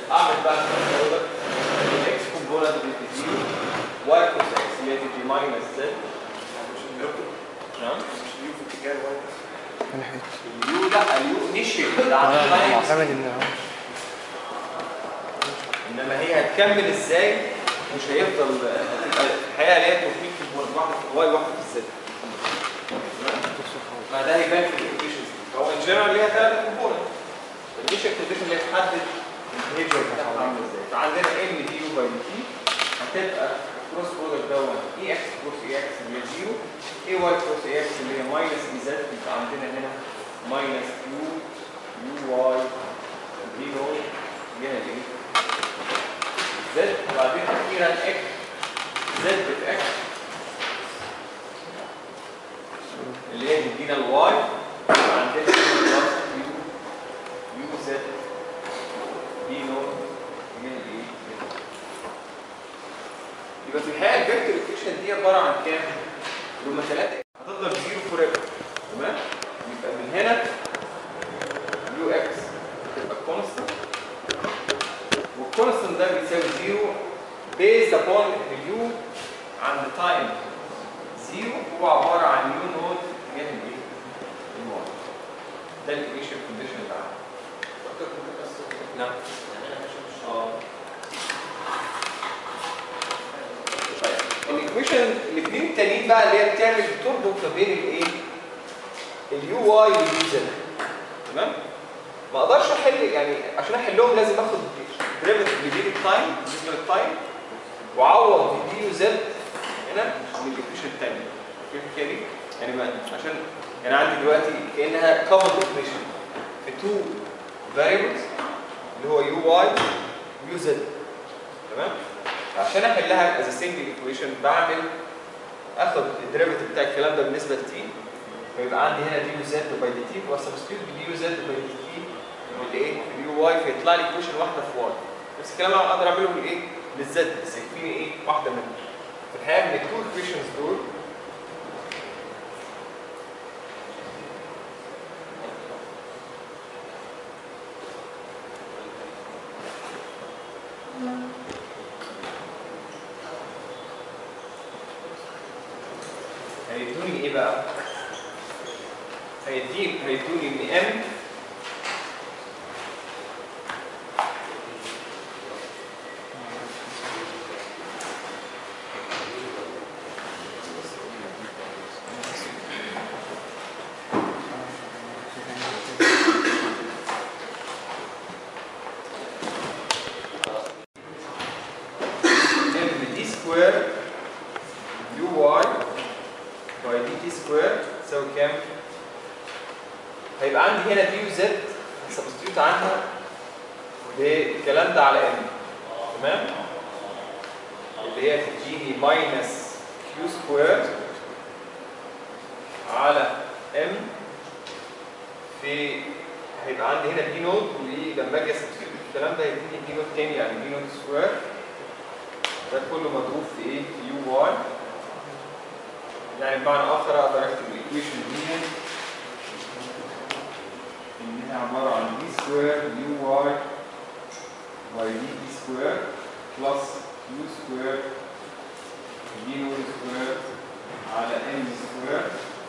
اعمل بقى البرودكت الاكس كومبوننت بتدي واي كوس اكس اللي هي تدي ماينس زد نعم من ناحية اليو لا اليو انيشيال ده عند انا اللاين. معتمد ان انما هي هتكمل ازاي مش هيفضل هتبقى الحقيقه ليها توفيق في البورد واحده في الواي واحده في الزد ما ده هيبان في الايكويشنز هو ان جنرال ليها ثلاث كومبوننت الانيشال كونديشن اللي تحدد البيهيفير بتاعها عامل ازاي فعندنا ام دي يو باي دي تي هتبقى كروس برودكت دون اي اكس كروس اي اكس اللي هي زيرو اي واي كروس اي اكس اللي هي ماينس اي زد يبقى عندنا هنا ماينس يو يو واي دي دول جهه الايه؟ زد وبعدين اخيرا اكس زد في اكس اللي هي تدينا الواي عندنا بلس يو يو زد بي نوت من الايه؟ يبقى في الحقيقه الفيكتور ايكويشن دي عباره عن كام؟ لما ثلاثه هتفضل زيرو فور ايفر تمام؟ يبقى من هنا يو اكس تبقى كونستنت والكونستنت ده بيساوي زيرو based upon اليو عند تايم زيرو هو عباره عن يو نوت جهه الايه؟ الواي ده الايكويشن كونديشن اللي عندي فكرت كده بس نعم اه طيب الايكويشن الاثنين التانيين بقى اللي هي بتعمل تربط ما بين الايه؟ اليو واي واليو زد تمام؟ ما اقدرش احل يعني عشان احلهم لازم اخد ديريفيتيف لدي التايم بالنسبه للتايم واعوض دي يو زد هنا من الايكويشن الثانيه فاهم الحكايه دي؟ يعني ما عشان يعني عندي دلوقتي كانها كومن ايكويشن في تو فاريبلز اللي هو يو واي ويو زد تمام؟ عشان احلها از سنجل ايكويشن بعمل اخد الديريفيتيف بتاع الكلام ده بالنسبه لتي فيبقى عندي هنا دي يو زد باي دي تي وسبستيوت بدي يو زد باي دي تي بالايه؟ باليو واي فيطلع لي ايكويشن واحده في واي نفس الكلام انا اقدر اعمله بالايه؟ بالزد بس يكفيني ايه؟ واحده منهم في الحقيقه من التو ايكويشنز دول هيدوني ايه بقى؟ هيديني هيدوني ان ام ام دي سكوير يو واي باي دي تي سكوير تساوي كام؟ هيبقى عندي هنا دي وزد سبستيوت عنها بالكلام ده على ام تمام؟ اللي هي تديني ماينس كيو سكوير على ام في هيبقى عندي هنا دي نوت ولما اجي اسبستيوت الكلام ده هيديني دي نوت تاني يعني دي نوت سكوير ده كله مضروب في ايه؟ في يو واي يعني بمعنى اخر اقدر اكتب الايكويشن دي انها عباره عن دي سكوير يو واي باي دي تي سكوير بلس يو سكوير دي نول سكوير على ام سكوير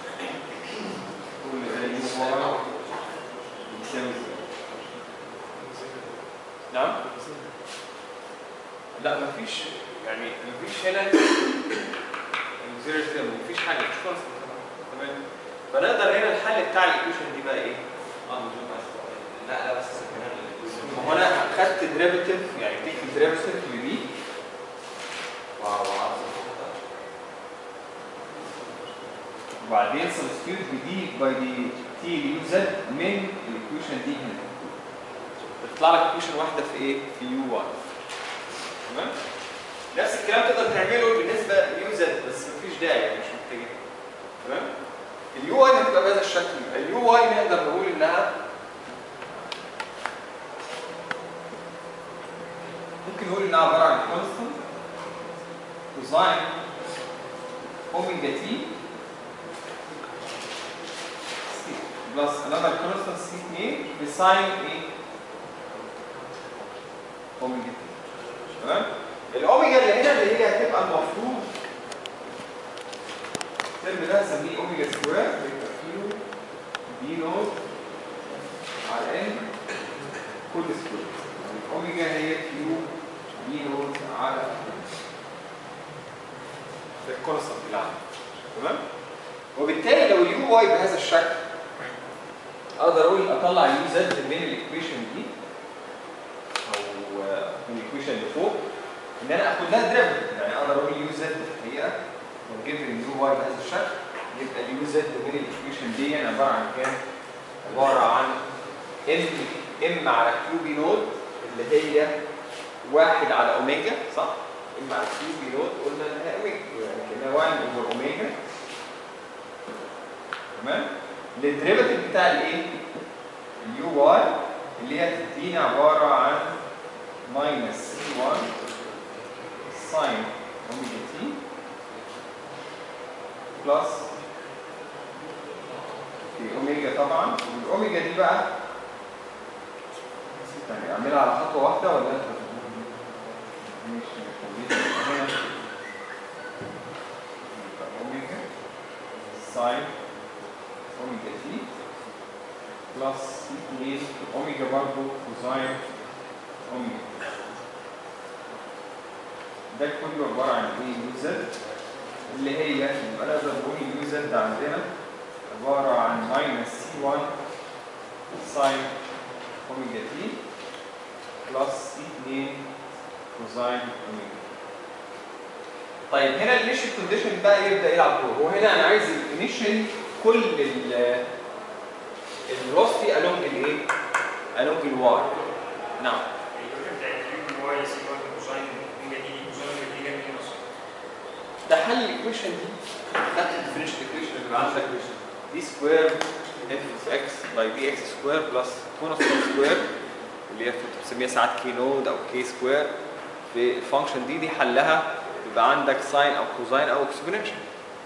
كل ده يو واي يساوي زيرو نعم؟ لا مفيش يعني مفيش هنا زيرو زيرو مفيش حاجه مش كونستنت تمام فنقدر هنا الحل بتاع الايكويشن دي بقى ايه؟ اه لا لا بس ما هو انا خدت ديريفيتيف يعني تكتب ديريفيتيف لدي وبعدين سبستيوت بدي باي دي تي يو زد من الايكويشن دي هنا تطلع لك ايكويشن واحده في ايه؟ في يو 1 تمام؟ نفس الكلام تقدر تعمله بالنسبه ليو زد بس مفيش داعي يعني مش محتاجين تمام؟ اليو واي هتبقى بهذا الشكل اليو واي نقدر نقول انها ممكن نقول انها عباره عن كونستنت كوزاين اوميجا تي بلس another constant سي ايه بساين ايه اوميجا تي تمام الاوميجا اللي هنا اللي هي هتبقى المفروض الترم ده هسميه اوميجا سكوير يبقى كيو بي نوت على ان كل سكوير الاوميجا هي كيو بي نوت على ده الكونستنت اللي عندي تمام وبالتالي لو اليو واي بهذا الشكل اقدر اقول اطلع يو زد من الايكويشن دي او آه، من الايكويشن اللي فوق ان انا اخد لها دريفت يعني اقدر اقول يو زد هي لو جبت اليو واي بهذا الشكل يبقى اليو زد من الايكويشن دي عباره عن كام؟ عباره عن ام ام على كيو بي نود اللي هي واحد على اوميجا صح؟ ام على كيو بي نود قلنا انها اوميجا يعني كانها 1 اوفر اوميجا تمام؟ للدريفيتيف بتاع الايه؟ اليو واي اللي هي تديني عباره عن ماينس سي 1 ساين اوميجا تي بلس في اوميجا طبعا والاوميجا دي بقى يعني اعملها على خطوه واحده ولا انت مش خليها هنا يبقى اوميجا ساين اوميجا تي بلس سي 2 اوميجا برضه كوزاين اوميجا ده كله عباره عن ايه يو زد اللي هي يبقى نقدر نقول اليو زد عندنا عباره عن ماينس سي 1 ساين اوميجا تي بلس سي 2 كوزاين اوميجا طيب هنا الانيشال كونديشن بقى يبدا يلعب دور هو هنا انا عايز الانيشال كل ال الفيلوسيتي along الايه؟ along الواي نعم الفكره بتاعت اليو بي واي سي 1 كوساين اوميجا تي دي كوساين اوميجا تي جايه منين اصلا؟ ده حل الايكويشن دي خدت الديفرنشال ايكويشن اللي عندك دي سكوير اف اكس باي بي اكس سكوير بلس كونستانت سكوير اللي هي بتسميها ساعات كي نود او كي سكوير في الفانكشن دي دي حلها يبقى عندك ساين او كوزاين او اكسبوننشال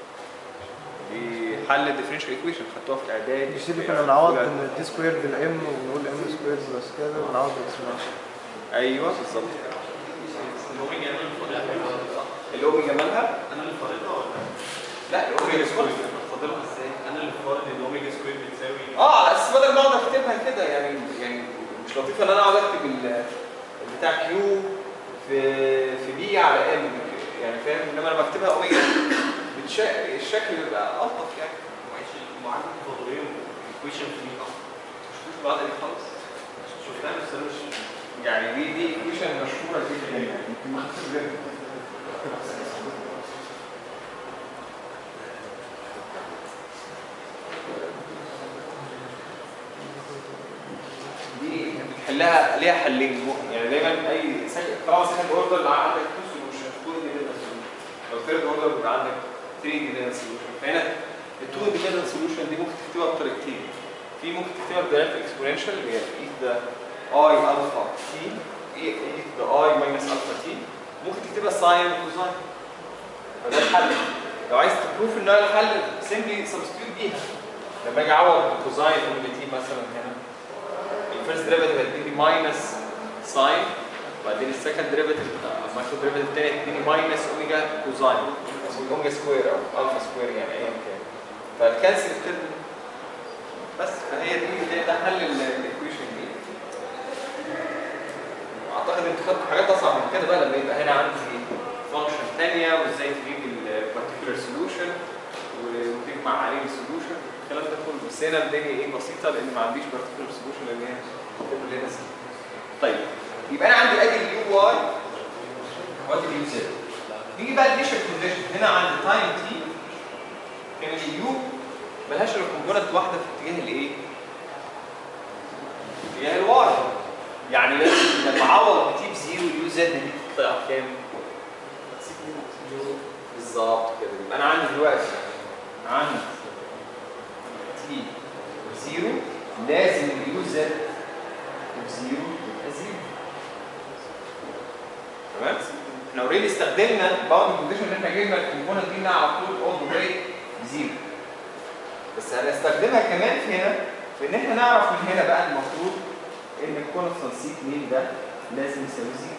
دي حل الديفرنشال ايكويشن خدتوها في الاعداد مش دي اللي كنا بنعوض ان دي سكوير بالام ونقول ام سكوير بلس كده ونعوض بالاكسبوننشال ايوه بالظبط الاوميجا انا اللي فاضلها الاوميجا مالها انا اللي فاضلها ولا لا الاوميجا سكوير فاضلها ازاي؟ انا اللي فاضل ان الاوميجا سكوير بتساوي اه بس بدل ما اقعد اكتبها كده يعني يعني مش لطيف ان انا اقعد اكتب ال- بتاع كيو في في بي على ام يعني فاهم انما لما اكتبها اوميجا بتشا... الشكل بيبقى الطف يعني معلش المعادله التفاضليه الايكويشن في مين اصلا؟ مش شفتوش المعادله دي خالص شفتها بس انا مش يعني دي دي ايكويشن مشهوره جدا يعني يمكن ما خدتش بالي دي بتحلها ليها حلين يعني دايما اي سك- طبعا سكند اوردر عندك تو سولوشن تو اندبندنت سولوشن لو ثيرد اوردر بيبقى عندك 3 اندبندنت سولوشن فهنا التو اندبندنت سولوشن دي ممكن تكتبها بطريقتين في ممكن تكتبها بطريقه اكسبوننشال اللي هي اي ذا اي الفا تي اي ذا اي ماينس الفا تي ممكن تكتبها ساين وكوزاين فده الحل لو عايز تبروف ان ده الحل سيمبلي سبستيوت بيها لما اجي اعوض كوزاين اوميجا تي مثلا هنا الفيرست ديريفيتيف هتديني ماينس ساين وبعدين السكند ديريفيتيف لما اخد ديريفيتيف تاني هتديني ماينس اوميجا كوزاين اسمه اوميجا سكوير او الفا سكوير يعني ايا كان فالكنسل الترم بس فهي دي ده- ده حل الايكويشن دي اعتقد انتوا خدتوا حاجات اصعب من كده بقى لما يبقى هنا عندي فانكشن ثانيه وازاي تجيب البارتيكولار سولوشن وتجمع عليه السولوشن الكلام ده كله بس هنا الدنيا ايه بسيطه لان ما عنديش بارتيكولار سولوشن لان هي كل هنا سي. طيب يبقى انا عندي ادي اليو واي وادي اليو زد نيجي بقى الانيشال كونديشن هنا عند تايم تي كان اليو ملهاش الا كومبوننت واحده في اتجاه الايه؟ اتجاه الواي يعني لازم لما اعوض بتي بزيرو اليو زد دي تطلع كام؟ بالظبط كده يبقى انا عندي دلوقتي عندي تي زيرو لازم اليو زد بزيرو يبقى زيرو تمام؟ احنا اوريدي استخدمنا باوند كونديشن ان احنا جبنا الكومبوننت دي على طول اول ذا واي زيرو بس هنستخدمها كمان في هنا في ان احنا نعرف من هنا بقى المفروض ان الكونستانت سي 2 ده لازم يساوي زيرو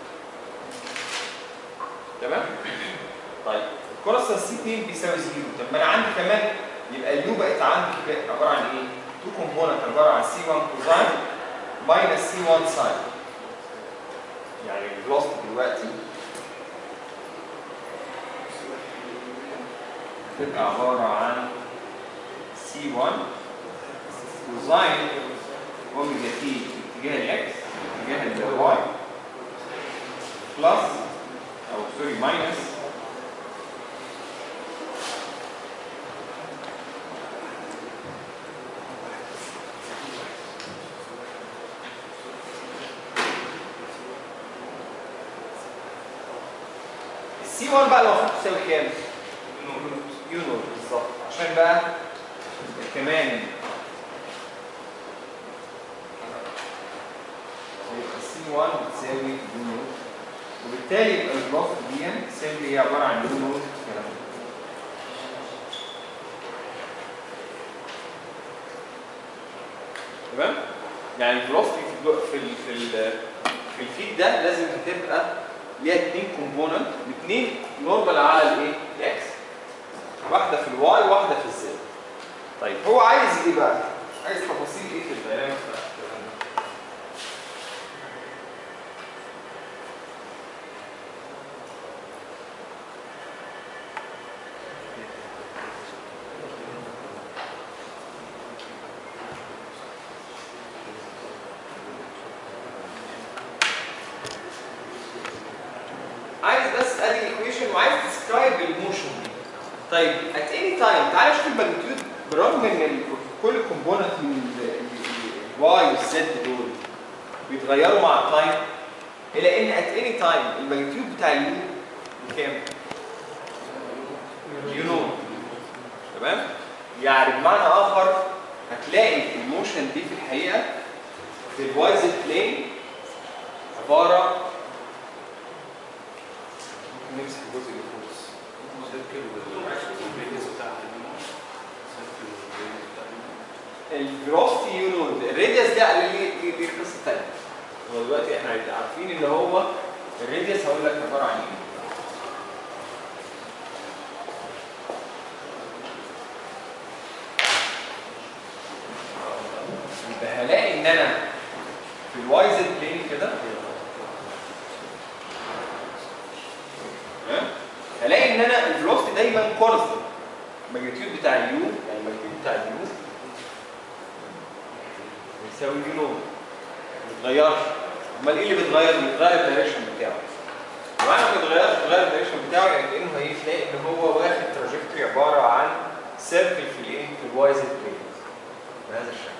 تمام طيب الكونستانت سي 2 بيساوي زيرو طب ما انا عندي كمان يبقى اليو بقت عندي كده عباره عن ايه؟ تو كومبوننت عباره عن سي 1 كوزاين ماينس سي 1 ساين يعني الفلوسيتي دلوقتي تبقى عباره عن سي 1 كوزاين اوميجا تي في اتجاه الاكس اتجاه الواي بلس او سوري ماينس السي 1 بقى المفروض تساوي كام؟ يو نوت بالظبط عشان بقى كمان يبقى سي 1 بتساوي يو نوت وبالتالي يبقى البلوك دي سيمبلي هي عباره عن يو نوت الكلام ده تمام؟ يعني الفلوسيتي في الجو- في ال في ال في الفيد ده لازم تبقى ليها اثنين كومبوننت الاثنين نورمال على الايه؟ الاكس واحده في الواي واحده في الزد طيب هو عايز ايه بقى؟ عايز تفاصيل ايه في الداينامكس بتاع الكلام ده؟ عايز بس ادي الايكويشن وعايز تسكرايب الموشن دي طيب ات اني تايم تعالى شوف الماجنتيود برغم ان ال- كل كومبوننت من الواي والزد دول بيتغيروا مع التايم الا ان ات اني تايم الماجنتيود بتاع اليو بكام؟ يو نو تمام؟ يعني بمعنى اخر هتلاقي الموشن دي في الحقيقه في الواي زد بلين عباره ممكن نمسح الجزء اللي فوق بس. الفيروستي يونود الراديوس ده اللي دي دي قصه ثانيه هو دلوقتي احنا عارفين ان هو الراديوس هقول لك عباره عن ايه يبقى هلاقي ان انا في الواي زد بلين كده تمام؟ هلاقي ان انا الفلوسيتي دايما كونستنت الماجنتيود بتاع اليو يعني الماجنتيود بتاع اليو بيساوي يو نو ما بيتغيرش امال ايه اللي بيتغير؟ بيتغير الدايركشن بتاعه ومعنى ما بيتغيرش بيتغير الدايركشن بتاعه يعني كانه هيلاقي ان هو واخد تراجكتوري عباره عن سيركل في الايه؟ في الواي زد بلين بهذا الشكل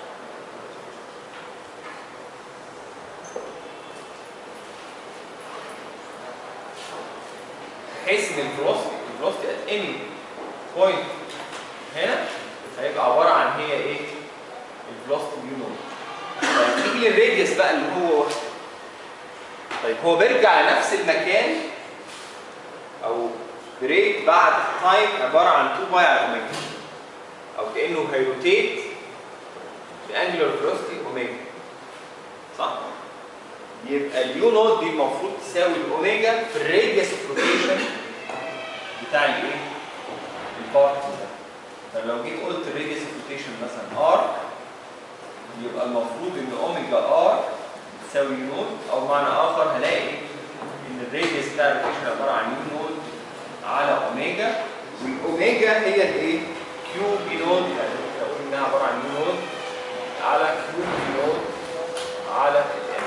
بحيث ان الفلوسيتي الفلوسيتي ات اني بوينت هنا هيبقى عباره عن هي ايه؟ الفلوسيتي يو نوت طيب نيجي للراديوس بقى اللي هو واخده طيب هو بيرجع لنفس المكان او بريت بعد تايم عباره عن 2 باي على اوميجا او كانه هيروتيت بانجلر فيلوسيتي اوميجا صح؟ يبقى اليو نوت دي المفروض تساوي الاوميجا في الراديوس اوف روتيشن بتاع الايه؟ البارت ده فلو جيت قلت الراديوس اوف روتيشن مثلا ار يبقى المفروض ان اوميجا ار تساوي يو نوت او معنى اخر هلاقي ان الراديوس بتاع الروتيشن عباره عن يو نوت على اوميجا والاوميجا هي الايه؟ كيو بي نوت يعني لو قلنا انها عباره عن يو نوت على كيو بي نوت على الام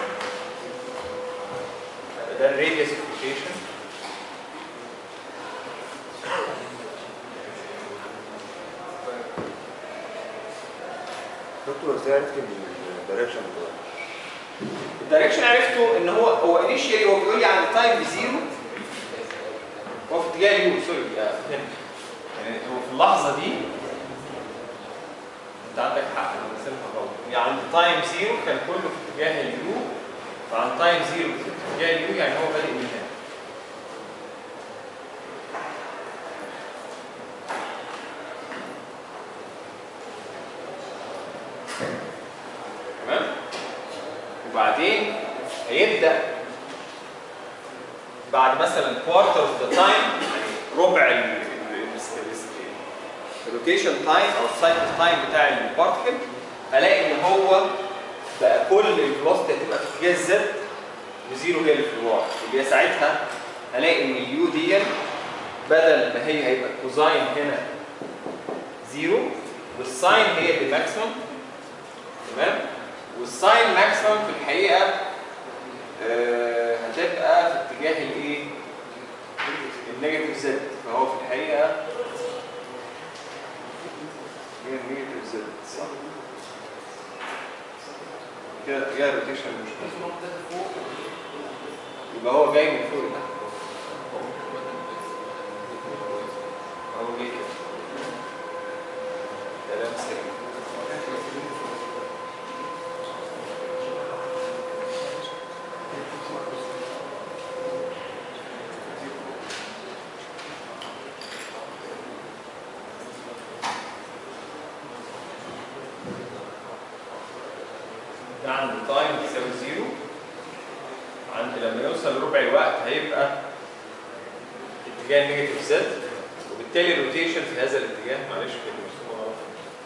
ده الراديوس اوف روتيشن دكتور ازاي عرفت الدايركشن بتاعه؟ الدايركشن عرفته ان هو هو انيشيالي هو بيقول لي عند تايم بزيرو هو في اتجاه اليو سوري يا هنا يعني هو في اللحظه دي انت عندك حق انا رسمها غلط يعني عند تايم زيرو كان كله في اتجاه اليو فعند تايم زيرو في اتجاه اليو يعني هو بادئ من هنا تمام وبعدين هيبدا بعد مثلا كوارتر اوف ذا تايم ربع الروتيشن تايم او السايكل تايم بتاع البارتكل الاقي ان هو بقى كل الفلوسيتي هتبقى في اتجاه الزد وزيرو هي اللي في الواي اللي هي ساعتها هلاقي ان اليو دي بدل ما هي هيبقى كوزاين هنا زيرو والساين هي اللي ماكسيمم تمام والساين ماكسيمم في الحقيقه آه هتبقى في اتجاه الايه النيجاتيف زد فهو في الحقيقه هي النيجاتيف زد صح كده اتجاه الروتيشن مش مظبوط. يبقى هو جاي من فوق لتحت هو جاي كده كلام سليم ده عند تايم بيساوي زيرو عند لما يوصل لربع الوقت هيبقى اتجاه نيجاتيف زد وبالتالي الروتيشن في هذا الاتجاه معلش كده مرسومه غلط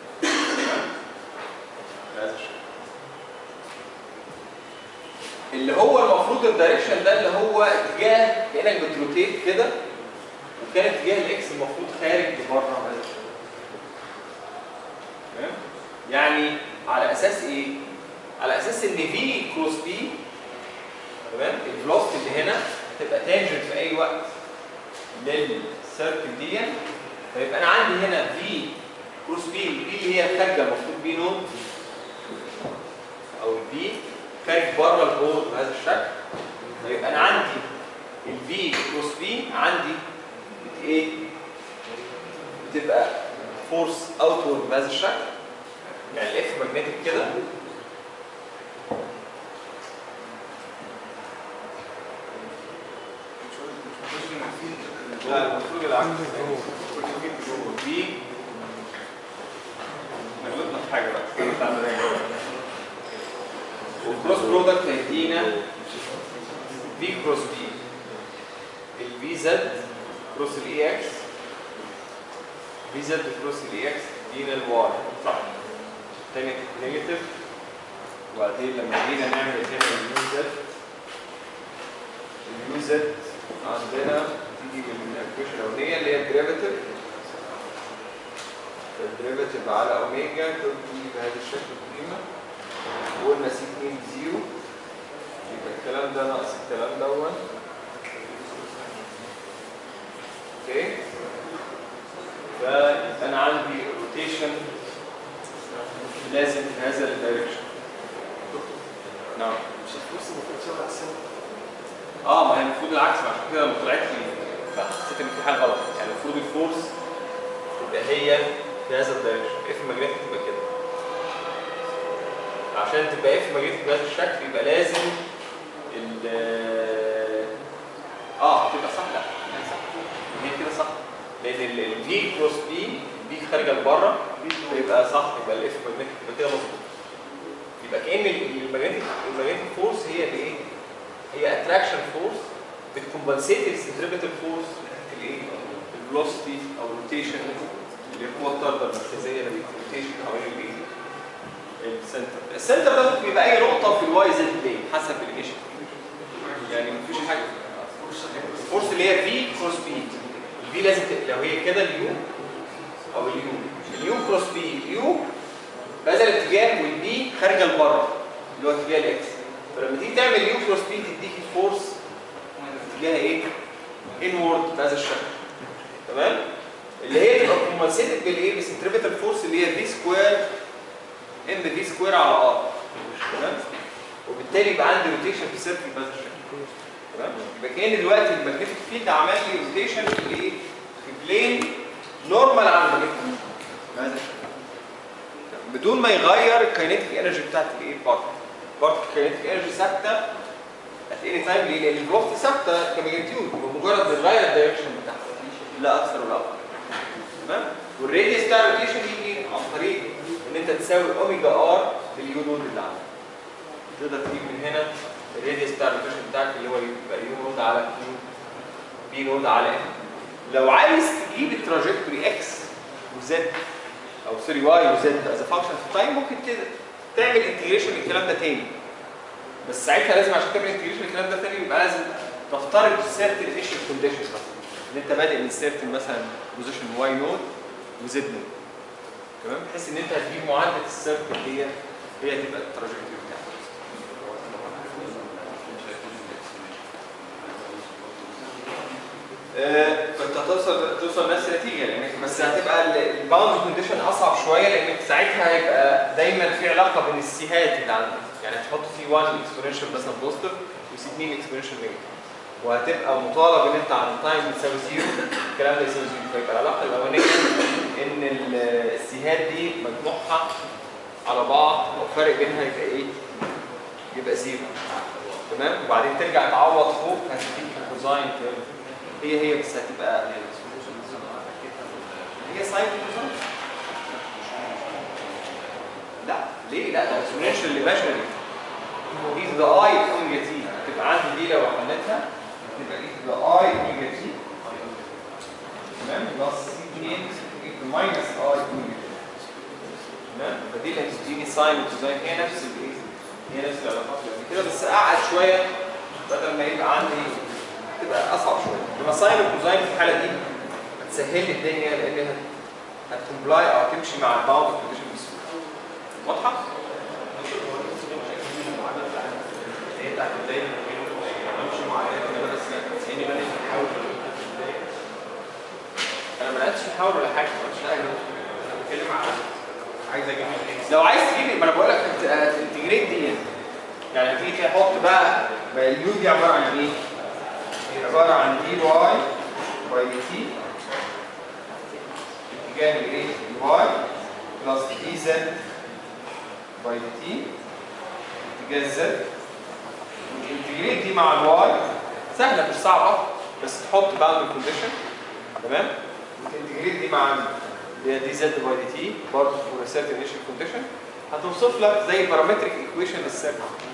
بهذا الشكل اللي هو المفروض الدايركشن ده اللي هو اتجاه كانك بتروتيت كده وكان اتجاه الاكس المفروض خارج بره هذا الشكل تمام يعني على اساس ايه على اساس ان في كروس بي تمام الفلوسيتي اللي هنا هتبقى تانجنت في اي وقت للسيركل دي فيبقى انا عندي هنا في كروس بي البي اللي هي خارجه المفروض بي نوت او البي خارج بره البورد بهذا الشكل فيبقى انا عندي الفي كروس بي عندي بت ايه بتبقى فورس اوتورد بهذا الشكل يعني الاف ماجنتيك كده لا المفروض العكس بي نغلطنا في حاجه بقى والكروس برودكت هيدينا في كروس بي الفي زد كروس الاي اكس في زد كروس الاي اكس يدينا الواي صح تاني نيجاتيف وبعدين لما جينا نعمل هنا اليو زد اليو زد عندنا تيجي من الاكويشن الاولانيه اللي هي الديريفاتيف الديريفاتيف على اوميجا تبقى بهذا الشكل القيمه وقلنا سي 2 زيرو يبقى الكلام ده ناقص الكلام دون اوكي فيبقى انا عندي روتيشن لازم في هذا الدايركشن نعم مش الفلوس المفروض تشتغل على السنة اه ما هي المفروض العكس عشان كده لما طلعت لي فحسيت ان في حاجه غلط يعني المفروض الفورس تبقى هي في هذا الدايركشن اف ماجنتيك تبقى كده عشان تبقى اف ماجنتيك بهذا الشكل يبقى لازم ال اه تبقى صح لا هي صح هي كده صح لان الفي كروس بي البي خارجه لبره يبقى صح يبقى الاف ماجنتيك يبقى كده مظبوط يبقى كان الماجنتيك الماجنتيك فورس هي اللي ايه هي اتراكشن فورس بتكمبنسيت السنتريبيتال فورس ناحيه الايه الفلوسيتي او الروتيشن اللي هو الطرده المركزيه اللي بتروتيشن حوالين الايه السنتر السنتر ده ممكن يبقى اي نقطه في الواي زد بلين حسب الايشن يعني مفيش حاجه الفورس اللي هي في كروس بي الفي لازم ت- لو هي كده اليو او اليو اليو كروس بي اليو بهذا الاتجاه والبي خارجه لبره اللي هو اتجاه الاكس فلما تيجي تعمل يو كروس بي تديك الفورس اتجاهها ايه؟ انورد بهذا الشكل تمام؟ اللي هي تبقى كومبنسيتد بالايه؟ بالسنتريبيتال فورس اللي هي في سكوير ام في سكوير على ار تمام؟ وبالتالي يبقى عندي روتيشن في سيركل بهذا الشكل تمام؟ يبقى كان دلوقتي الماجنتيك فيلد عمل لي روتيشن في الايه؟ في بلين نورمال على الماجنتيك بهذا الشكل بدون ما يغير الكاينيتيك انرجي بتاعت الايه بارت بارت الكاينيتيك انرجي ثابته ات اني تايم ليه؟ لان الفلوكت ثابته كماجنتيود بمجرد ما تغير الدايركشن بتاعها لا اكثر ولا اقل تمام والراديوس بتاع الروتيشن يجي عن طريق ان انت تساوي اوميجا ار باليو نود اللي عندك تقدر تجيب من هنا الراديوس بتاع الروتيشن بتاعك اللي هو يبقى يو نود على كيو بي نود على ام لو عايز تجيب التراجكتوري اكس وزد او سوري واي وزد از فانكشن في تايم ممكن ت- تعمل انتجريشن للكلام ده تاني بس ساعتها لازم عشان تعمل انتجريشن للكلام ده تاني يبقى لازم تفترض سيرتن انيشال كونديشنز مثلا ان انت بادئ من سيرتن مثلا بوزيشن واي نود وزد نود تمام بحيث ان انت هتجيب معادله السيركل هي هي تبقى التراجكتوري بتاعك آه، كنت هتوصل توصل نفس النتيجه يعني بس هتبقى الباوند كونديشن اصعب شويه لان ساعتها هيبقى دايما في علاقه بين السيهات اللي عندك يعني هتحط سي 1 اكسبوننشال مثلا بوزيتيف وسي 2 اكسبوننشال نيجاتيف وهتبقى مطالب ان انت عند تايم بتساوي زيرو الكلام ده يساوي زيرو فيبقى العلاقه الاولانيه ان ال- السيهات دي مجموعها على بعض او الفرق بينها يبقى ايه؟ يبقى زيرو تمام وبعدين ترجع تعوض فوق هتديك الكوزاين تيرم. هي هي بس هتبقى هي ساين كوزاين لا ليه لا ده اكسبوننشال اللي بشري دي ذا اي اوميجا تي تبقى عندي دي لو حلتها تبقى ايه ذا اي اوميجا تي تمام بلس سي 2 ماينس اي اوميجا تي تمام فدي اللي هتديني ساين وكوزاين هي نفس الايه هي نفس العلاقات اللي قبل كده بس اقعد شويه بدل ما يبقى عندي تبقى اصعب شويه لما ساين وكوزاين في الحاله دي هتسهل لي الدنيا لان هت هتكمبلاي او هتمشي مع الباوند كونديشن بسهوله واضحه؟ هي بتاعت الدايره امشي معادلات كده بس يعني بدات تحاول انا ما لقيتش محاور ولا حاجه ما قلتش حاجه انا بتكلم على عايز اجيب الاكس لو عايز تجيب ما انا بقول لك هتنتجريت دي يعني هتيجي تحط بقى بقى اليو دي عباره عن ايه؟ هي عباره عن دي واي باي دي تي اتجاه الايه؟ الواي بلس دي زد باي دي تي اتجاه الزد والانتجريت دي مع الواي سهله مش صعبه بس تحط باوند كونديشن تمام؟ وتنتجريت دي مع اللي هي دي زد باي دي تي برضه فور سيرتن انيشال كونديشن هتوصف لك زي بارامتريك ايكويشن للسيركل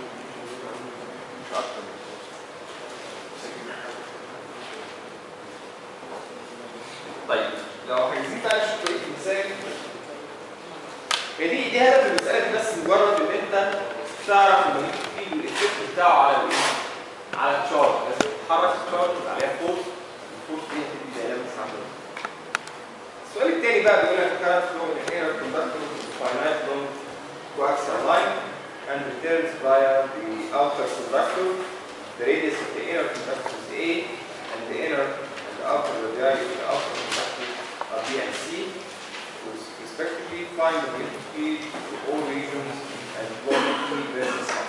مش اكتر طيب لو عايزين بقى نشوف طريقه المثال هي دي دي هدف المساله دي بس مجرد ان انت تعرف ان في الايفكت بتاعه على الايه؟ على الشارت لازم تتحرك الشارت يبقى عليها فورس الفورس دي هتدي زي لمس عندنا السؤال الثاني بقى بيقول لك current flow in an inner conductor is finite long coaxial line and returns via the outer conductor. The radius of the inner conductor is A and the inner and the outer radii of the outer conductor are B and C. Respectively, find the magnetic field for all regions and plot P versus R.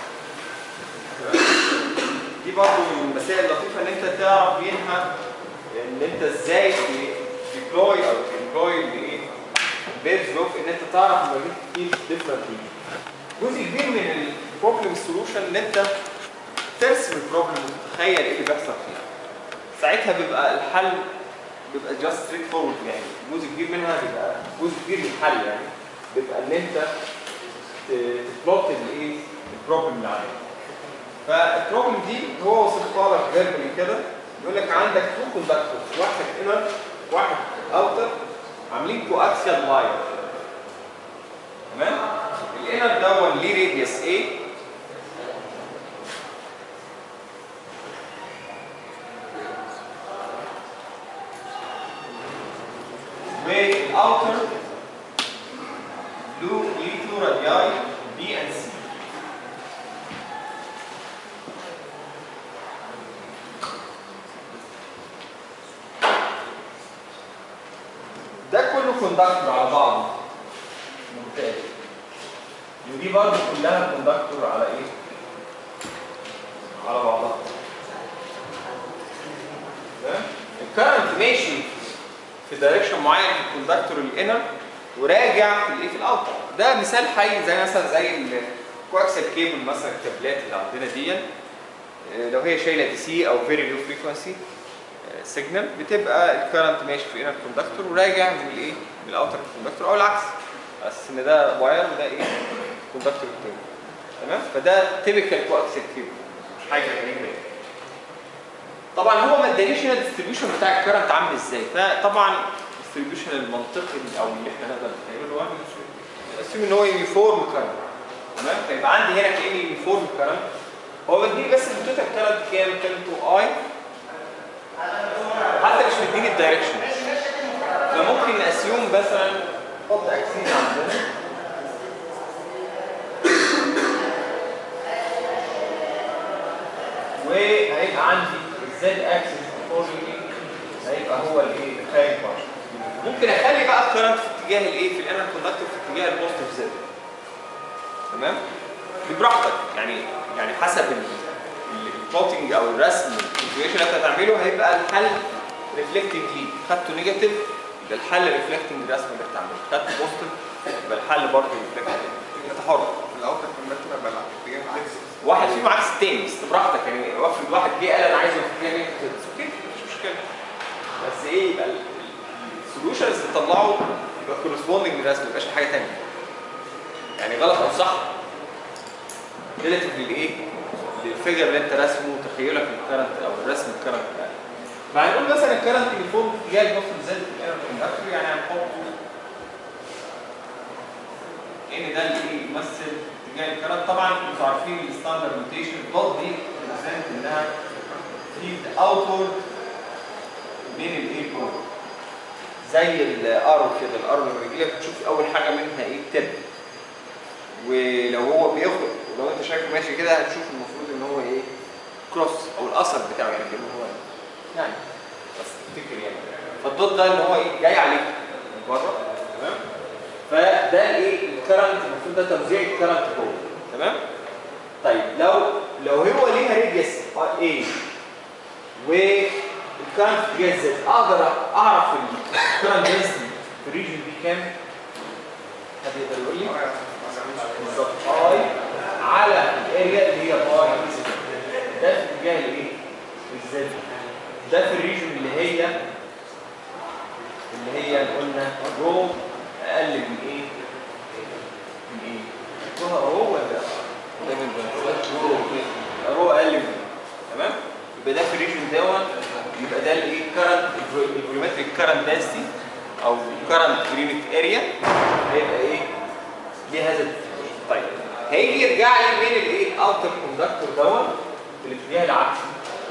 دي برضه من المسائل اللطيفة إن أنت تعرف بينها إن أنت إزاي ديبلوي أو ديبلوي الإيه؟ بيرز لوف إن أنت تعرف الماجنتيك فيلد ديفرنتلي. جزء كبير من البروبلم سولوشن إن أنت ترسم البروبلم وتتخيل إيه اللي بيحصل فيها. ساعتها بيبقى الحل بيبقى جاست ستريت فورورد يعني جزء كبير منها بيبقى جزء كبير من الحل يعني بيبقى إن أنت ت- تبلوت الإيه؟ البروبلم اللي عليك. فالبروبلم دي هو وصفها لك فيربلي كده يقول لك عندك تو كوندكتورز واحد انر واحد اوتر عاملين كو اكسيال لاين تمام الانر ده هو ليه راديوس A والاوتر له ليه تو رادياي B and C ده كله كوندكتور على بعضه ممتاز ودي برضه كلها كوندكتور على ايه؟ على بعضها تمام؟ الكرنت ماشي في دايركشن معين في الكوندكتور الانر وراجع في الايه في الاوتر ده مثال حي زي مثلا زي الكواكسل كيبل مثلا الكابلات اللي عندنا دي آه، لو هي شايله دي سي او فيري لو فريكونسي سيجنال بتبقى الكرنت ماشي في انر كوندكتور وراجع من الايه من الاوتر كوندكتور او العكس بس ان ده واير وده ايه كوندكتور التاني تمام فده تيبيكال كواكسل كيبل حاجه غريبه يعني. طبعا هو ما ادانيش هنا الديستريبيوشن بتاع الكرنت عامل ازاي فطبعا الديستريبيوشن المنطقي او اللي احنا نقدر نتخيله هو اسيوم ان هو يونيفورم كرنت تمام فيبقى عندي هنا كاني يونيفورم كرنت هو مديني بس التوتال كرنت كام كام 2 اي حتى مش مديني الدايركشن فممكن ناسيوم مثلا نحط اكسين عندنا وهيبقى عندي الزد اكسس اكوردنجلي هيبقى هو الايه الخارج بارت ممكن اخلي بقى الكرنت في اتجاه الايه في الانر كوندكتور في اتجاه البوزيتيف زد تمام دي براحتك يعني يعني حسب البلوتنج او الرسم الكونفيجريشن اللي انت هتعمله هيبقى الحل ريفلكتنج ليه خدته نيجاتيف يبقى الحل ريفلكتنج الرسم اللي انت عامله خدته بوزيتيف يبقى الحل برضه ريفلكتنج انت حر في الاول كان كونكتور هيبقى الاتجاه العكسي واحد فيهم عكس التاني بس براحتك يعني افرض واحد جه قال انا عايزه في اتجاه نيجاتيف اوكي مفيش مشكله بس ايه يبقى السولوشنز اللي تطلعه يبقى كورسبوندنج للرسم ما يبقاش حاجه ثانيه يعني غلط او صح ريلاتيف للايه؟ للفيجر اللي انت راسمه وتخيلك للكرنت او الرسم الكرنت بتاعك فهنقول مثلا الكرنت يونيفورم اتجاه البوست زد في الايرور كوندكتور يعني هنحطه ان ده اللي ايه يمثل اتجاه الكرنت طبعا انتوا عارفين الستاندرد نوتيشن الدوت دي ريبريزنت انها فيلد اوتورد من الايه كود زي الارو كده الارو لما يجي لك تشوف اول حاجه منها ايه تب ولو هو بياخد ولو انت شايفه ماشي كده هتشوف المفروض ان هو ايه كروس او الاثر بتاعه يعني كده هو يعني بس تفتكر يعني فالدوت ده ان هو ايه جاي عليك من بره تمام فده الايه الكرنت المفروض ده توزيع الكرنت جوه تمام طيب لو لو هو ليها ريديوس ايه والكرنت اتجاه زد اقدر اعرف الكرنت دنسيتي في الريجن دي كام؟ حد يقدر يقول لي؟ بالظبط اي على الاريا اللي هي باي ده في اتجاه الايه؟ الزد ده في الريجن اللي هي اللي هي قلنا رو اقل من ايه؟ من ايه؟ هو هو ولا دايما رو رو اقل من ايه؟ تمام؟ يبقى ده في الريجن دوت يبقى ده الايه؟ كرنت الفوليومتريك كرنت دنسيتي او كرنت يونت اريا هيبقى ايه؟ ليه هذا التفكير. طيب هيجي يرجع لي من الايه؟ اوتر كوندكتور دوت في الاتجاه العكسي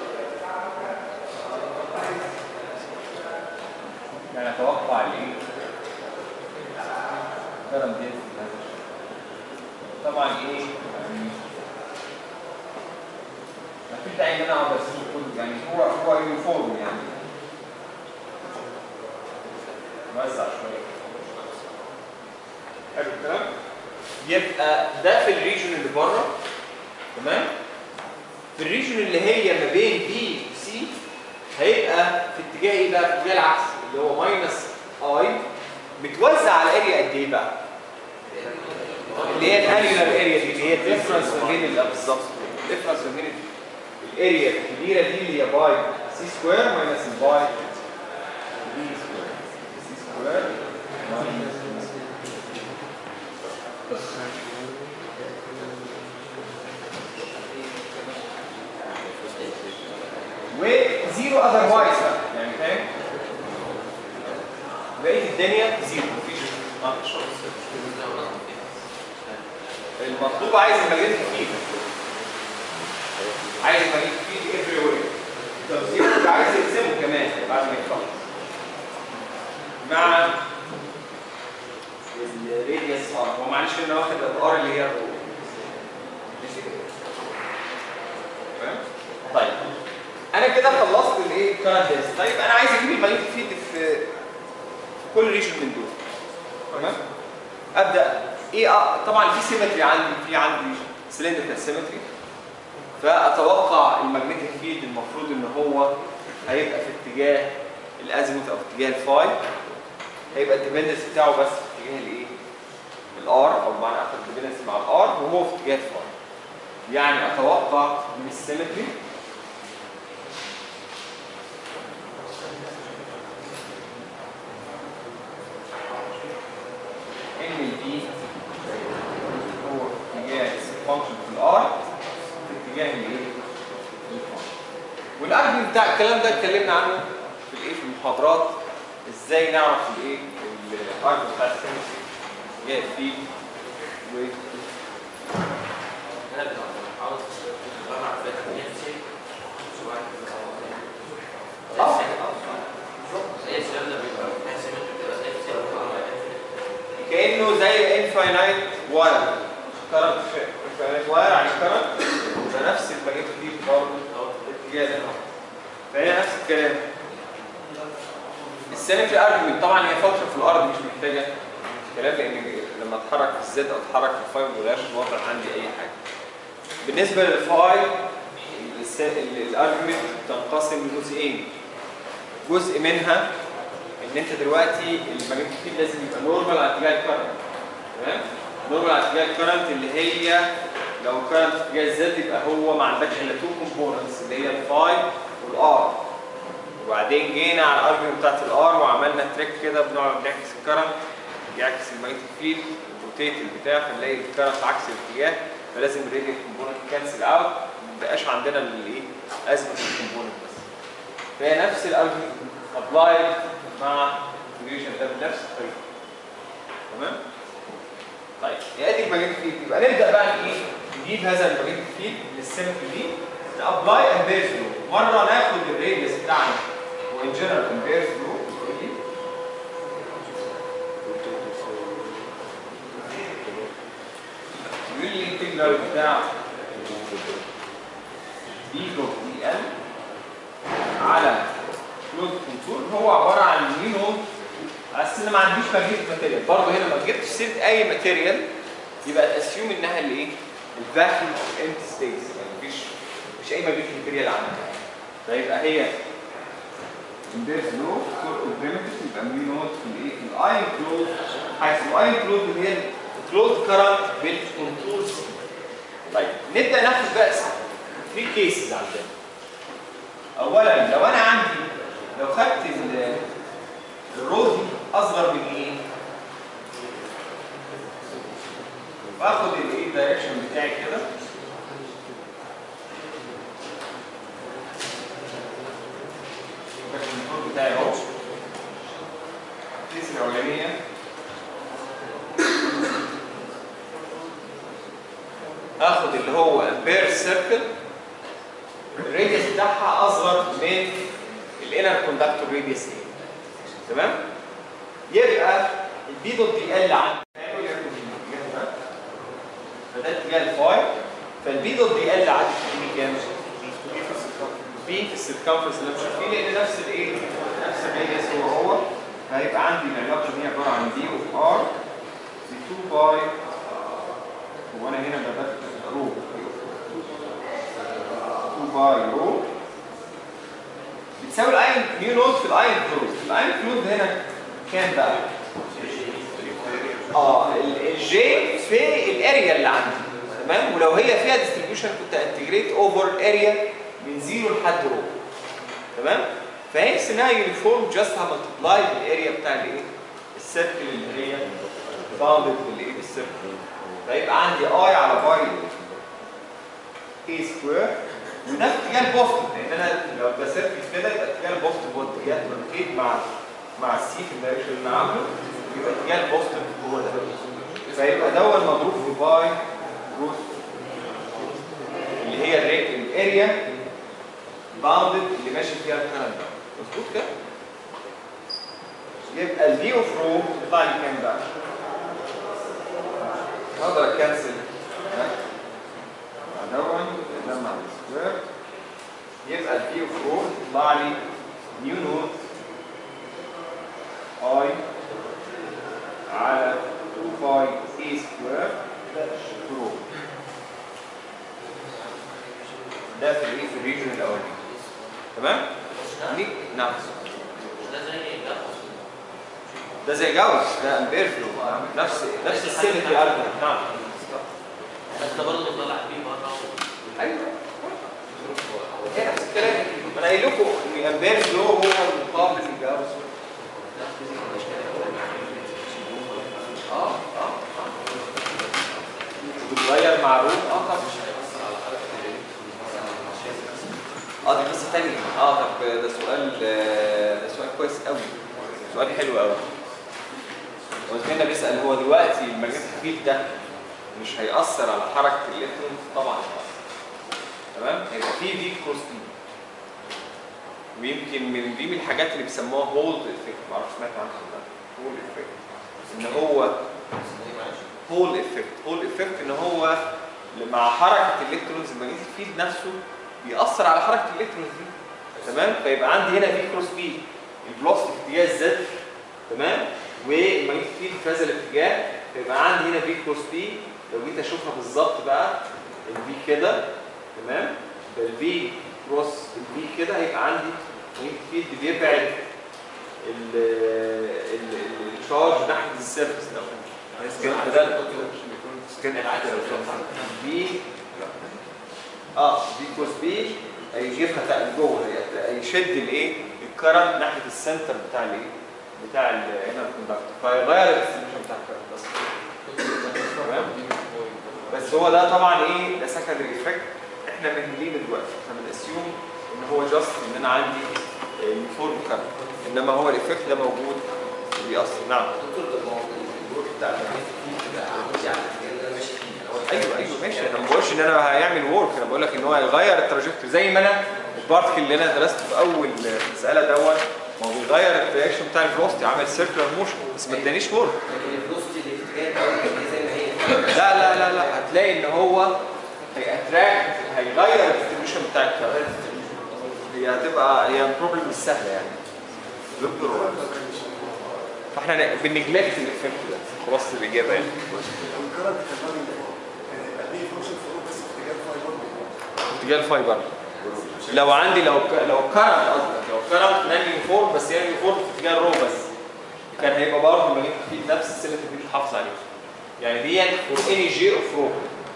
يعني اتوقع الايه؟ كرم دي هذا الشيء طبعا ايه؟ يعني ما فيش داعي ان انا اقعد ارسمه كله يعني هو هو يونيفورم يعني موزع شويه حلو الكلام؟ يبقى ده في الريجن اللي بره تمام؟ في الريجن اللي هي ما بين بي وسي هيبقى في اتجاه ايه بقى؟ في اتجاه العكس اللي هو ماينس اي متوزع على اريا قد ايه بقى؟ اللي هي الانيولار اريا دي اللي هي الديفرنس ما بين ال- بالظبط الديفرنس ما بين الاريا الكبيره دي اللي هي باي سي سكوير ماينس الباي بي سكوير سي سكوير ماينس وزيرو اذروايز بقى يعني فاهم؟ بقيه الدنيا زيرو مفيش اه المطلوب عايز الماجنتيك فيلد عايز الماجنتيك فيلد افري وير طب زيرو ده عايز يقسمه كمان بعد ما يخلص مع الراديوس ار هو معلش انا واخد الار اللي هي الرو ماشي فاهم؟ طيب انا كده خلصت الايه الكارنت طيب انا عايز اجيب الماجنتيك فيلد في في كل ريجن من دول تمام ابدا ايه أ... طبعا في سيمتري عندي في عندي سلندريكال سيمتري فاتوقع الماجنتيك فيلد المفروض ان هو هيبقى في اتجاه الازيموت او في اتجاه الفاي هيبقى الديبندنس بتاعه بس في اتجاه الايه الار او بمعنى اخر الديبندنس مع الار وهو في اتجاه الفاي يعني اتوقع من السيمتري ان البي هو اتجاه الفانكشن في الار في اتجاه الايه؟ والارجيومنت بتاع الكلام ده اتكلمنا عنه في الايه في المحاضرات ازاي نعرف الايه الارجيومنت بتاع السيمتري جاي فيه و انا عاوز اجمع فكره نفسي سواء اه زي السلام ده بيبقى تحسب انت بتبقى زي السلام كانه زي انفاينايت واير كرنت انفاينايت واير على كرنت بنفس الباكيت فيه برضه الاتجاه ده فهي نفس الكلام السيمتري ارجيومنت طبعا هي فانكشن في الارض مش محتاجه كلام لان لما اتحرك في الزد او اتحرك في الفاي ما بيغيرش الوضع عندي اي حاجه بالنسبه للفاي الارجيومنت تنقسم لجزئين جزء منها ان انت دلوقتي الماجنتيك فيلد لازم يبقى نورمال على اتجاه الكرنت تمام نورمال على اتجاه الكرنت اللي هي لو كرنت في اتجاه الزد يبقى هو ما عندكش الا تو كومبوننتس اللي هي الفاي والار وبعدين جينا على الارجيومنت بتاعت الار وعملنا تريك كده بنقعد نعكس الكرنت يعكس الماجنتيك فيلد الروتيت البتاع فنلاقي الكرنت عكس الاتجاه فلازم الراديال كومبوننت كانسل اوت ما بقاش عندنا الايه ازمه الكومبوننت بس فهي نفس الارجيومنت ابلايد مع الكونفيوجن ده بنفس الطريقه تمام طيب يا ادي الماجنتيك فيلد يبقى نبدا بقى ايه نجيب هذا الماجنتيك فيلد للسيمتري دي نابلاي امبيرز لو مره ناخد الراديوس بتاعنا وان جنرال امبيرز لو يقول لي الانتجرال بتاع دي دوت دي ال على كلوز كونتور هو عباره عن ميو بس انا ما عنديش ماجنتيك ماتيريال برضه هنا ما جبتش سيره اي ماتيريال يبقى تاسيوم انها الايه؟ الفاكيوم اوف امتي ستيتس يعني مفيش مفيش اي ماجنتيك ماتيريال عندها فيبقى هي امبيرز لو كور اوبريمتيف يبقى ميو نوت في الايه؟ في الاين كلوز حيث الاين كلوز اللي هي الكلوز كرنت بالكونتورز طيب نبدا ناخد بقى 3 كيسز عندنا اولا لو انا عندي لو خدت ال- الرو دي اصغر من ايه باخد الايه دايركشن بتاعي كده الكنترول بتاعي اهو الكيس الاولانيه اخد اللي هو امبير سيركل الراديوس بتاعها اصغر من الانر كوندكتور راديوس ايه تمام يبقى البي دوت دي ال عندي فده اتجاه الفاي فالبي دوت دي ال عندي في كام؟ بي في السيركمفرنس اللي انا مش فيه لان نفس الايه؟ نفس الراديوس هو هو فهيبقى عندي العلاقه دي عباره عن دي اوف ار في 2 باي هو انا هنا بدات رو 2 باي رو بتساوي الاين نيو نوت في الاين كلوز الاين كلوز هنا كام بقى اه ال- الجي في الاريا اللي عندي تمام ولو هي فيها ديستريبيوشن كنت انتجريت اوفر اريا من زيرو لحد رو تمام فهي اسمها يونيفورم جاست هملتبلاي بالاريا بتاع الايه السيركل اللي هي باوندد بالايه بالسيركل فيبقى عندي اي على باي اي سكوير وده اتجاه البوزيتيف لان انا لو ده سيركل كده يبقى اتجاه البوزيتيف هو اتجاه روتيت مع مع السي في الدايركشن اللي انا عامله يبقى اتجاه البوزيتيف هو ده فيبقى دوت مضروب في باي روت اللي هي الريت الاريا باوندد اللي ماشي فيها الكلام ده مظبوط كده يبقى الفي اوف رو يطلع لي كام بقى؟ اقدر اكنسل ها؟ مع دون ده مع السكوير يبقى الفي اوف رو يطلع لي نيو نوت اي على 2 باي اي سكوير رو ده في الايه في الريجن الاولاني تمام؟ نيك نعم ده زي ايه ده ده زي جوز ده امبير فلو نفس نفس السيمتري ارجمنت نعم انت برضه طالع بيه بره ايوه هي نفس الكلام ما انا قايل لكم ان امبير فلو هو المقابل للجوز اه اه بتغير مع روم اه طبعا اه دي قصه ثانيه اه طب ده سؤال آه، ده سؤال كويس قوي سؤال حلو قوي هو زميلنا بيسال هو دلوقتي الماجنتيك فيلد ده مش هيأثر على حركه الالكترون طبعا هيأثر تمام هيبقى في في كروس بي ويمكن من دي من الحاجات اللي بيسموها هولد افكت معرفش سمعت عنها ولا لا هولد افكت ان هو هول افكت هول افكت ان هو مع حركه الالكترونز الماجنتيك فيلد نفسه بيأثر على حركه الالكترونز دي تمام فيبقى عندي هنا في كروس بي الفلوسيتي في اتجاه الزد تمام والماجنتيك فيلد في هذا الاتجاه فيبقى عندي هنا في كروس بي لو جيت اشوفها بالظبط بقى الفي كده تمام فالفي كروس الفي كده هيبقى عندي ماجنتيك فيلد بيبعد ال- ال- ال- الشارج ناحيه السيرفس ده بدل سكان بي اه بي كروس بي هيجيبها تق- لجوه هي- هيشد الايه الكرنت ناحيه السنتر بتاع الايه بتاع الانر كوندكتور فيغير الاستيميشن بتاع الكرنت بس تمام بس هو ده طبعا ايه ده سكندري افكت احنا مهملين دلوقتي احنا بنأسيوم ان هو جاست ان انا عندي يونيفورم كرنت انما هو الايفكت ده موجود بيأثر نعم دكتور طب ما هو الدور بتاع المريض بيبقى عمودي على الاتجاه اللي انا ماشي فيه يعني هو ايوه ايوه ماشي انا ما بقولش ان انا هيعمل وورك انا بقول لك ان هو هيغير التراجكتوري زي ما انا البارتكل اللي انا درسته في اول مساله دوت ما هو بيغير الرياكشن بتاع الفلوستي عامل سيركلر موشن بس ما ادانيش وورك لكن الفلوسيتي اللي في اتجاه الاول كان زي ما هي لا لا لا لا هتلاقي ان هو هيأتراكت هيغير الديستريبيوشن بتاع الكرنت هي هتبقى هي بروبلم مش سهله يعني دكتور فاحنا بنجلكت الايفكت ده خلاص الاجابه يعني والكرنت كمان يبقى ليه فانكشن فوق بس في اتجاه الفاي برضه اتجاه الفايبر لو عندي لو ك... لو كرنت قصدك لو كرنت نان يونيفورم بس هي يونيفورم في اتجاه الرو بس كان هيبقى برضه الماجنتيك فيلد نفس السنه اللي بتحافظ عليه يعني دي فور اني جي اوف رو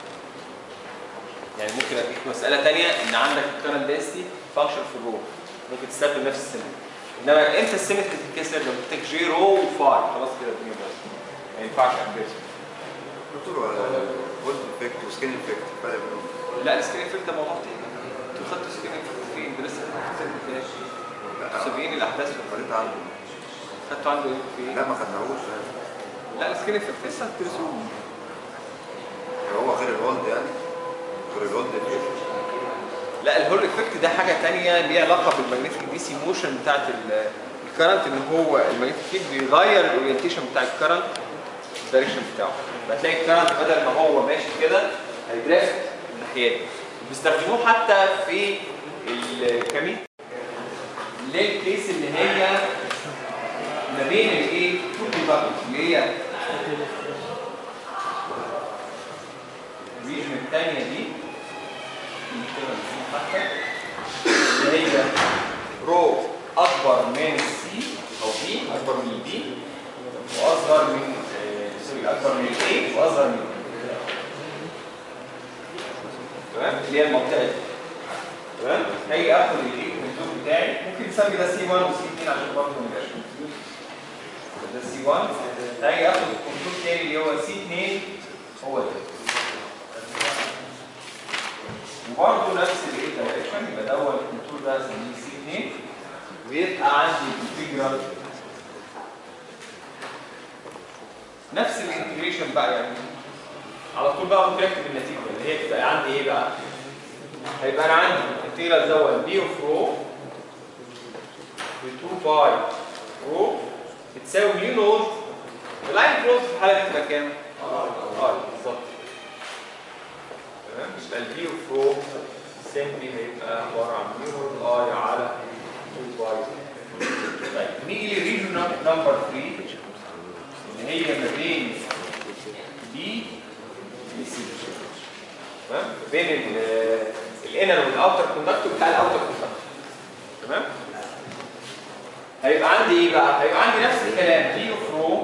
يعني ممكن اديك مساله ثانيه ان عندك الكرنت دنسيتي فانكشن في الرو ممكن تستخدم نفس السنه انما امتى السنه تتكسر لما تحتاج جي رو وفاي خلاص كده الدنيا باظت ما ينفعش اعمل دكتور قلت افكت وسكين افكت فرق بينهم لا السكرين فيلد ده موضوع تاني انتوا خدتوا سكرين فيلد فين ده لسه لا، سابقين الاحداث في قريت عنه خدتوا عنده ايه فين لا ما خدناهوش لا السكرين فيلد لسه هتدرسوه هو غير الهولد يعني غير الهولد لا الهول افكت ده حاجه ثانيه ليها علاقه بالمagnetic دي سي موشن بتاعت ال- الكرنت ان هو المagnetic فيلد بيغير الاورينتيشن بتاع الكرنت الدايركشن بتاعه فتلاقي الكرنت بدل ما هو ماشي كده هيدرافت الناحيه دي بيستخدموه حتى في الكمين اللي الكيس اللي هي ما بين الايه تو ديباجز اللي هي الريجن الثانيه دي اللي هي رو اكبر من السي او بي اكبر من البي واصغر من آه، سوري اكبر من الاي واصغر من ال تمام اللي هي المنطقه دي تمام هاجي اخد الايه الكونتور بتاعي ممكن تسمي ده سي 1 وسي 2 عشان برضه ما يبقاش confused. ده سي 1 هاجي اخد الكونتور الثاني اللي هو سي 2 هو ده وبرضه نفس الايه دايركشن يبقى ده هو الكونتور ده اسميه سي 2 ويبقى عندي الانتجرال نفس الانتجريشن بقى يعني على طول بقى ممكن اكتب النتيجه اللي هي تبقى عندي ايه بقى؟ هيبقى انا عندي الانتجرال دوت بي اوف رو ب 2 باي رو بتساوي ميو نوت اللاين كلوز في الحاله دي تبقى كام؟ اه بالظبط تمام يبقى البي اوف رو سيمبلي هيبقى عباره عن ميو نوت اي على 2 باي طيب نيجي للريجن نمبر 3 اللي هي ما بين بي وسي تمام بين الانر والاوتر كوندكتور بتاع الاوتر كوندكتور تمام هيبقى عندي ايه بقى هيبقى عندي نفس الكلام بي اوف رو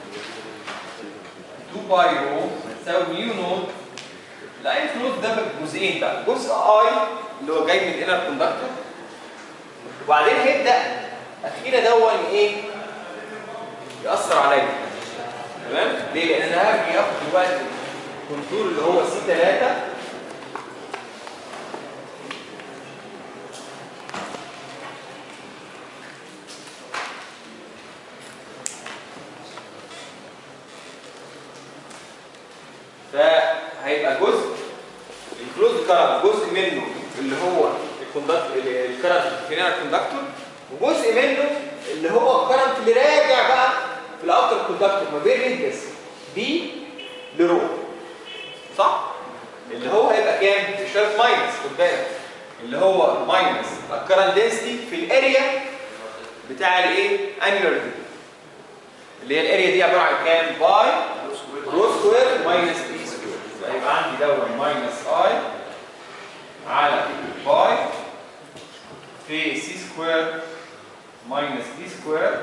2 باي رو تساوي ميو نوت الاي نوت ده جزئين بقى جزء اي اللي هو جاي من الانر كوندكتور وبعدين هيبدا اخيرا دون ايه ياثر عليا تمام ليه لان انا هاجي اخد دلوقتي الكونتور اللي هو سي 3 اللي هو الكوندكت الكرنت في الكوندكتور وجزء منه اللي هو الكرنت اللي راجع بقى في الاوتر كوندكتور ما بين ريديوس بي لرو صح اللي هو هيبقى كام اشاره ماينس خد بالك اللي هو ماينس الكرنت دنسيتي في الاريا بتاع الايه انيولار اللي هي الاريا دي عباره عن كام باي رو سكوير ماينس بي سكوير يبقى يبقى عندي دوت ماينس اي على باي في سي سكوير ماينس دي سكوير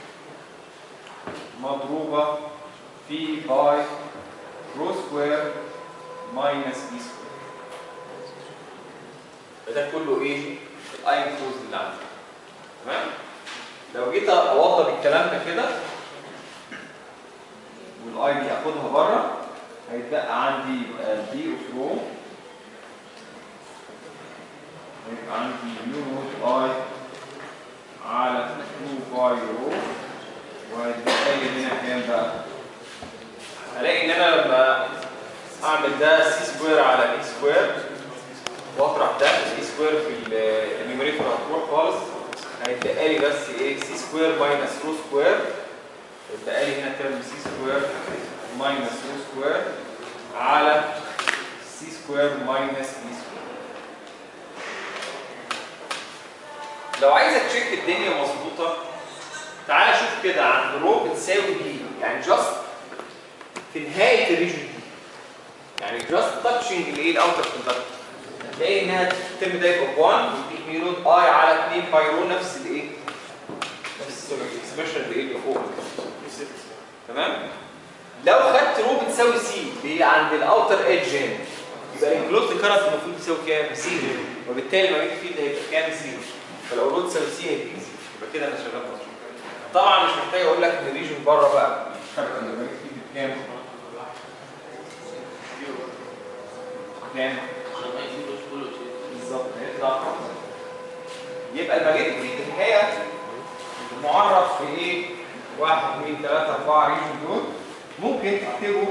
مضروبة في باي رو سكوير ماينس بي سكوير فده كله ايه؟ الاين فوز اللي عندي تمام؟ لو جيت اوضب الكلام ده كده والاي دي اخدها بره هيتبقى عندي يبقى دي اوف رو هيبقى عندي يو نوت اي على 2 باي رو وهيتبقى لي هنا كام بقى؟ هلاقي ان انا لما اعمل ده سي سكوير على اي سكوير واطرح ده سي سكوير في النيوميريتور هتروح خالص هيتبقى لي بس ايه سي سكوير ماينس رو سكوير يبقى لي هنا ترم سي سكوير ماينس رو سكوير على سي سكوير ماينس بي سكوير لو عايزك تشيك الدنيا مظبوطه تعالى شوف كده عند رو بتساوي بي يعني جاست في نهايه الريجن دي يعني جاست تاتشنج الايه الاوتر كوندكتور هتلاقي انها الترم ده يبقى 1 ويديك مي نوت اي على 2 باي رو نفس الايه؟ نفس الاكسبريشن اللي ايه اللي فوق تمام؟ لو خدت رو بتساوي سي اللي هي عند الاوتر ايدج هنا يبقى الانكلوزد كارنت المفروض يساوي كام؟ سي وبالتالي الماجنتيك فيلد هيبقى كام؟ زيرو فلو رو تساوي سي هيبقى زيرو يبقى كده انا شغال مظبوط طبعا مش محتاج اقول لك ان الريجن بره بقى فرق الماجنتيك فيلد كام؟ كام؟ بالظبط هيطلع يبقى الماجنتيك فيلد في الحقيقه معرف في ايه؟ 1 2 3 4 ريجن دول ممكن تكتبه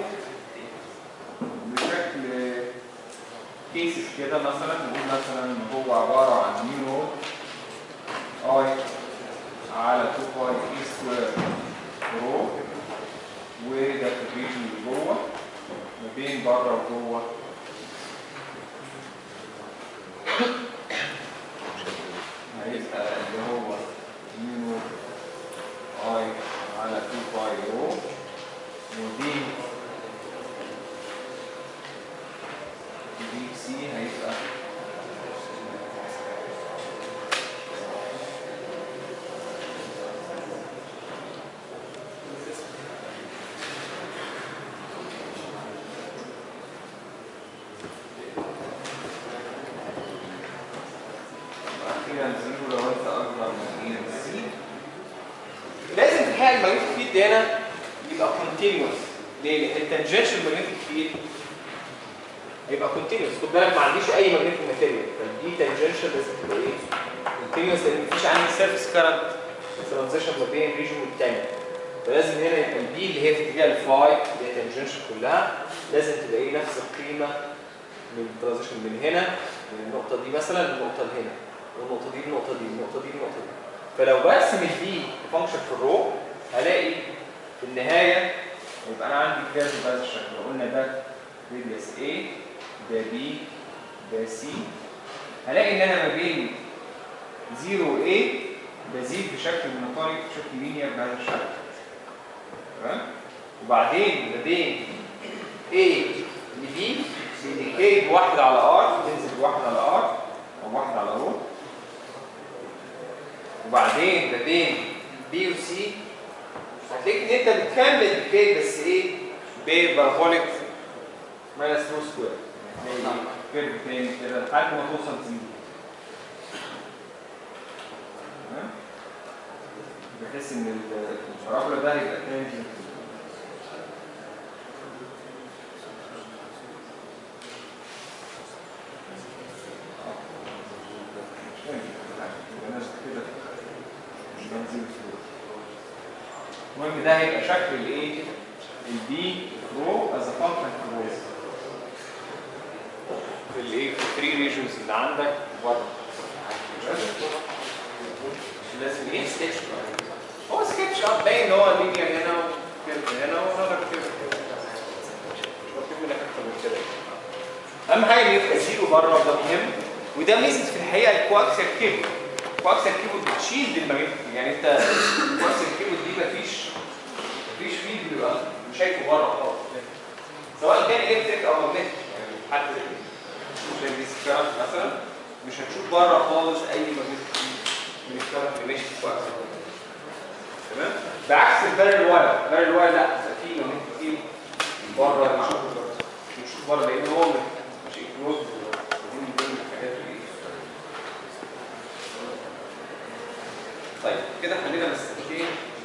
بشكل كيسز كده مثلا نقول مثلا ان هو عباره عن نيو اي على 2 باي اي سكوير رو وده في الريجن اللي جوه ما بين بره وجوه هيبقى اللي هو نيو اي على 2 باي رو ودي دي سي هيبقى أخيرا زيرو لو أنت أكبر من إيه سي لازم في الحقيقه الماجنتيك فيلد هنا يبقى كونتينوس ليه؟ لان التنجنشال ماجنتيك فيلد هيبقى كونتينوس خد بالك ما عنديش اي ماجنتيك ماتيريال فدي تنجنشال لازم تبقى ايه؟ كونتينوس لان مفيش عندي سيرفيس كارنت ترانزيشن ما بين ريجن والتاني فلازم هنا يبقى البي اللي هي في اتجاه الفاي اللي هي تنجنشال كلها لازم تبقى ايه نفس القيمه من الترانزيشن من هنا من النقطه دي مثلا للنقطه اللي هنا والنقطه دي النقطه دي النقطه دي النقطه دي فلو برسم البي فانكشن في الرو هلاقي في النهايه يبقى انا عندي كيرف بهذا الشكل لو قلنا ده ريديوس A ده B ده C هلاقي ان انا ما بين 0 A بزيد بشكل منطقي بشكل لينير بهذا الشكل تمام وبعدين ما بين A ل B بيديكيت بواحد على R تنزل بواحد على R او واحد على رو وبعدين ما بين بي وسي هتلاقيك ان انت بتكمل كده بس ايه ببارابوليك ماينس رو سكوير يعني كيرف تاني كده لحد ما توصل زيرو تمام؟ بحيث ان البارابولا ده هيبقى تانجنت المهم ده هيبقى شكل الايه البي رو از ا فانكشن في في الايه في الثري ريجنز اللي عندك بره لازم ايه سكتش هو سكتش اه باين ان هو لينير هنا وكيرف هنا ونظر كيرف هنا مش مطلوب منك اكتر من كده اهم حاجه ان يبقى زيرو بره وده مهم وده ميزه في الحقيقه الكواكسيال كيبل الكواكسيال كيبل بتشيل الماجنتيك يعني انت الكواكسيال كيبل دي مفيش مفيش فيد بيبقى مش شايفه بره خالص سواء كان الكتريك او ماجنتيك يعني حد زي دي سكارت مثلا مش هتشوف بره خالص اي ماجنتيك فيد من الكارت اللي ماشي في الكواكسيال تمام بعكس البارل واير البارل واير لا بيبقى فيه ماجنتيك فيد بره نشوفه بره نشوف بره لان هو مش انكلوز دي من ضمن الحاجات اللي طيب كده خلينا مستنيين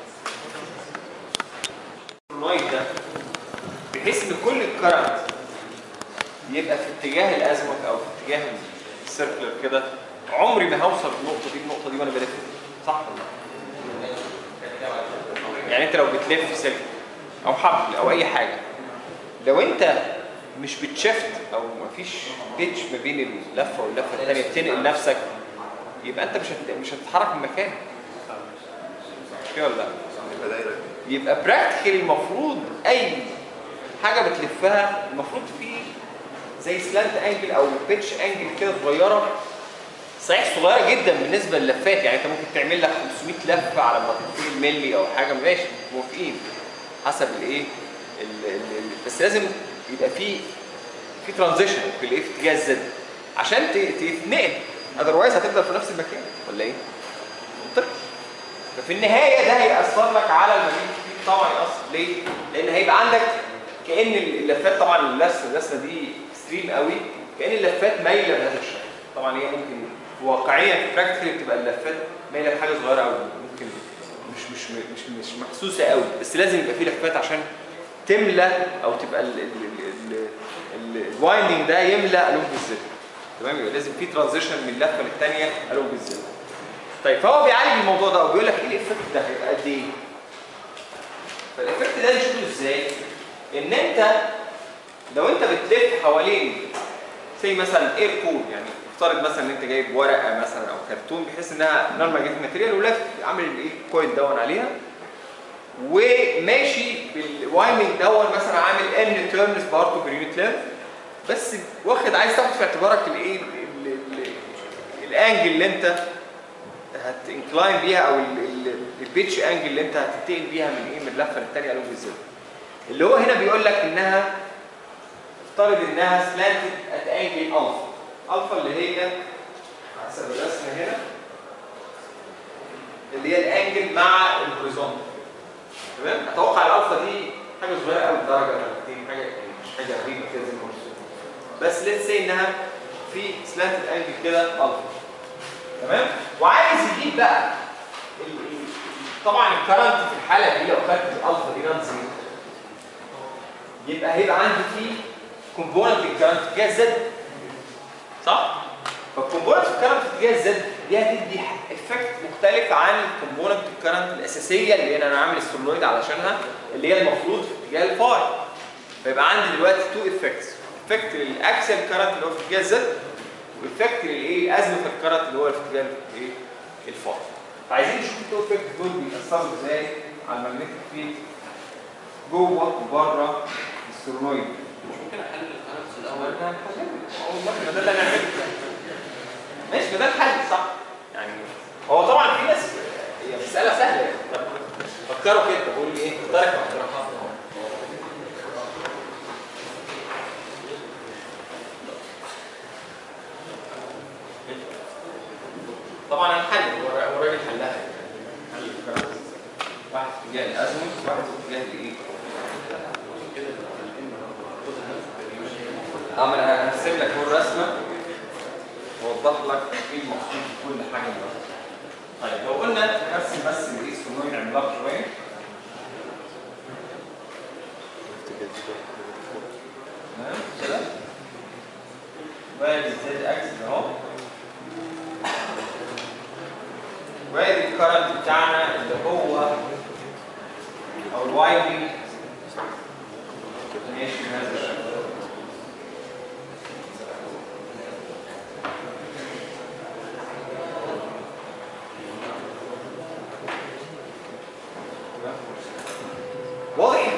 النايت ده بحيث ان كل الكرنت يبقى في اتجاه الازمك او في اتجاه السيركلر كده عمري ما هوصل النقطه دي النقطه دي وانا بلف صح ولا لا؟ يعني انت لو بتلف سلك او حبل او اي حاجه لو انت مش بتشفت او مفيش بيتش ما بين اللفه واللفه الثانيه بتنقل نفسك يبقى انت مش هت... مش هتتحرك من مكانك مش كده ولا لا؟ يبقى دايره يبقى براكتيكال المفروض اي حاجه بتلفها المفروض في زي سلانت انجل او بيتش انجل كده صغيره صحيح صغيره جدا بالنسبه للفات يعني انت ممكن تعمل لك 500 لفه على ما تطير ملي او حاجه ماشي موافقين حسب الايه ال- ال- ال- بس لازم يبقى في في ترانزيشن في الايه في اتجاه الزد عشان ت- تتنقل اذروايز هتفضل في نفس المكان ولا ايه؟ منطقي ففي النهايه ده هيأثر لك على المدينة طبعا يأثر ليه؟ لأن هيبقى عندك كأن اللفات طبعا اللسه اللسه دي اكستريم قوي كأن اللفات مايله بهذا الشكل طبعا هي ممكن واقعيا في براكتيكالي بتبقى اللفات مايله بحاجه صغيره قوي ممكن مش مش مش مش محسوسه قوي بس لازم يبقى في لفات عشان تملى او تبقى ال- ال- ال- ال- الوايندنج ده يملى الوم بالزد تمام يبقى لازم في ترانزيشن من لفه للثانيه الوم بالزد طيب فهو بيعالج الموضوع ده وبيقول لك ايه الايفكت ده هيبقى قد ايه فالايفكت ده نشوفه ازاي ان انت لو انت بتلف حوالين زي مثلا اير كول يعني افترض مثلا ان انت جايب ورقه مثلا او كرتون بحيث انها نون ماجنتيك ماتيريال ولف عامل الايه كويل دون عليها وماشي بالوايندنج دون مثلا عامل ان تيرنز برضه باليونت لينث بس واخد عايز تاخد في اعتبارك الايه ال- ال- ال- الانجل اللي انت هتنكلاين بيها او البيتش انجل اللي انت هتنتقل بيها من ايه من اللفه للثانيه الوم بالزد اللي هو هنا بيقول لك انها افترض انها سلانتد ات انجل الفا الفا اللي هي حسب الرسمه هنا اللي هي الانجل مع الهوريزونتال تمام اتوقع الالفا دي حاجه صغيره قوي درجه درجتين حاجه مش حاجه غريبه كده زي ما قلت بس ليتس سي انها في سلانتد انجل كده الفا تمام وعايز يجيب بقى ال- ال- طبعا الكرنت في الحاله دي لو خدت الالفا دي نان زيرو يبقى هيبقى عندي فيه كومبوننت الكرنت في اتجاه الزد صح؟ فالكومبوننت الكرنت في اتجاه الزد دي هتدي افكت مختلف عن الكومبوننت الكرنت الاساسيه اللي انا عامل السولنويد علشانها اللي هي المفروض في اتجاه الفاي فيبقى عندي دلوقتي تو افكتس افكت للاكسل كرنت اللي هو في اتجاه الزد وافكت للايه ازمه الكرنت اللي هو في اتجاه الايه الفاي فعايزين نشوف التو افكت دول بيأثروا ازاي على المagnetic فيلد جوه وبره السولنويد مش ممكن احل الكاركترز الاول والله ما ده اللي انا عملته ماشي ما ده الحل صح يعني هو طبعا في ناس هي مساله سهله طب فكروا كده بقول لي ايه اقترح اقتراحات طبعا الحل هو الر- هو الراجل حلها يعني حل الكلام ده. واحد في اتجاه الازمه واحد في اتجاه الايه اه ما انا هرسم لك هو الرسمه واوضح لك ايه المقصود بكل حاجه دلوقتي. طيب لو قلنا نرسم بس الايه سونويد عملاق شويه تمام كده وادي الزد اكسس اهو وادي الكرنت بتاعنا اللي هو او الوايدنج ماشي بهذا الشكل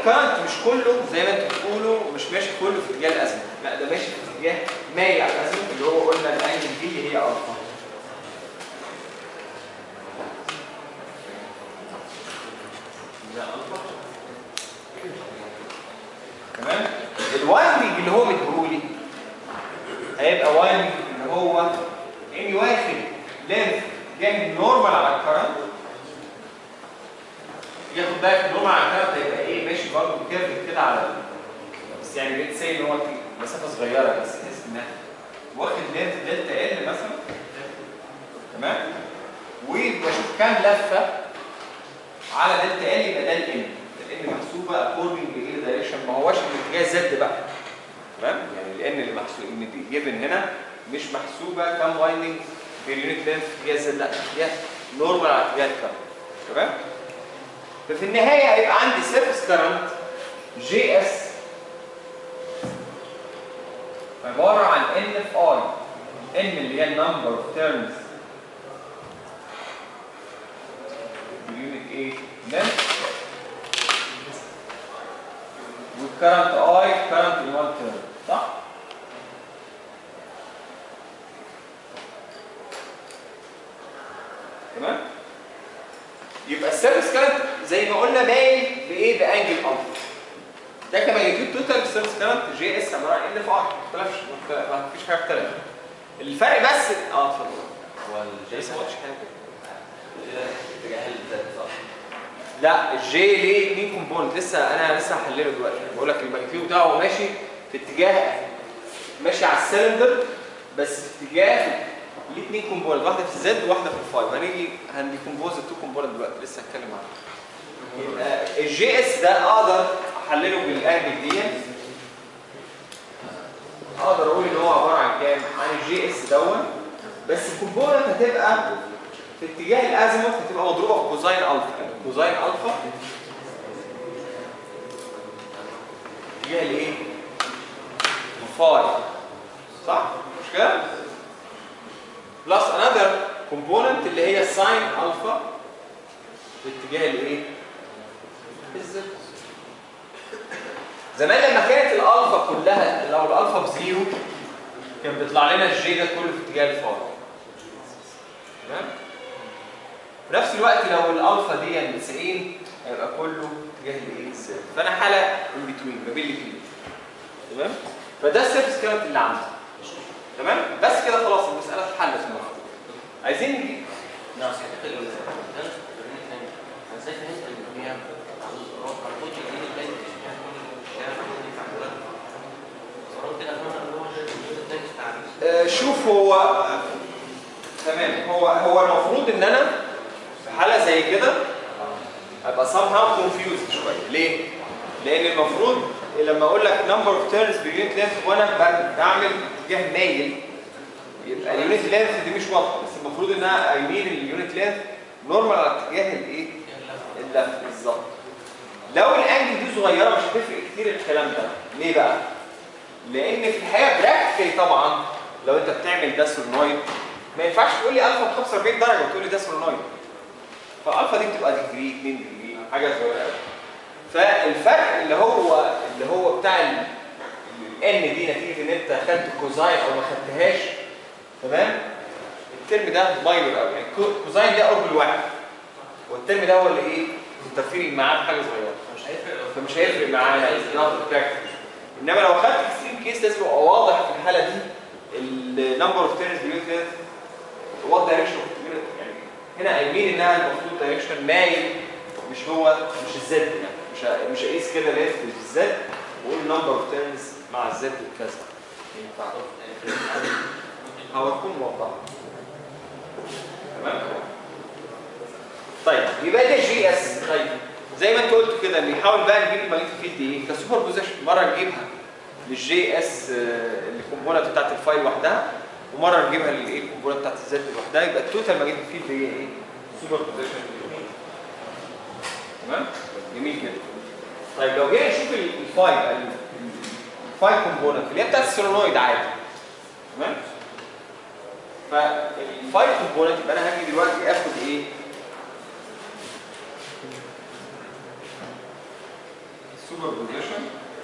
الكرنت مش كله زي ما انتوا بتقولوا مش ماشي كله في اتجاه الازمه لا ده ماشي في اتجاه مايل على الازمه اللي هو قلنا الانجل دي هي الفا ده الفا تمام الوايندنج اللي هو مديهولي هيبقى وايندنج اللي هو اني واخد لينث جاي نورمال على الكرنت ياخد بالك ان هو مع الكارت هيبقى ايه ماشي برضه كيرف كده على ال- بس يعني ليتس سي ان هو مسافه صغيره بس تحس انها واخد لينث دلتا ال مثلا تمام وبشوف كام لفه على دلتا ال يبقى ده الان الان محسوبه اكوردنج لايه دايركشن ما هوش الاتجاه زد بقى تمام يعني الان اللي محسوب ان دي جيفن هنا مش محسوبه كام وايندنج باليونت لينث في اتجاه زد لا اتجاه نورمال على اتجاه الكارت تمام ففي النهاية هيبقى عندي سيرفس كرنت جي اس عبارة عن ان في اي ان اللي هي النمبر اوف تيرمز يونت ايه لينث والكرنت اي كرنت ان 1 تيرم صح؟ تمام؟ يبقى السيرفس كارنت زي ما قلنا مايل بايه بانجل الفا ده كما يجيب توتال السيرفس كارنت جي اس عباره عن ان في ار ما اختلفش ما اختلف- ما فيش حاجه اختلفت الفرق بس اه اتفضل هو الجي لسه ما قلتش حاجه اتجاه الزد صح؟ لا الجي ليه اتنين كومبوننت لسه انا لسه هحلله دلوقتي بقول لك الماجنتيود بتاعه ماشي في اتجاه ماشي على السلندر بس في اتجاه ليه اتنين كومبوننت واحده في الزد وواحده في الفاي وهنيجي هنديكومبوز التو كومبوننت دلوقتي لسه هتكلم عنه يبقى الجي اس ده اقدر احلله بالانجل دي اقدر اقول ان هو عباره عن كام عن الجي اس دون بس الكومبوننت هتبقى في اتجاه الازيموث هتبقى مضروبه في كوزاين الفا كوزاين الفا اتجاه الايه فاي صح مش كده بلس انذر كومبوننت اللي هي ساين الفا في اتجاه الايه الزد زمان لما كانت الالفا كلها لو الالفا بزيرو كان بيطلع لنا الجي ده كله في اتجاه الفاي تمام في نفس الوقت لو الالفا دي 90 هيبقى كله اتجاه الايه الزد فانا حاله ان بتوين ما بين الاثنين تمام فده السيرفس كارنت اللي عندي تمام بس كده خلاص المساله اتحلت المفروض عايزين نجيب نعم حته ال انا شايف ان هي مربوط بالجديد البيت مش هيكون الشارع اللي في قررت كده افهم ان هو ده التعريف آه، شوف هو تمام هو هو المفروض ان انا في حاله زي كده ابقى somehow confused شويه ليه؟ لان المفروض لما اقول لك number of turns باليونت length وانا ب- بعمل اتجاه مايل يبقى اليونت length دي مش واضحه بس المفروض ان انا ايمين اليونت length نورمال على اتجاه الايه؟ اللف بالظبط لو الانجل دي صغيره مش هتفرق كتير الكلام ده ليه بقى؟ لان في الحقيقه براكتيكالي طبعا لو انت بتعمل ده سولنويد ما ينفعش تقول لي الفا ب 45 درجه وتقول لي ده سولنويد فالالفا دي بتبقى ديجري 2 ديجري حاجه صغيره قوي فالفرق اللي هو اللي هو بتاع الان دي نتيجه ان انت خدت كوزاين او ما خدتهاش تمام الترم ده ماينور قوي يعني كو- كوزاين ده اول واحد والترم ده هو اللي ايه متفقين معاه بحاجه صغيره مش هيفرق لو فمش هيفرق معانا براكتيكال انما لو خدت اكستريم كيس لازم يبقى واضح في الحاله دي النمبر اوف تيرنز بيوت وات دايركشن يعني هنا قايلين انها المفروض دايركشن مايل مش هو مش الزد يعني مش ه- مش هقيس كده ليفت بالزد واقول نمبر اوف تيرنز مع الزد وكذا ينفع هو تكون موضحه تمام طيب يبقى ده جي اس طيب زي ما انت قلت كده بنحاول بقى نجيب الماجنتيك فيلد ايه كسوبر بوزيشن مره نجيبها للجي اس الكومبوننت بتاعت الفايل لوحدها ومره نجيبها للايه الكومبوننت بتاعت الزد لوحدها يبقى التوتال ماجنتيك فيلد هي ايه سوبر بوزيشن تمام جميل كده طيب لو جينا نشوف ال- الفايل ال- ال- الفايل كومبوننت اللي هي بتاعت السولونويد عادي تمام فالفايل كومبوننت يبقى انا هاجي دلوقتي اخد ايه السوبر سوبر بوزيشن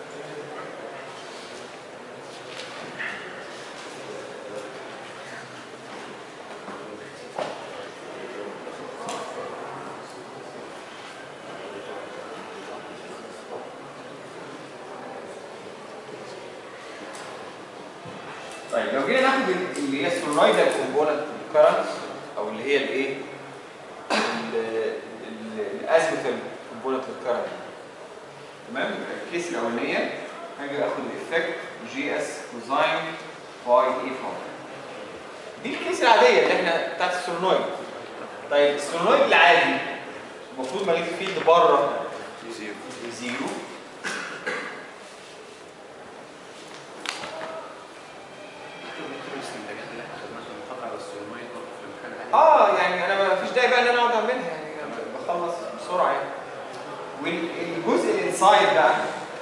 طيب لو جينا ناخد اللي هي السولنويدال كومبوننت كارنت او اللي هي الايه الازمثال كومبوننت كارنت تمام الكيس الاولانيه هاجي اخد الافكت جي اس كوزاين باي اي فاي دي الكيس العاديه اللي احنا بتاعت السولنويد طيب السولنويد العادي المفروض ماجنتيك فيلد بره زيرو زيرو اه يعني انا ما فيش داعي بقى ان انا اقعد اعملها يعني أنا بخلص بسرعه يعني والجزء الانسايد بقى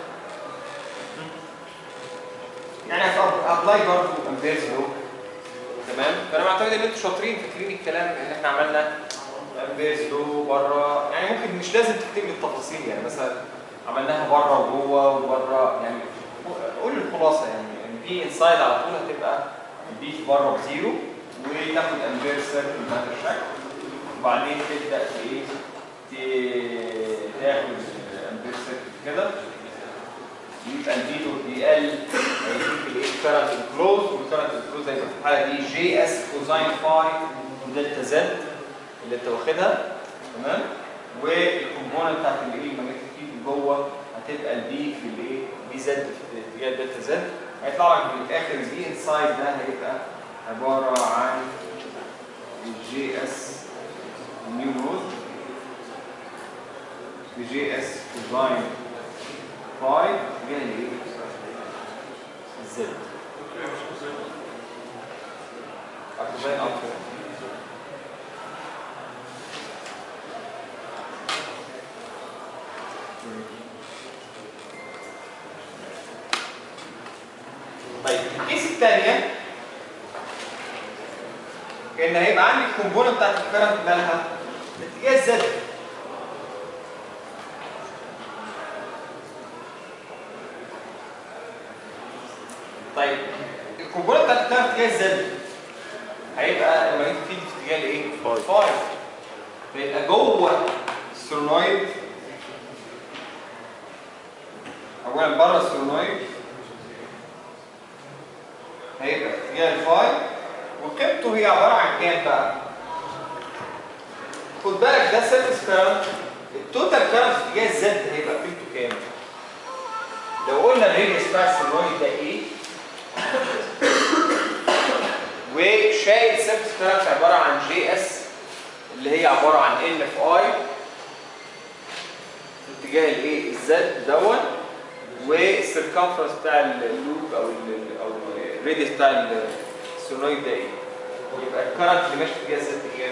يعني ابلاي برضه امبيرز لو تمام فانا بعتقد ان انتوا شاطرين فاكرين الكلام اللي احنا عملنا امبيرز لو بره يعني ممكن مش لازم تكتب لي التفاصيل يعني مثلا عملناها بره وجوه وبره يعني قول الخلاصه يعني ان في انسايد على طول هتبقى البيت بره بزيرو وتاخد امبير سيركل بهذا الشكل وبعدين تبدا ايه ت- تاخد امبير سيركل كده يبقى الفيتو بيقل هيديك الايه كارنت انكلوز والكارنت انكلوز هيبقى في الحاله دي جي اس كوزاين فاي ودلتا زد اللي انت واخدها تمام والكومبوننت بتاعت الايه الماجنتيك فيلد جوه هتبقى البي في الايه بي زد في اتجاه دلتا زد هيطلع لك في الاخر البي انسايد ده هيبقى عباره عن الجي اس نيو نود بجي اس كوزاين فاي من الايه الزد كوزاين الفا طيب الكيس الثانيه ان هيبقى عندي الكومبوننت بتاعت الكرنت مالها اتجاه الزد طيب الكومبوننت بتاعت الكرنت اتجاه الزد هيبقى لما يجي فيد في اتجاه الايه؟ فاي. 5 فيبقى جوه السولنويد اولا بره السولنويد هيبقى في اتجاه الفاي وقيمته هي عباره عن كام بقى؟ خد بالك ده سيرفيس كارنت التوتال كارنت في اتجاه الزد هيبقى قيمته كام؟ لو قلنا الريديوس بتاع السولنويد ده ايه؟ وشايل سيرفيس كارنت عباره عن جي اس اللي هي عباره عن ان في اي في اتجاه الايه؟ الزد دوت والسيركمفرنس بتاع اللوب او ال او الريديوس بتاع السولنويد ده ايه؟ يبقى الكرنت اللي ماشي في اتجاه الزد كام؟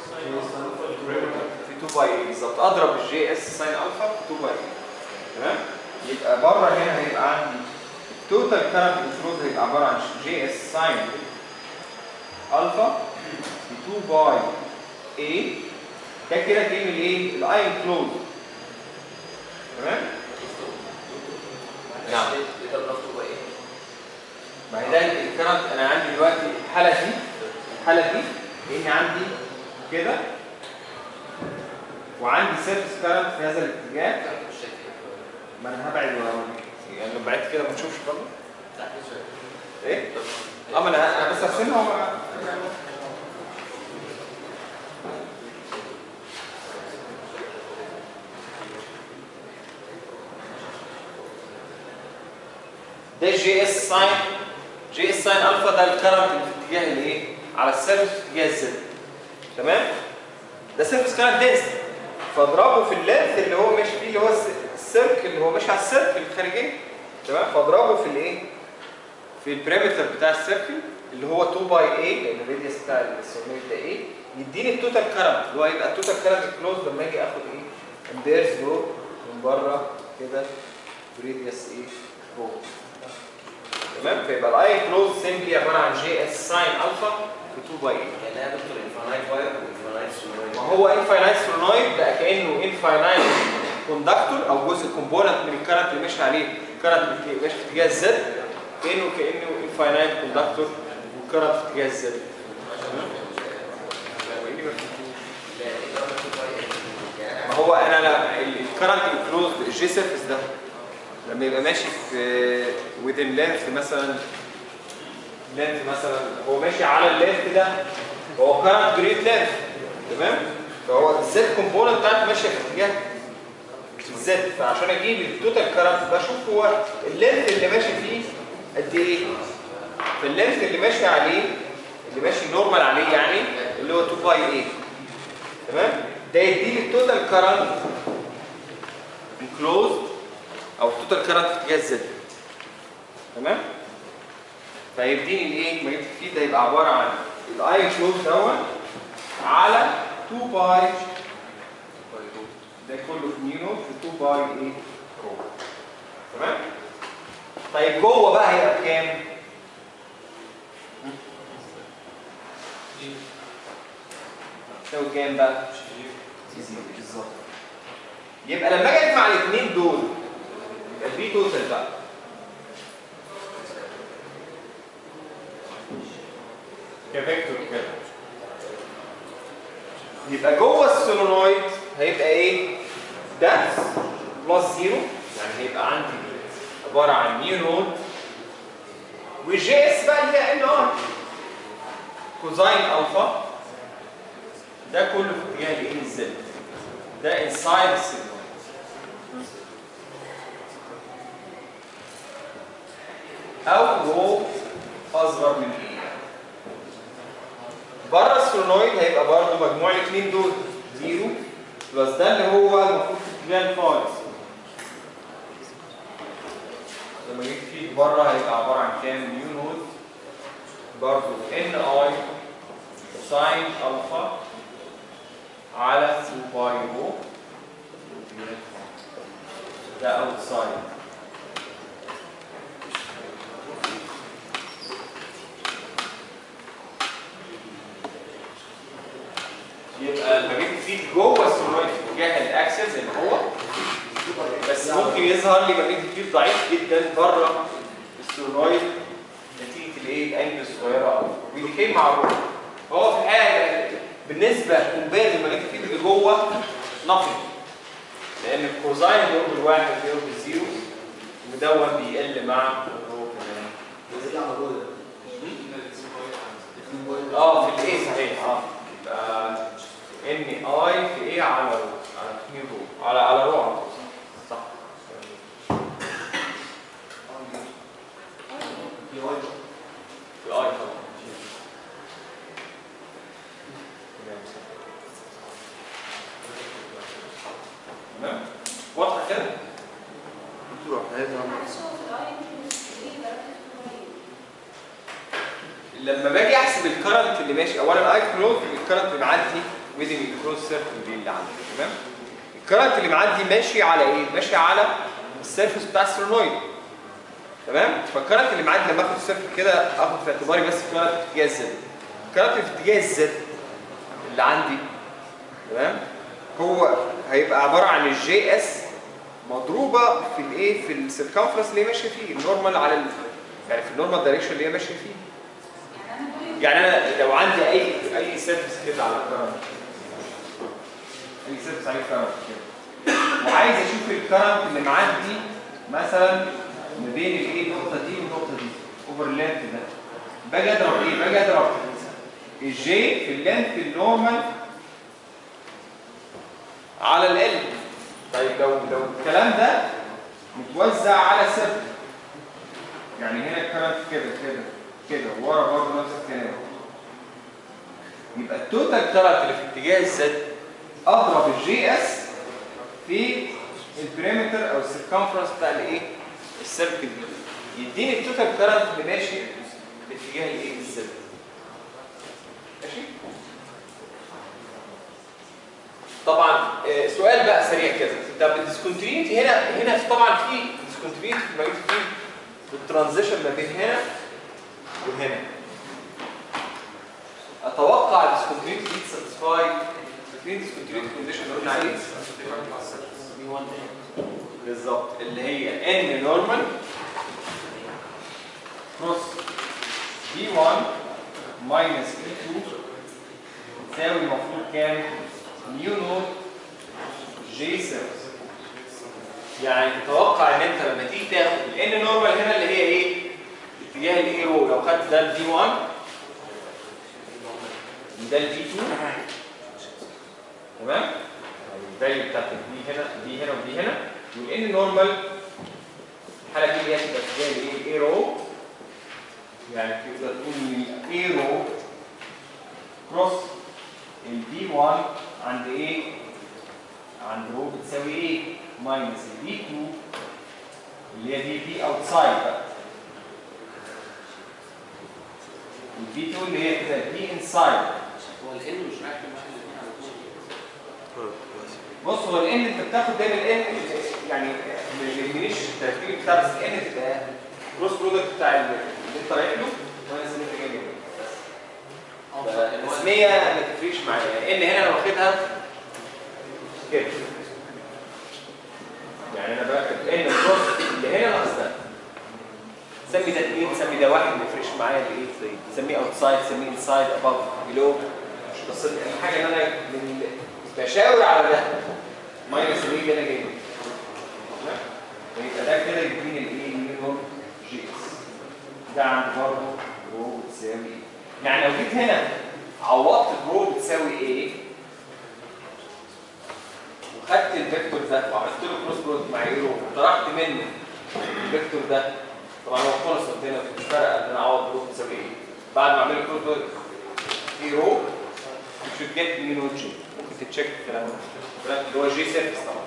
في 2 باي اي بالظبط اضرب الجي اس ساين الفا في 2 باي اي تمام؟ يبقى بره هنا هيبقى عندي التوتال كرنت انفلوز هيبقى عباره عن جي اس ساين الفا في 2 باي اي ده كده كلمه الايه؟ الاي انكلوز تمام؟ نعم. ما هي ده الكرنت انا عندي دلوقتي الحاله دي الحاله دي لان عندي كده وعندي سيرفس كرنت في هذا الاتجاه ما انا هبعد واوريك يعني لو بعدت كده ما تشوفش برضه ايه؟ اه ما انا انا بس هرسمها وما ده جي اس ساين جي اس ساين الفا ده الكرنت اللي في اتجاه الايه؟ على السيرفس في اتجاه الزد تمام؟ ده سيرفس كرنت دنس فاضربه في اللينث اللي هو ماشي فيه اللي هو الس- السيركل اللي هو ماشي على السيركل الخارجي تمام؟ فاضربه في الايه؟ في البريمتر بتاع السيركل اللي هو 2 باي اي لان الراديوس بتاع السولنويد ده ايه؟ يديني التوتال كرنت اللي هو يبقى التوتال كرنت كلوز لما اجي اخد ايه؟ امبيرز لو من بره كده بريديوس ايه؟ فوق تمام فيبقى الاي كلوز سيمبلي عباره عن جي اس ساين الفا في 2 باي اي يعني انا دكتور انفانايت واير وانفانايت سولويد ما هو انفاينايت سولنويد بقى كانه انفاينايت كوندكتور او جزء كومبوننت من الكرنت اللي ماشي عليه كرنت ماشي في اتجاه الزد كانه كانه انفاينايت كوندكتور والكرنت في اتجاه الزد ما هو انا لا الكرنت انكلوزد الجي سيرفيس ده لما يبقى ماشي في within length مثلا لينث مثلا هو ماشي على اللينث ده هو كرنت جريد لينث تمام فهو الزد كومبوننت بتاعته ماشيه في اتجاه الزد فعشان اجيب التوتال كرنت بشوف هو اللينث اللي ماشي فيه قد ايه فاللينث اللي ماشي عليه اللي ماشي نورمال عليه يعني اللي هو 2 باي ايه تمام ده يديني التوتال كرنت انكلوزد او التوتال كرنت في اتجاه الزد تمام فيديني الايه ما جبت فيه ده يبقى عباره عن الاي كلوز دوت على 2 باي ده كله في نيو في 2 باي ايه رو تمام طيب جوه بقى هيبقى بكام تساوي كام بقى زيرو بالظبط يبقى لما اجي اجمع الاثنين دول يبقى البي توتال بقى كفيكتور كده يبقى جوه السولونويد هيبقى ايه ده بلس زيرو يعني هيبقى عندي عباره عن نيو نود وجي اس بقى اللي هي ان ار كوزاين الفا ده كله في اتجاه الايه الزد ده انسايد السيجنال او رو اصغر من ايه بره السولونويد هيبقى برضه مجموع الاثنين دول زيرو بلس ده اللي هو المفروض في اتجاه الفايز لما جيت فيه بره هيبقى عباره عن كام نيو نود برضه ان اي ساين الفا على 2 باي رو ده اوتسايد يبقى لما جيت فيه جوه السولويد في اتجاه الاكسس اللي هو بس ممكن يظهر لي ماجنتيك ضعيف جدا بره السولويد نتيجه الايه الانجل الصغيره قوي ودي كلمه معروفه هو في الحقيقه بالنسبه كومبير للماجنتيك اللي جوه نقي لان الكوزاين بيقرب الواحد بيقرب الزيرو ودون بيقل مع الرو كمان اه في الايه صحيح اه يبقى ان اي في ايه على رو على 2 رو على على رو على طول صح في اي طبعا تمام واضحه كده دكتور احنا عايزين نعمل لما باجي احسب الكرنت اللي ماشي اولا الاي كلوز الكرنت اللي معدي وذن الكروس سيركل دي اللي عندي تمام الكرنت اللي معدي ماشي على ايه ماشي على السيرفيس بتاع السولنويد تمام فالكرنت اللي معدي لما اخد السيركل كده اخد في اعتباري بس الكرنت في اتجاه الزد الكرنت اللي في اتجاه الزد اللي عندي تمام هو هيبقى عباره عن الجي اس مضروبه في الايه في السيركمفرنس اللي هي ماشيه فيه النورمال على ال... يعني في النورمال دايركشن اللي هي ماشيه فيه يعني انا لو عندي اي اي سيرفيس كده على الكرنت اي سيرفيس عليه كرنت كده وعايز اشوف الكرنت اللي معدي مثلا ما بين الايه النقطه دي والنقطه دي اوفر اللينث ده باجي اضرب ايه باجي اضرب الجي في اللينث النورمال على ال طيب لو لو الكلام ده متوزع على سيركل يعني هنا الكرنت كده كده كده ورا برضه نفس الكلام يبقى التوتال كرنت اللي في اتجاه الزد اضرب الجي اس في البريمتر او السيركمفرنس بتاع الايه السيركل دي يديني التوتال كرنت اللي ماشي في اتجاه الايه الزد ماشي طبعا آه، سؤال بقى سريع كده طب الديسكونتينيتي هنا هنا في- طبعا في ديسكونتينيتي في الماجنتيك الترانزيشن ما بين هنا وهنا اتوقع الديسكونتينيتي دي تساتسفاي فين الديسكونتينيتي كونديشن اللي قلنا عليه 1 بالظبط اللي هي ان نورمال كروس بي 1 ماينس بي 2 تساوي المفروض كام؟ نيو نوت جي سيرفس يعني تتوقع ان انت لما تيجي تاخد الان نورمال هنا اللي هي ايه؟ اتجاه الاي رو لو خدت ده الفي 1 ده الفي 2 تمام؟ الفاليو بتاعت الفي هنا دي هنا ودي هنا والان نورمال الحاله دي اللي هي تبقى اتجاه الايه؟ الاي رو يعني تقدر تقول ان الاي رو كروس البي 1 عند ايه؟ عند رو بتساوي ايه؟ ماينس البي 2 اللي هي دي بي اوتسايد بقى البي 2 اللي هي كده بي انسايد هو الان مش رايح مش الاثنين على طول بص هو الان انت بتاخد دايما الان يعني ما يهمنيش الترتيب بتاع بس الان تبقى كروس برودكت بتاع اللي انت رايح له وانا اللي انت جاي له بس التسميه ما تفرقش معايا ان هنا انا واخدها كده يعني انا باخد ان كروس اللي هنا ناقص ده سمي ده اثنين سمي ده واحد ما يفرقش معايا الايه سميه اوتسايد سميه انسايد اباف بيلو مش قصتي اهم حاجه ان انا من بشاور على ده ماينس الايه اللي انا جايبه تمام؟ ويبقى ده كده يديني الايه مينيموم جي اس ده عند برضه رو بتساوي ايه يعني لو جيت هنا عوضت برو بتساوي ايه وخدت الفيكتور ده وعملت له كروس برودكت مع ايرو وطرحت منه الفيكتور ده طبعا هو خلص قدامنا مش فارقه ان انا اعوض برو بتساوي ايه بعد ما اعمل له كروس برودكت ايرو you should get مين وجي ممكن تتشيك الكلام ده الكلام اللي هو جي سيرفيس طبعا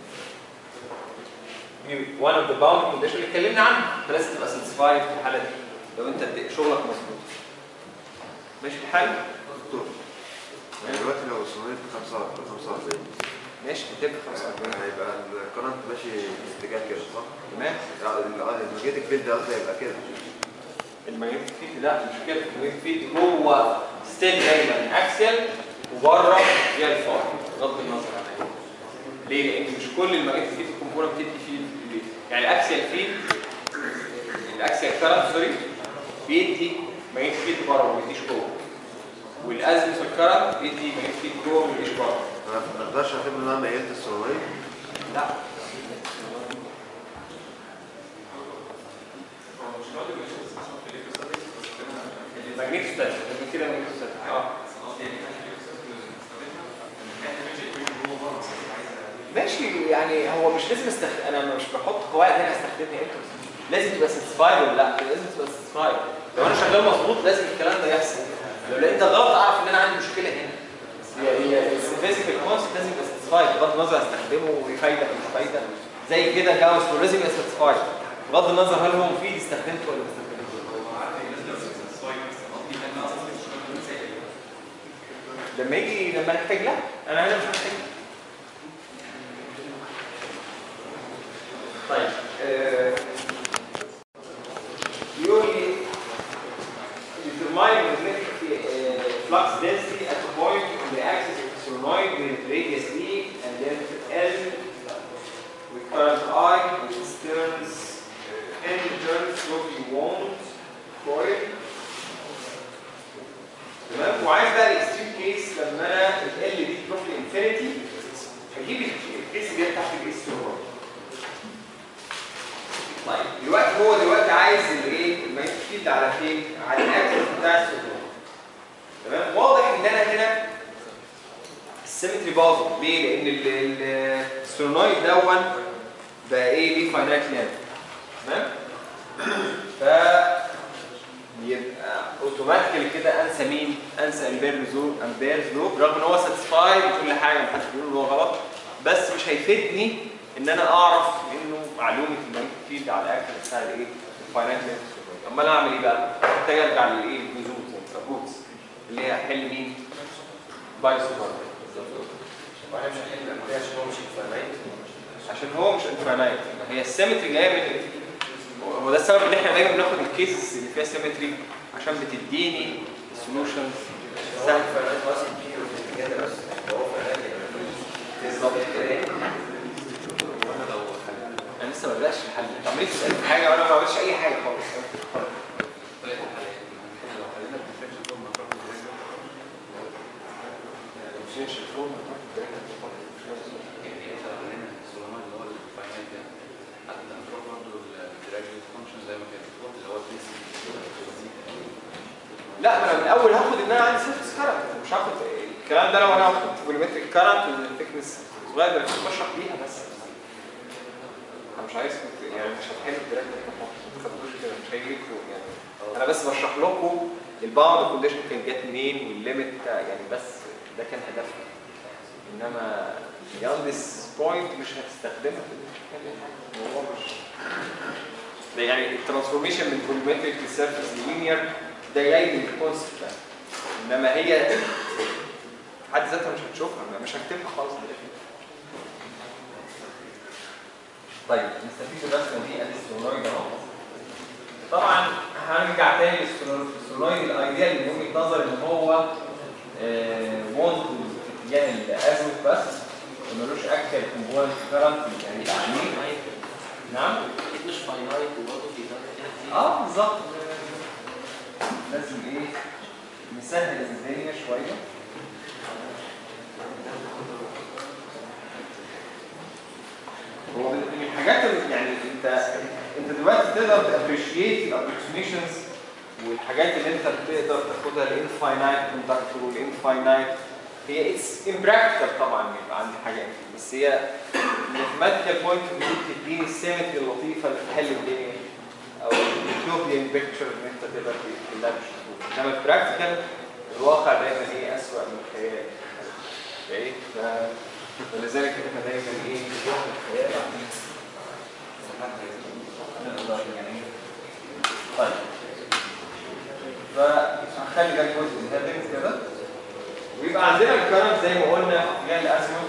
one of the bound condition اللي اتكلمنا عنه فلازم تبقى سنسفايد في الحاله دي لو انت شغلك مظبوط ماشي الحال دكتور يعني دلوقتي لو الصناعية ب 45 ماشي هتبقى 45 هيبقى الكرنت ماشي في اتجاه كده صح؟ تمام الماجنتيك فيلد قصدي هيبقى كده الماجنتيك فيلد لا مش كده الماجنتيك فيلد جوه ستيل دايما اكسل وبره زي الفار بغض النظر عن إيه. ليه؟ لان مش كل الماجنتيك فيلد كومبوننت بتدي فيلد يعني الاكسل فيلد الاكسل كارنت سوري بيدي ماجنتيك فيلد بره ما بيديش جوه والازمس الكرنت بيدي ماجنتيك فيلد جوه ما بيديش بره انا ما اقدرش اعتبر ان انا ميلت الصناعية لا الماجنتيك ستاتيك كده ماجنتيك ستاتيك اه ماشي يعني هو مش لازم استخدم انا مش بحط قواعد هنا استخدمها امتى لازم تبقى ساتسفايد ولا لا لازم تبقى ساتسفايد لو انا شغال مظبوط لازم الكلام ده يحصل لو لقيت غلط اعرف ان انا عندي مشكله هنا هي هي الفيزيكال كونسبت لازم يبقى ساتسفايد بغض النظر استخدمه وايه فايده ولا مش فايده زي كده جاوس لازم يبقى ساتسفايد بغض النظر هل هو مفيد استخدمته ولا ما استخدمتوش لما يجي لما نحتاج لا انا هنا مش محتاج طيب آه، يقول لي determine the magnetic uh, flux density at the point on the axis of the solenoid with radius E and length L with current I which turns uh, n turns floating wound coil تمام وعايز بقى الاكستريم كيس لما انا ال دي تروح لانفينيتي اجيب الكيس اللي هي تحت الاس solenoid طيب دلوقتي هو دلوقتي عايز الايه الماجنتيك فيلد على فين على الاكسس بتاع السولنويد تمام واضح ان انا هنا السيمتري باظت ليه لان ال- ال- السولنويد دون بقى ايه ليه فاينايت لينث تمام ف يبقى اوتوماتيكالي كده انسى مين انسى امبير زون امبيرز لوب رغم ان هو ساتسفايد وكل حاجه محدش بيقول ان هو غلط بس مش هيفيدني ان انا اعرف انه معلومه الماجنتيك فيلد على الاكسس بتاع الايه الفاينانس امال انا اعمل ايه بقى محتاج ارجع للايه النزول الروتس اللي هي حل مين باي سوبر واحنا مش هنحل العمليه عشان هو مش انفاينايت عشان هو مش انفاينايت هي السيمتري جايه من هو ده السبب ان احنا دايما بناخد الكيسز اللي فيها سيمتري عشان بتديني السولوشنز هو انفاينايت واسع كبير وفي الاتجاه ده بس هو فاينايت يعني بالظبط كده بداتش الحل انت عمال تسال في حاجه وانا ما عملتش اي حاجه خالص طريقه الحل لو خلينا الديفرنشال فورم هنروح ازاي؟ الديفرنشال فورم يعني انت لو خلينا السولومايد اللي هو الفاينايت ده حتى هنروح برضه الجراجويت فانكشن زي ما كانت بتقول اللي هو البيس لا ما انا من الاول هاخد ان انا عندي سيرفس كارنت مش هاخد الكلام ده لو انا هاخد فوليومتريك كارنت والثيكنس صغير ده كنت بشرح بيها بس انا مش عايز يعني مش هتحل الدراج ده ما تاخدوش كده مش هيجي لكم يعني انا بس بشرح لكم الباوند كونديشن كان جت منين والليميت بتاع- يعني بس ده كان هدفنا انما beyond this point مش هتستخدمها في الامتحان. الموضوع مش ده يعني الترانسفورميشن من فوليومتريك لسيرفيس لينير ده جاي من الكونسبت ده انما هي في حد ذاتها مش هتشوفها مش هكتبها خالص دلوقتي. طيب نستفيد الرسمه دي ادي السولويد اهو طبعا هنرجع تاني للسولويد الايديال من وجهه نظر ان هو مونت في اتجاه الازوت بس وملوش اكتر كومبوننت كرنت يعني تعميم نعم اكيد مش فاينايت وبرضه في درجه كده كتير اه بالظبط لازم ايه نسهل الدنيا شويه هو من من الحاجات اللي يعني انت انت دلوقتي تقدر تابريشيت الابروكسيميشنز والحاجات اللي انت بتقدر تاخدها الانفاينايت كوندكتور والانفاينايت هي اتس امبراكتيكال طبعا يبقى عندي حاجه بس هي ماثيماتيكال بوينت اوف فيو بتديني السيمتري اللطيفه اللي تحل الدنيا او اليوتيوبيان بيكتشر ان انت تقدر تحلها بشكل انما البراكتيكال الواقع دايما ايه اسوء من الخيال ايه ف- ولذلك احنا دايما ايه نروح للخيال نقدر يعني طيب فهنخلي ده جزء من هابنز كده ويبقى عندنا الكرنت زي ما قلنا في اتجاه الازمه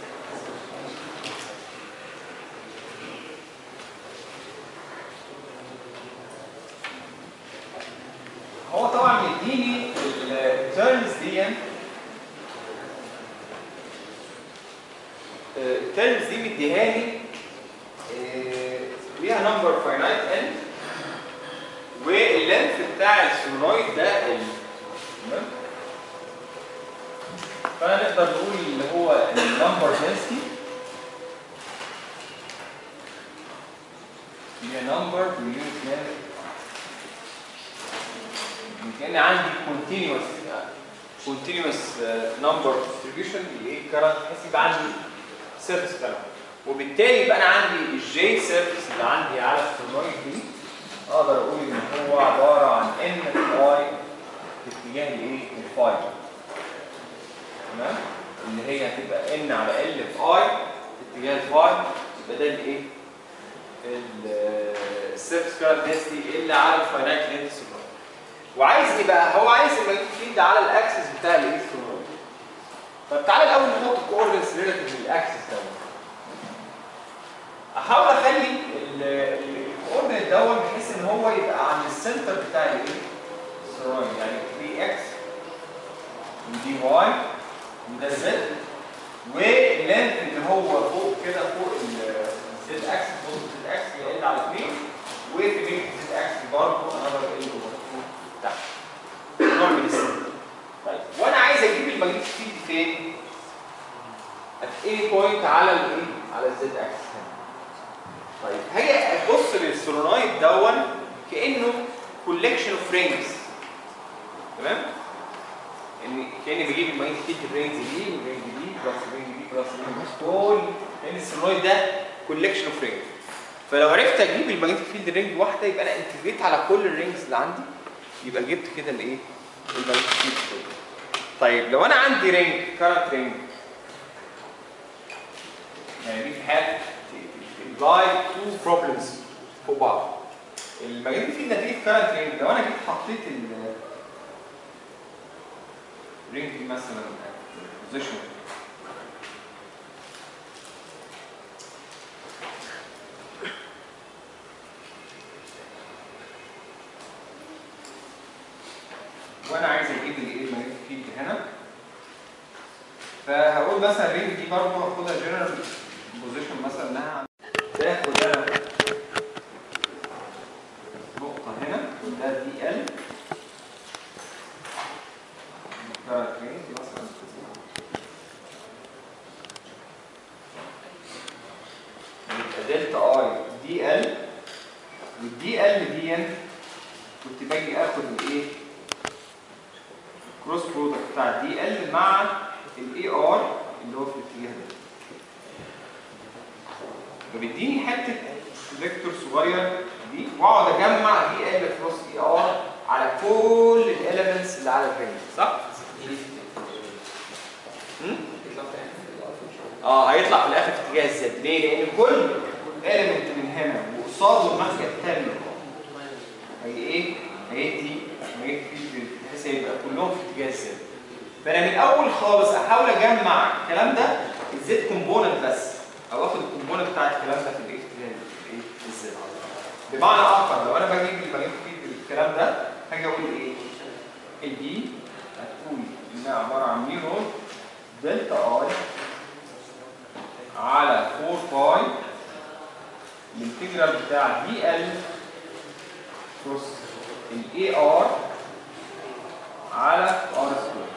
هو طبعا يديني التيرنز دي التيرنز دي مديهاني آه، ليها نمبر فاينايت ان واللينث بتاع السولويد ده ال تمام فنقدر نقول اللي هو النمبر density هي نمبر باليونت لينث كان عندي continuous continuous number distribution لايه current بحيث يبقى عندي surface current وبالتالي يبقى انا عندي الجي surface اللي عندي على السولويد دي اقدر اقول ان هو عباره عن ان اي في اتجاه الايه الفاي تمام اللي هي هتبقى ان على ال في اي في اتجاه الفاي يبقى ده الايه السيرفس كارنت دنسيتي اللي على الفاينايت لينث وعايز ايه بقى هو عايز الماجنتيك فيلد على الاكسس بتاع الايه طب تعالى الاول نحط الكوردينتس ريلاتيف للاكسس ده احاول اخلي الكوردينت دوت بحيث ان هو يبقى عند السنتر بتاع الايه السراوند يعني دي اكس ودي واي وده زد واللينث اللي هو فوق كده فوق الزد اكس فوق الزد اكس يقل على 2 وفي بين الزد اكس برضه انذر ال اوفر تحت نوع من السن طيب وانا عايز اجيب الماجنتيك فيلد فين؟ at any point على الايه؟ على الزد اكس طيب هاجي ابص للسولونايد دون كانه كولكشن اوف رينجز تمام؟ ان كاني بجيب الماجنتيك فيلد الرينج دي والرينج دي بلس الرينج دي بلس الرينج دي دول لان السولونايد ده كولكشن اوف رينجز فلو عرفت اجيب الماجنتيك فيلد رينج واحده يبقى انا انتجريت على كل الرينجز اللي عندي يبقى جبت كده الايه الماجنتيك فيلد طيب لو انا عندي رينج كارنت رينج يعني دي في حاله امبلاي تو بروبلمز فوق بعض الماجنتيك فيلد نتيجه كارنت رينج لو انا جيت حطيت ال رينج دي مثلا بوزيشن وانا عايز اجيب الايه الماجنتيك فيلد هنا فهقول مثلا الرينج دي برضه هاخدها جنرال بوزيشن مثلا انها تاخد انا والدي ال دي كنت باجي اخد الايه كروس برودكت بتاع الدي ال مع الاي ار اللي هو في الاتجاه ده فبيديني حته فيكتور صغير دي واقعد اجمع دي ال كروس اي ار على كل الاليمنتس اللي على الرينج صح؟ هم؟ اه هيطلع في الاخر في اتجاه الزد ليه؟ لان كل اليمنت من هنا وقصاده الناحيه الثانيه هي ايه؟ هيدي هيدي بحيث يبقى كلهم في اتجاه الزد فانا من الاول خالص احاول اجمع الكلام ده الزد كومبوننت بس او اخد الكومبوننت بتاع الكلام ده في الايه؟ في الايه؟ في الزد بمعنى اخر لو انا بجيب المجال في الكلام ده هاجي اقول ايه؟ الدي هتقول انها عباره عن ميرو دلتا اي على 4 باي الانتجرال بتاع دي ال كروس الاي ار على ار سكوير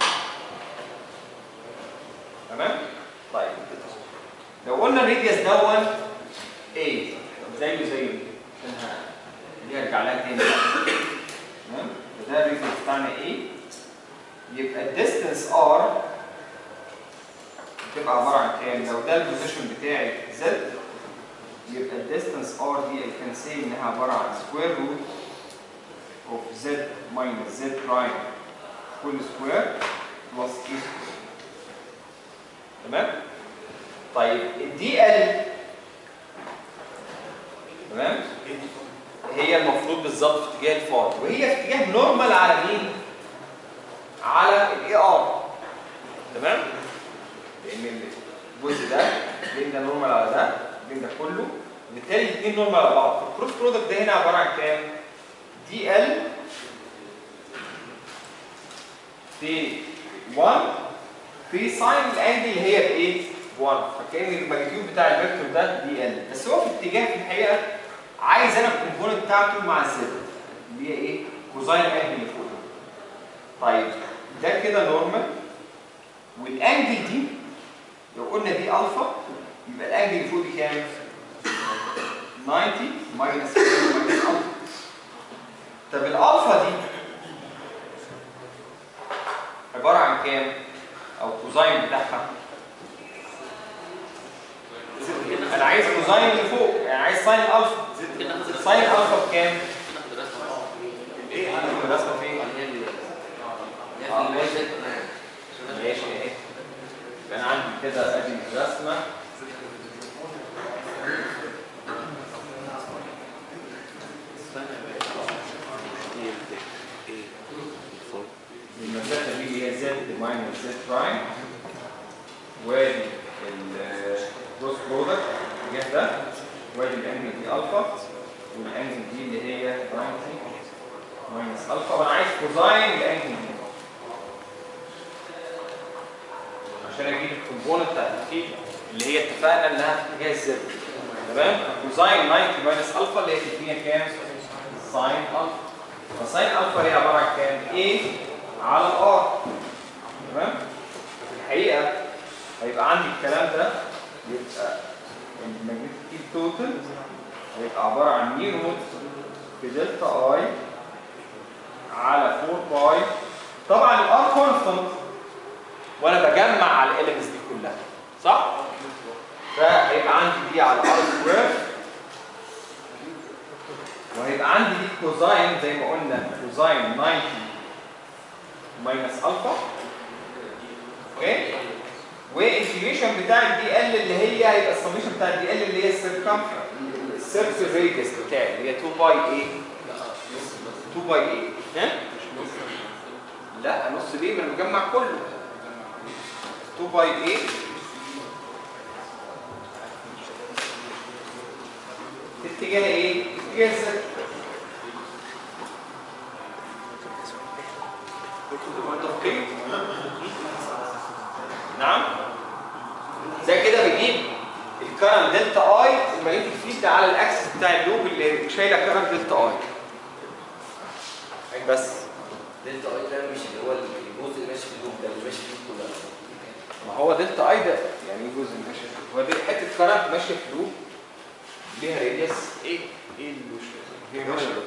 تمام طيب لو قلنا الريديوس دون ايه زيه زي عشان ه- دي هرجع لها تاني تمام فده الريديوس بتاعنا ايه يبقى الديستنس ار بتبقى عباره عن كام لو ده البوزيشن بتاعي زد يبقى الديستنس ار دي I can say انها عباره عن سكوير روت اوف زد ماينس زد برايم كل سكوير بلس اي سكوير تمام طيب الدي ال تمام هي المفروض بالظبط في اتجاه الفار وهي في اتجاه نورمال على مين على الاي ار تمام لان الجزء ده بين ده نورمال على ده بين ده كله وبالتالي الاثنين نورمال على بعض الكروس برودكت ده هنا عباره عن كام دي ال في 1 في ساين الانجل اللي هي بايه 1 فكان الماجنتيود بتاع الفيكتور ده دي ال بس هو في اتجاه في الحقيقه عايز انا الكومبوننت بتاعته مع الزد اللي هي ايه كوزاين الانجل اللي فوق ده. طيب ده كده نورمال والانجل دي لو قلنا دي الفا يبقى الانجل اللي فوق دي كام 90 ماينس ماينس الفا طب الالفا دي عباره عن كام او كوزاين بتاعها انا عايز كوزاين اللي فوق يعني عايز ساين الفا ساين الفا بكام ايه الرسمه فين آه، ماشي. ماشي اهي يبقى انا عندي كده ادي الرسمه المسافه دي اللي هي زد ماينس زد برايم وادي الكروس برودكت الاتجاه ده وادي الانجل دي الفا والانجل دي اللي هي 90 ماينس الفا وانا عايز كوزاين الانجل دي عشان اجيب الكومبوننت بتاعت الثيتا اللي هي اتفقنا انها في اتجاه الزد تمام كوزاين 90 ماينس الفا اللي هي تدينا كام ساين الفا فساين الفا هي عباره عن كام A على الار تمام في الحقيقه هيبقى عندي الكلام ده يبقى الماجنتيك توتال هيبقى عباره عن مي روت في دلتا اي على 4 باي طبعا الار كونستنت وانا بجمع على الاليمنتس دي كلها صح فهيبقى عندي دي على ار سكوير وهيبقى عندي دي كوزاين زي ما قلنا كوزاين 90 ماينس الفا اوكي والانتجريشن بتاع الدي ال اللي هي هيبقى السميشن بتاع الدي ال اللي هي السيركمفرنس السيركل راديوس بتاعي اللي هي 2 باي ايه 2 باي ايه ها لا نص ليه ما انا مجمع كله 2 باي ايه في اتجاه ايه؟ في اتجاه الزد متفقين؟ نعم زي كده بجيب الكرنت دلتا اي الماجنتيك فيلد على الاكسس بتاع اللوب اللي شايله كرنت دلتا اي بس دلتا اي ده مش اللي هو الجزء اللي ماشي في اللوب ده اللي ماشي فيه كلها ما هو دلتا اي ده يعني ايه جزء ماشي فيه؟ هو دي حته كرنت ماشيه في لوب ليها راديوس ايه ايه المشكله هي ماشيه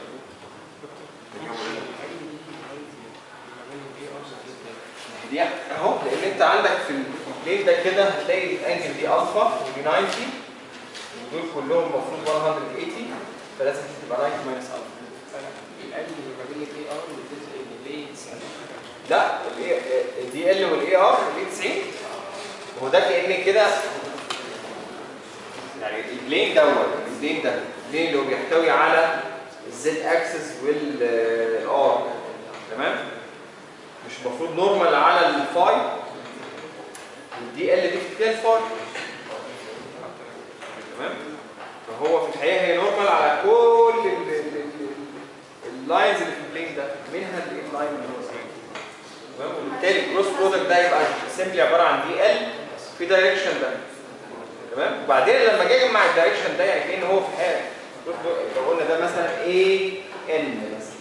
دي اهو لان انت عندك في الليل ده كده هتلاقي الانجل دي الفا ودي 90 ودول كلهم المفروض 180 فلازم تبقى 90 ماينس الفا لا الدي ال والاي ار الاي 90 هو ده كان كده يعني البلين دوت البلين ده البلين اللي هو بيحتوي على الزد اكسس والار تمام مش المفروض نورمال على الفاي والدي ال دي في اتجاه الفاي تمام فهو في الحقيقه هي نورمال على كل ال- ال- ال- اللاينز اللي في البلين ده منها الايه لاين اللي هو سايد تمام وبالتالي الكروس برودكت ده يبقى سيمبلي عباره عن دي ال في دايركشن ده تمام وبعدين لما اجي اجمع الدايركشن ده يعني كان هو في حاجه لو قلنا ده مثلا اي ان مثلا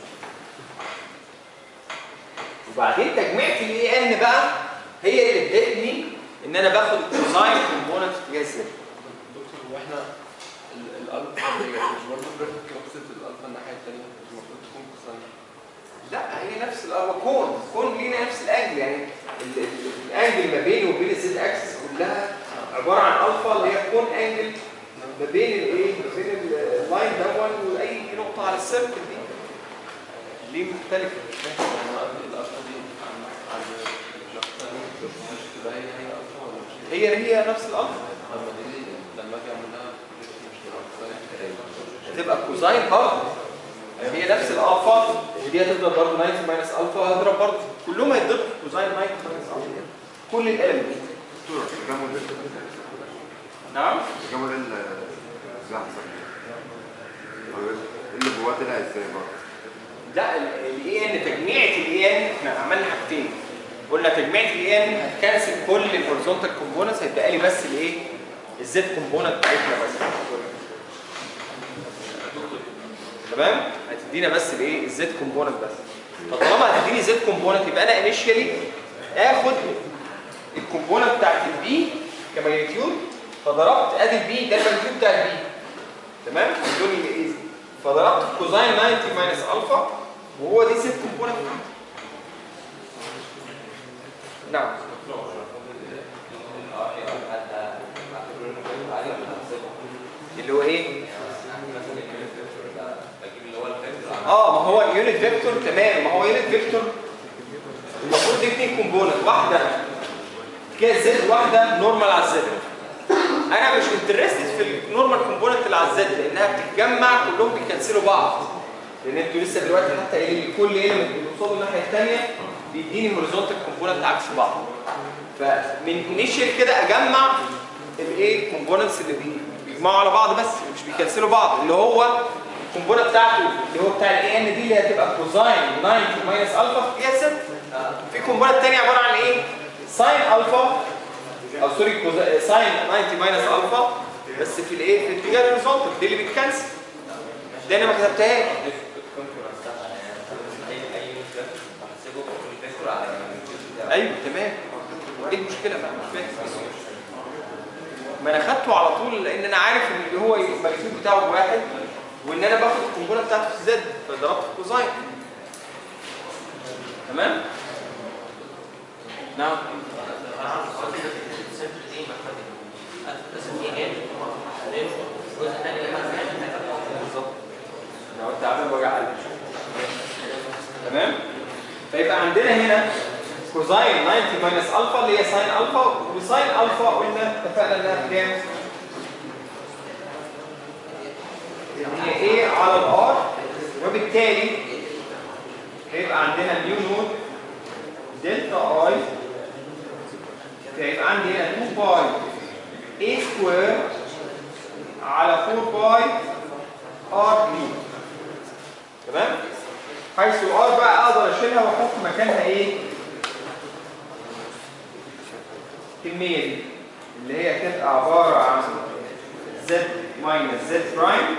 وبعدين تجميعة الاي ان بقى هي اللي ادتني ان انا باخد الكوساين كومبوننت اتجاه الزد دكتور هو احنا ال- الالفا هي مش برضه بيرفكت اوبسيت الالفا الناحيه الثانيه مش المفروض تكون كوساين لا هي نفس الاربع كون كون لينا نفس الانجل يعني ال- ال- الانجل ما بينه وبين الزد اكسس كلها عباره عن الفا اللي هي كون انجل ما بين الايه ما بين ال- اللاين دون واي نقطه على السيركل دي ليه مختلفه مش فاهم انا قصدي الالفا دي عن عن النقطه دي مش تبقى هي هي الفا ولا مش هي؟ هي هي نفس الالفا لما دي لما اجي اعمل لها projection مش تبقى كوساين هتبقى كوزاين برضه يعني هي نفس الالفا ودي هتضرب برضه 90 ماينس الفا هتضرب برضه كلهم هيتضربوا كوزاين 90 ماينس الفا كل الالمنت دكتور تجمل نعم تجمل الزحف اللي جواه طلع ازاي برضه لا الاي ان تجميعة الاي ان احنا عملنا حاجتين قلنا تجميعة الاي ان هتكنسل كل الهوريزونتال كومبوننتس هيتبقى لي بس الايه الزد كومبوننت بتاعتنا بس تمام هتدينا بس الايه الزد كومبوننت بس فطالما هتديني زد كومبوننت يبقى انا انيشيالي اخد الكومبوننت بتاعت البي كماجنتيود فضربت ادي البي ده الماجنتيود بتاع البي تمام دول الايه فضربت كوزاين 90 ماينس الفا وهو دي زد كومبوننت نعم اللي هو ايه اه ما هو يونت فيكتور تمام ما هو يونت فيكتور المفروض دي اتنين كومبوننت واحده كده زد واحده نورمال على الزد انا مش انترستد في النورمال كومبوننت اللي على الزد لانها بتتجمع كلهم بيكنسلوا بعض لان انتوا لسه دلوقتي حتى قايلين لي كل ايلمنت بيوصلوا الناحيه الثانيه بيديني هوريزونتال كومبوننت عكس بعض فمن انيشال كده اجمع الايه كومبوننتس اللي بي- بيجمعوا على بعض بس مش بيكنسلوا بعض اللي هو الكومبوننت بتاعته اللي هو بتاع الاي ان دي اللي هتبقى كوزاين 90 ماينس الفا في ست في كومبوننت ثانيه عباره عن ايه ساين الفا او سوري كوزا- ساين 90 ماينس الفا بس في الايه في اتجاه الهوريزونتال دي اللي بتكنسل دي انا ما كتبتهاش ايوه تمام ايه المشكله بقى مش فاهم ما انا خدته على طول لان انا عارف ان اللي هو الماجنتيود بتاعه واحد وان انا باخد القنبله بتاعته في زد فضربت في كوزاين تمام نعم بالظبط انا قلت عامل وجع قلب تمام فيبقى عندنا هنا كوزاين 90 ماينس الفا اللي هي ساين الفا وساين الفا قلنا اتفقنا انها بكام؟ هي ايه على الار وبالتالي هيبقى عندنا نيو نود دلتا اي فيبقى عندي هنا 2 باي a سكوير على 4 باي ار بي تمام حيث الار بقى اقدر اشيلها واحط مكانها ايه الكميه دي اللي هي تبقى عباره عن z ماينس z برايم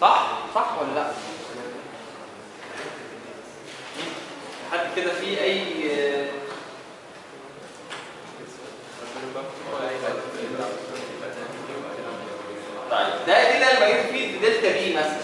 صح صح ولا لا حد كده في اي طيب ده كده لما جيت فيه دلتا بي مثلا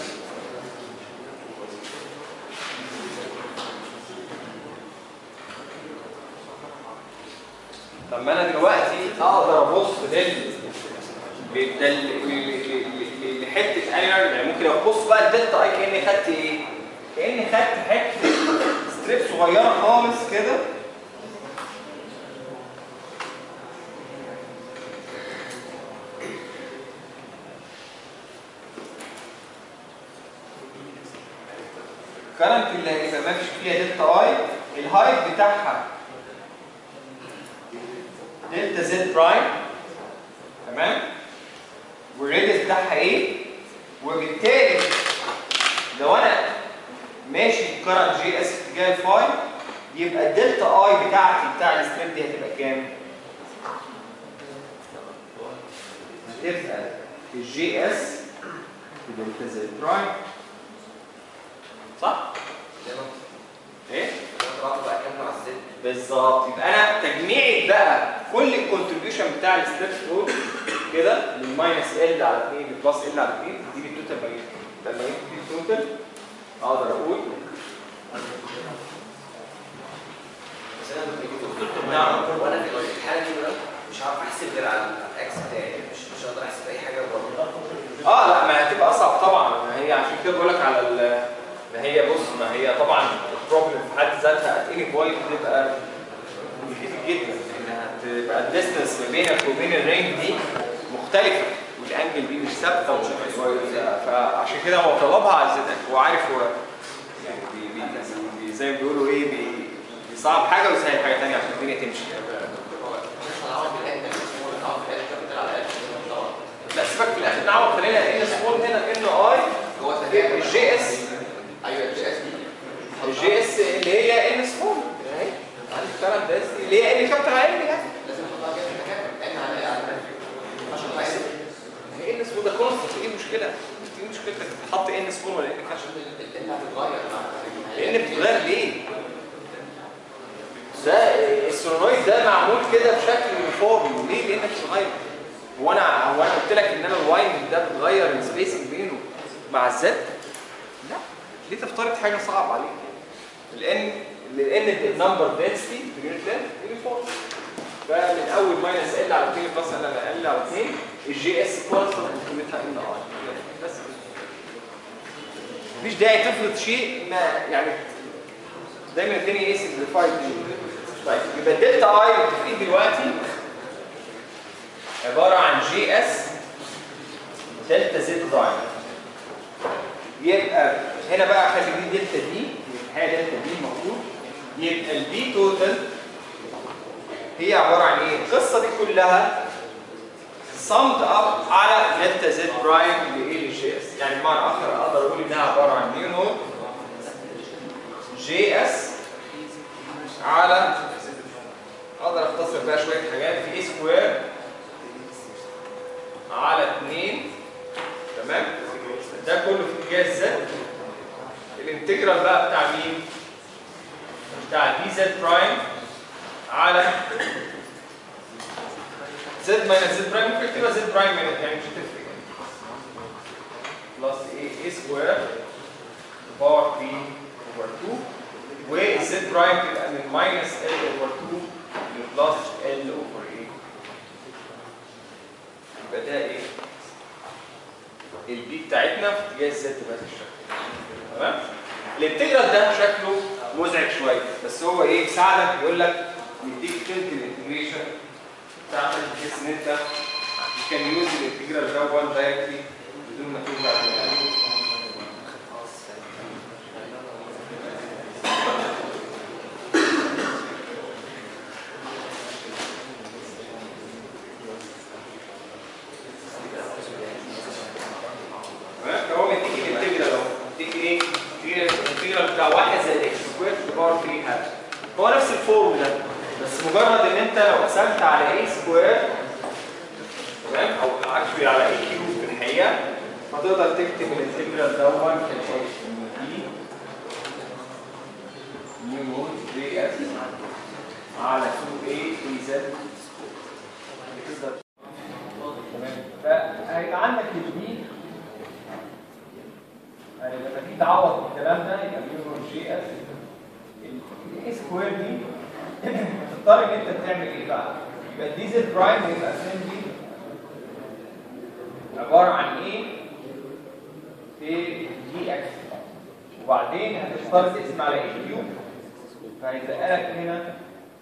طب ما انا دلوقتي اقدر ابص لل لل- لل- لل- لل- لحته انير يعني ممكن ابص بقى الدلتا اي كاني خدت ايه؟ كاني خدت حته ستريب صغيره خالص كده الكرنت اللي هيبقى ماشي فيها دلتا اي الهايت بتاعها دلتا زد برايم تمام والريدس بتاعها ايه وبالتالي لو انا ماشي كرنت جي اس في اتجاه الفاي يبقى الدلتا اي بتاعتي بتاع الستريب دي هتبقى كام؟ هتبقى الجي اس في دلتا زد برايم صح؟ ايه؟ بالظبط يبقى انا تجميعي بقى كل الكونتريبيوشن بتاع الستيبس دول كده من ماينس ال على 2 لبلس ال على 2 دي التوتال بجيب لما اجيب دي التوتال اقدر اقول بس انا كنت دكتور نعم وانا في الحاله دي بقى مش عارف احسب غير على الاكس بتاعي مش مش هقدر احسب اي حاجه بره اه لا ما هتبقى اصعب طبعا ما هي عشان كده بقول لك على ال ما هي بص ما هي طبعا البروبلم في حد ذاتها ات اني بوينت بتبقى مفيده جدا انها تبقى الديستنس ما بينك وبين الرينج دي مختلفه والانجل دي مش ثابته ومش فعشان كده هو طلبها على زد هو عارف هو يعني بي بي بي زي ما بيقولوا ايه بي بيصعب حاجه ويسهل حاجه ثانيه عشان الدنيا تمشي لا سيبك في الاخر نعوض خلينا ان سمول هنا ان اي الجي اس ايوه الجي اس دي الجي اس اللي هي ان سمول اهي عندي الكلام ده اللي هي ان كابيتال عين يعني لازم احطها كده في مكان ان على على عشان احسب هي ان سمول ده كونستنت ايه المشكله؟ ايه مشكلتك تحط ان سمول ولا ان كابيتال اللي هتتغير مع لان بتتغير ليه؟ ده السولونويد ده معمول كده بشكل يونيفورم ليه؟ لانك بتتغير هو انا هو انا قلت لك ان انا الوايند ده بتغير السبيسنج بينه مع الزد؟ لا ليه تفترض حاجه صعبه عليك؟ لان لان النمبر دنسيتي في اليونت ده يونيفورم فمن اول ماينس ال على 2 بلس ال على ال على 2 الجي اس كونستنت قيمتها ان اي بس كده. مفيش داعي تفرض شيء ما يعني دايما الدنيا ايه سمبليفايد طيب يبقى الدلتا اي متفقين دلوقتي عباره عن جي اس دلتا زد برايم يبقى هنا بقى خلي دي دلتا دي هي دلتا دي المفروض يبقى البي توتال هي عباره عن ايه؟ القصه دي كلها summed up على دلتا زد برايم لايه للجي اس يعني بمعنى اخر اقدر اقول انها عباره عن ميو نوت جي اس على اقدر اختصر بقى شويه حاجات في اي سكوير على 2 تمام ده كله في اتجاه الزد الانتجرال بقى بتاع مين بتاع دي زد برايم على زد ماينس زد برايم ممكن تبقى زد برايم يعني مش هتفرق بلس ايه اي سكوير باور 3 اوفر 2 والزد برايم تبقى من ماينس ال اوفر 2 لبلس ال اوفر ايه يبقى ده ايه البي بتاعتنا في اتجاه الزد بهذا الشكل تمام الانتجرال ده شكله مزعج شويه بس هو ايه يساعدك يقول لك يديك تلت الانتجريشن بتاعتك بحيث ان انت كان يوز الانتجرال ده 1 دايركتلي بدون ما توجع دماغك تمام فهو مديك الانتجرال اهو مديك ايه مديك الانتجرال بتاع 1 زائد اكس سكوير في باور 3 هاف هو نفس الفورم ده بس مجرد ان انت لو قسمت على اي سكوير تمام او اكشلي على اي كيوب في الحقيقه فتقدر تكتب الانتجرال دون كالايه اي نيو نود جي اس على 2 a اي زد تقدر تمام فهيبقى عندك البي لما تيجي تعوض الكلام ده يبقى نيو جي اس الاي سكوير دي هتضطر ان انت تعمل ايه بقى؟ يبقى الديزل برايم هيبقى سيمبلي عباره عن ايه؟ في دي اكس وبعدين هتختار اسم على اي كيو فهيتبقى لك هنا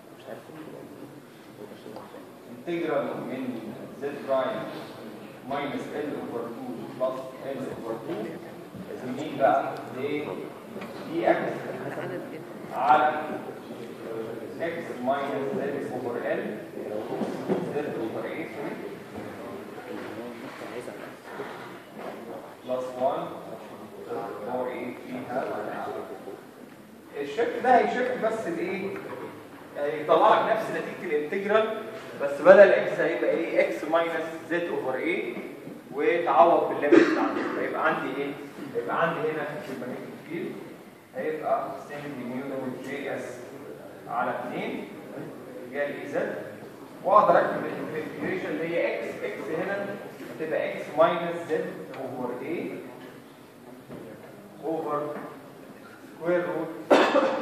انتجرال من زد برايم ماينس ال اوفر 2 بلس ال اوفر 2 مين بقى؟ دي دي اكس على اكس ماينس زد اوفر ال زد اوفر ايه بلس 1 4 8 فيها الشكل ده هيشكل بس الايه هيطلع لك نفس نتيجه الانتجرال بس بدل اكس هيبقى ايه اكس ماينس زد اوفر ايه وتعوض بالليميت بتاعته فيبقى عندي ايه هيبقى عندي هنا في الماجنتيك فيلد هيبقى سيمبلي نيوتن جي اس على 2 جاي اي زد واقدر اكتب الانتجريشن اللي هي اكس اكس هنا هتبقى اكس ماينس زد اوفر ايه اوفر سكوير روت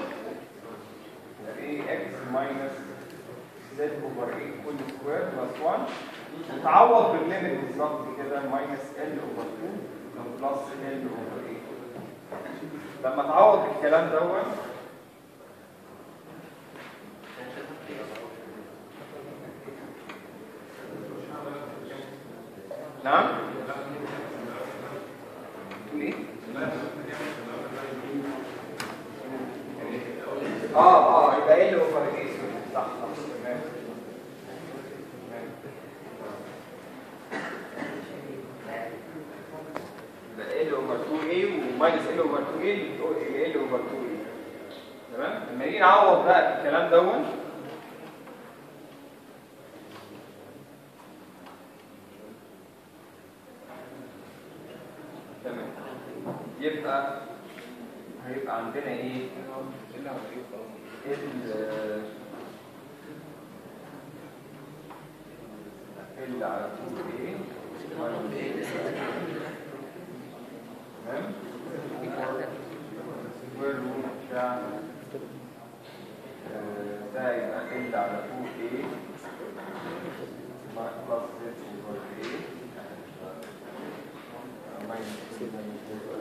ايه اكس ماينس زد اوفر ايه كل سكوير بلس 1 تعوض بالليميت بالظبط كده ماينس ال اوفر 2 بلس ال اوفر ايه لما تعوض الكلام دوت نعم تقول ايه اه اه يبقى ايه اللي اوفر ايه صح صح تمام تمام. يبقى ال اوفر 2 a وماينس ال اوفر 2 a يبقى ال اوفر 2 a تمام لما نيجي نعوض بقى الكلام دوت تمام يبقى هيبقى عندنا ايه اللي على ايه خلاص ال ال على طول ايه تمام سكوير روت بتاع آه، ده يبقى ال على طول ايه مع بلس زد اوفر ايه ماينس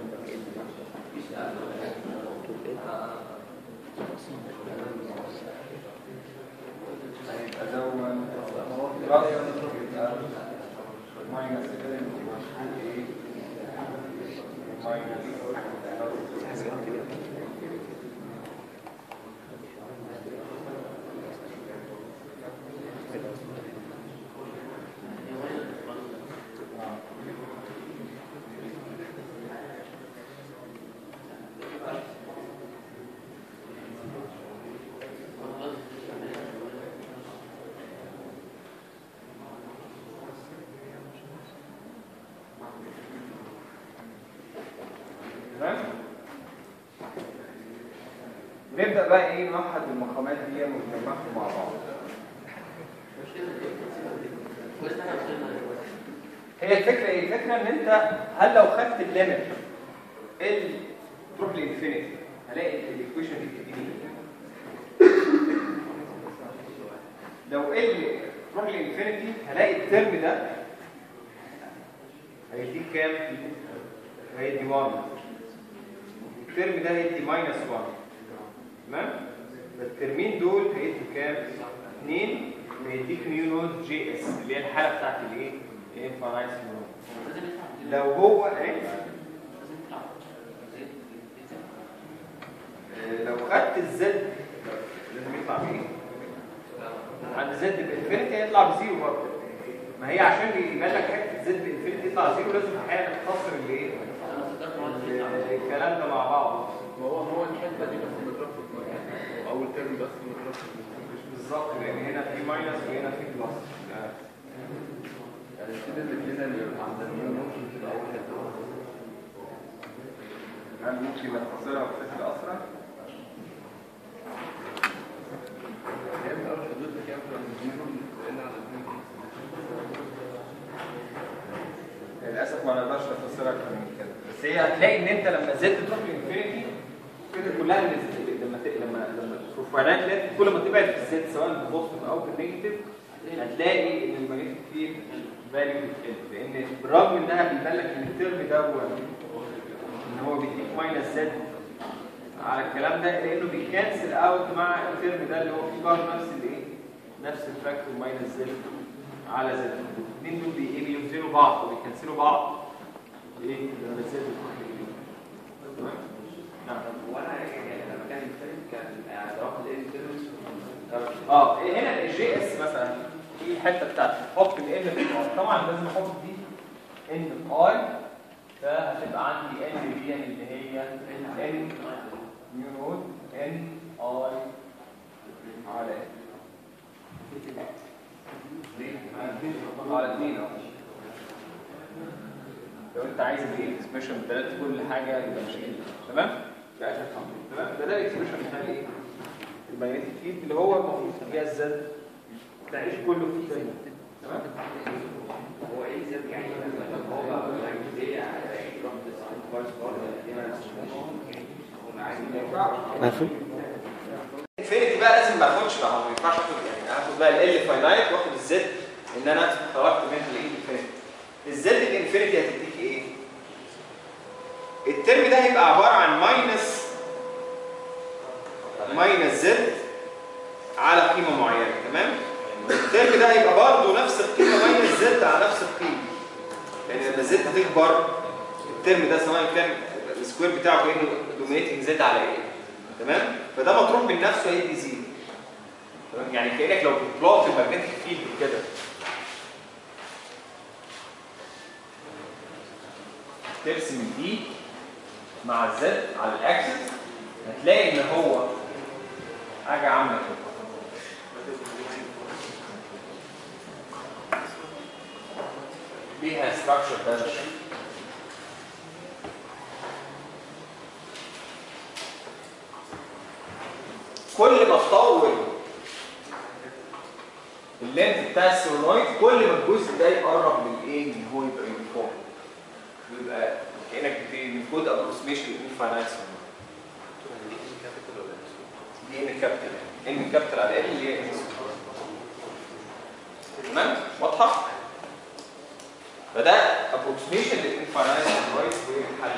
هيبقى دون بلس يبقى ماينس ال اوفر 2 ايه ماينس تمام نبدأ بقى ايه نوحد المقامات دي ونجمعهم مع بعض هي الفكرة ايه؟ الفكرة ان انت هل لو خدت الليمت ال تروح لانفينيتي هلاقي الايكويشن دي بتديني لو ال تروح لانفينيتي هلاقي الترم ده هيديك كام؟ هيدي 1 الترم ده هيدي ماينس 1 تمام؟ الترمين دول هيدوا كام؟ 2 هيديك نيو نود جي اس اللي هي الحالة بتاعت الايه؟ الانفاينايت نود لو هو ايه؟ آه، لو خدت الزد لازم يطلع بايه؟ عند زد بانفينيتي هيطلع بزيرو برضه ما هي عشان يبان لك حته زد بانفينيتي يطلع زيرو لازم احيانا تختصر الايه؟ الكلام ده مع بعض ما هو هو الحته دي بس مترفق معايا اول ترم بس مترفق بالظبط لان هنا في ماينس وهنا في بلس هنبتدي الاثنين اللي عند الميو ممكن تبقى اول حته هل ممكن نختصرها بشكل اسرع؟ هي من اول حدود كام في الميو لان على الميو للاسف ما نقدرش نفسرها اكتر من كده بس هي هتلاقي ان انت لما زدت تروح للانفينيتي كده كلها نزلت. لما ت- لما لما البروفايلات تلاقي كل ما تبعد في الزد سواء بالبوزيتيف او بالنيجاتيف هتلاقي ان الماجنتيك فيلد فاليو بتقل لان بالرغم انها بيبان لك ان الترم ده هو ان هو بيديك ماينس زد على الكلام ده لانه بيكنسل اوت مع الترم ده اللي هو فيه برضه نفس الايه؟ نفس الفاكتور ماينس زد على زد الاثنين دول بي- ايه بيوزنوا بعض وبيكنسلوا بعض ايه لما زد بتروح لليمين. تمام؟ نعم وانا يعني لما كان الفيلم كان اعتراف الانترنت اه إيه هنا الجي اس مثلا في الحته بتاعت حط الان في الار طبعا لازم احط دي ان في اي فهتبقى عندي ان دي اللي هي ان نيو نود ان اي على على 2 اه لو انت عايز الايه الاكسبريشن بتاعت كل حاجه يبقى مش كده تمام؟ ده اخر خطوه تمام ده ده الاكسبريشن بتاع الايه؟ الماجنتيك فيلد اللي هو المفروض فيها الزد تعيش كله في التاني تمام؟ هو ايه زاد يعني لما هو بقى ايه يروح للسايد ماشي انفينيتي بقى لازم ما اخدش بقى ما ينفعش اخد يعني اخد بقى ال فاينايت واخد الزد ان انا خرجت منها لايه الانفينيتي الزد الانفينيتي هتديك ايه؟ الترم ده هيبقى عباره عن ماينس ماينس زد على قيمه معينه تمام؟ الترم ده هيبقى برضه نفس القيمه ماينس زد على نفس القيمه يعني لما الزد تكبر الترم ده سواء كان السكوير بتاعه كانه دومينيتنج زد على ايه؟ تمام فده مطروح من نفسه هيدي زيرو تمام يعني كانك لو بتبلوت الماجنتيك فيلد كده ترسم دي مع الزد على الاكسس هتلاقي ان هو حاجه عامله كده ليها ستراكشر ده بالشكل كل ما تطول اللينث بتاع السولنويد كل ما الجزء ده يقرب من ايه ان هو يبقى يونيفورم ويبقى كانك بتكود ابروكسيميشن للانفاينايت دي ان كابيتال ان كابيتال على ال اللي هي ان تمام واضحه فده ابروكسيميشن للانفاينايت سولنويد والحل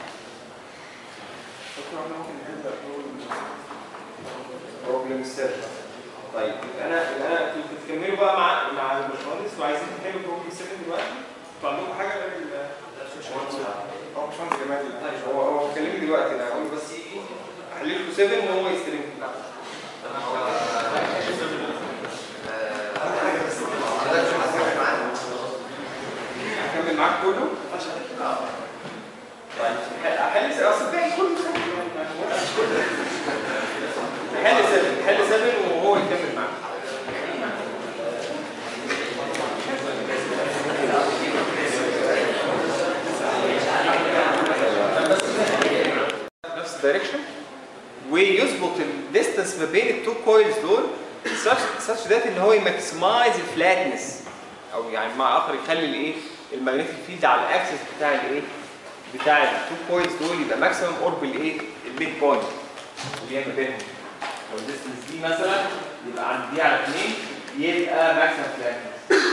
بروبلم سيرش طيب يبقى انا يبقى انا انتوا بتكملوا بقى مع مع الباشمهندس وعايزين تحلوا بروبلم 7 دلوقتي انتوا عندكم حاجه غير ال هو باشمهندس جمال هو هو كلمني دلوقتي انا هقول بس يجي احل لكم 7 وهو يستلم اكمل معاك كله طيب احل اصل الباقي كله سهل يعني حل سبن حل سبن وهو يكمل معاك نفس الدايركشن ويظبط الديستانس ما بين التو كويلز دول such ذات ان هو يماكسمايز الفلاتنس او يعني مع اخر يخلي الايه المagnetic فيلد على الاكسس بتاع الايه بتاع التو كويلز دول يبقى ماكسيمم قرب الايه الميد بوينت اللي هي ما بينهم لو الديستنس دي مثلا يبقى عند دي على 2 يبقى ماكسيمم فلاتنس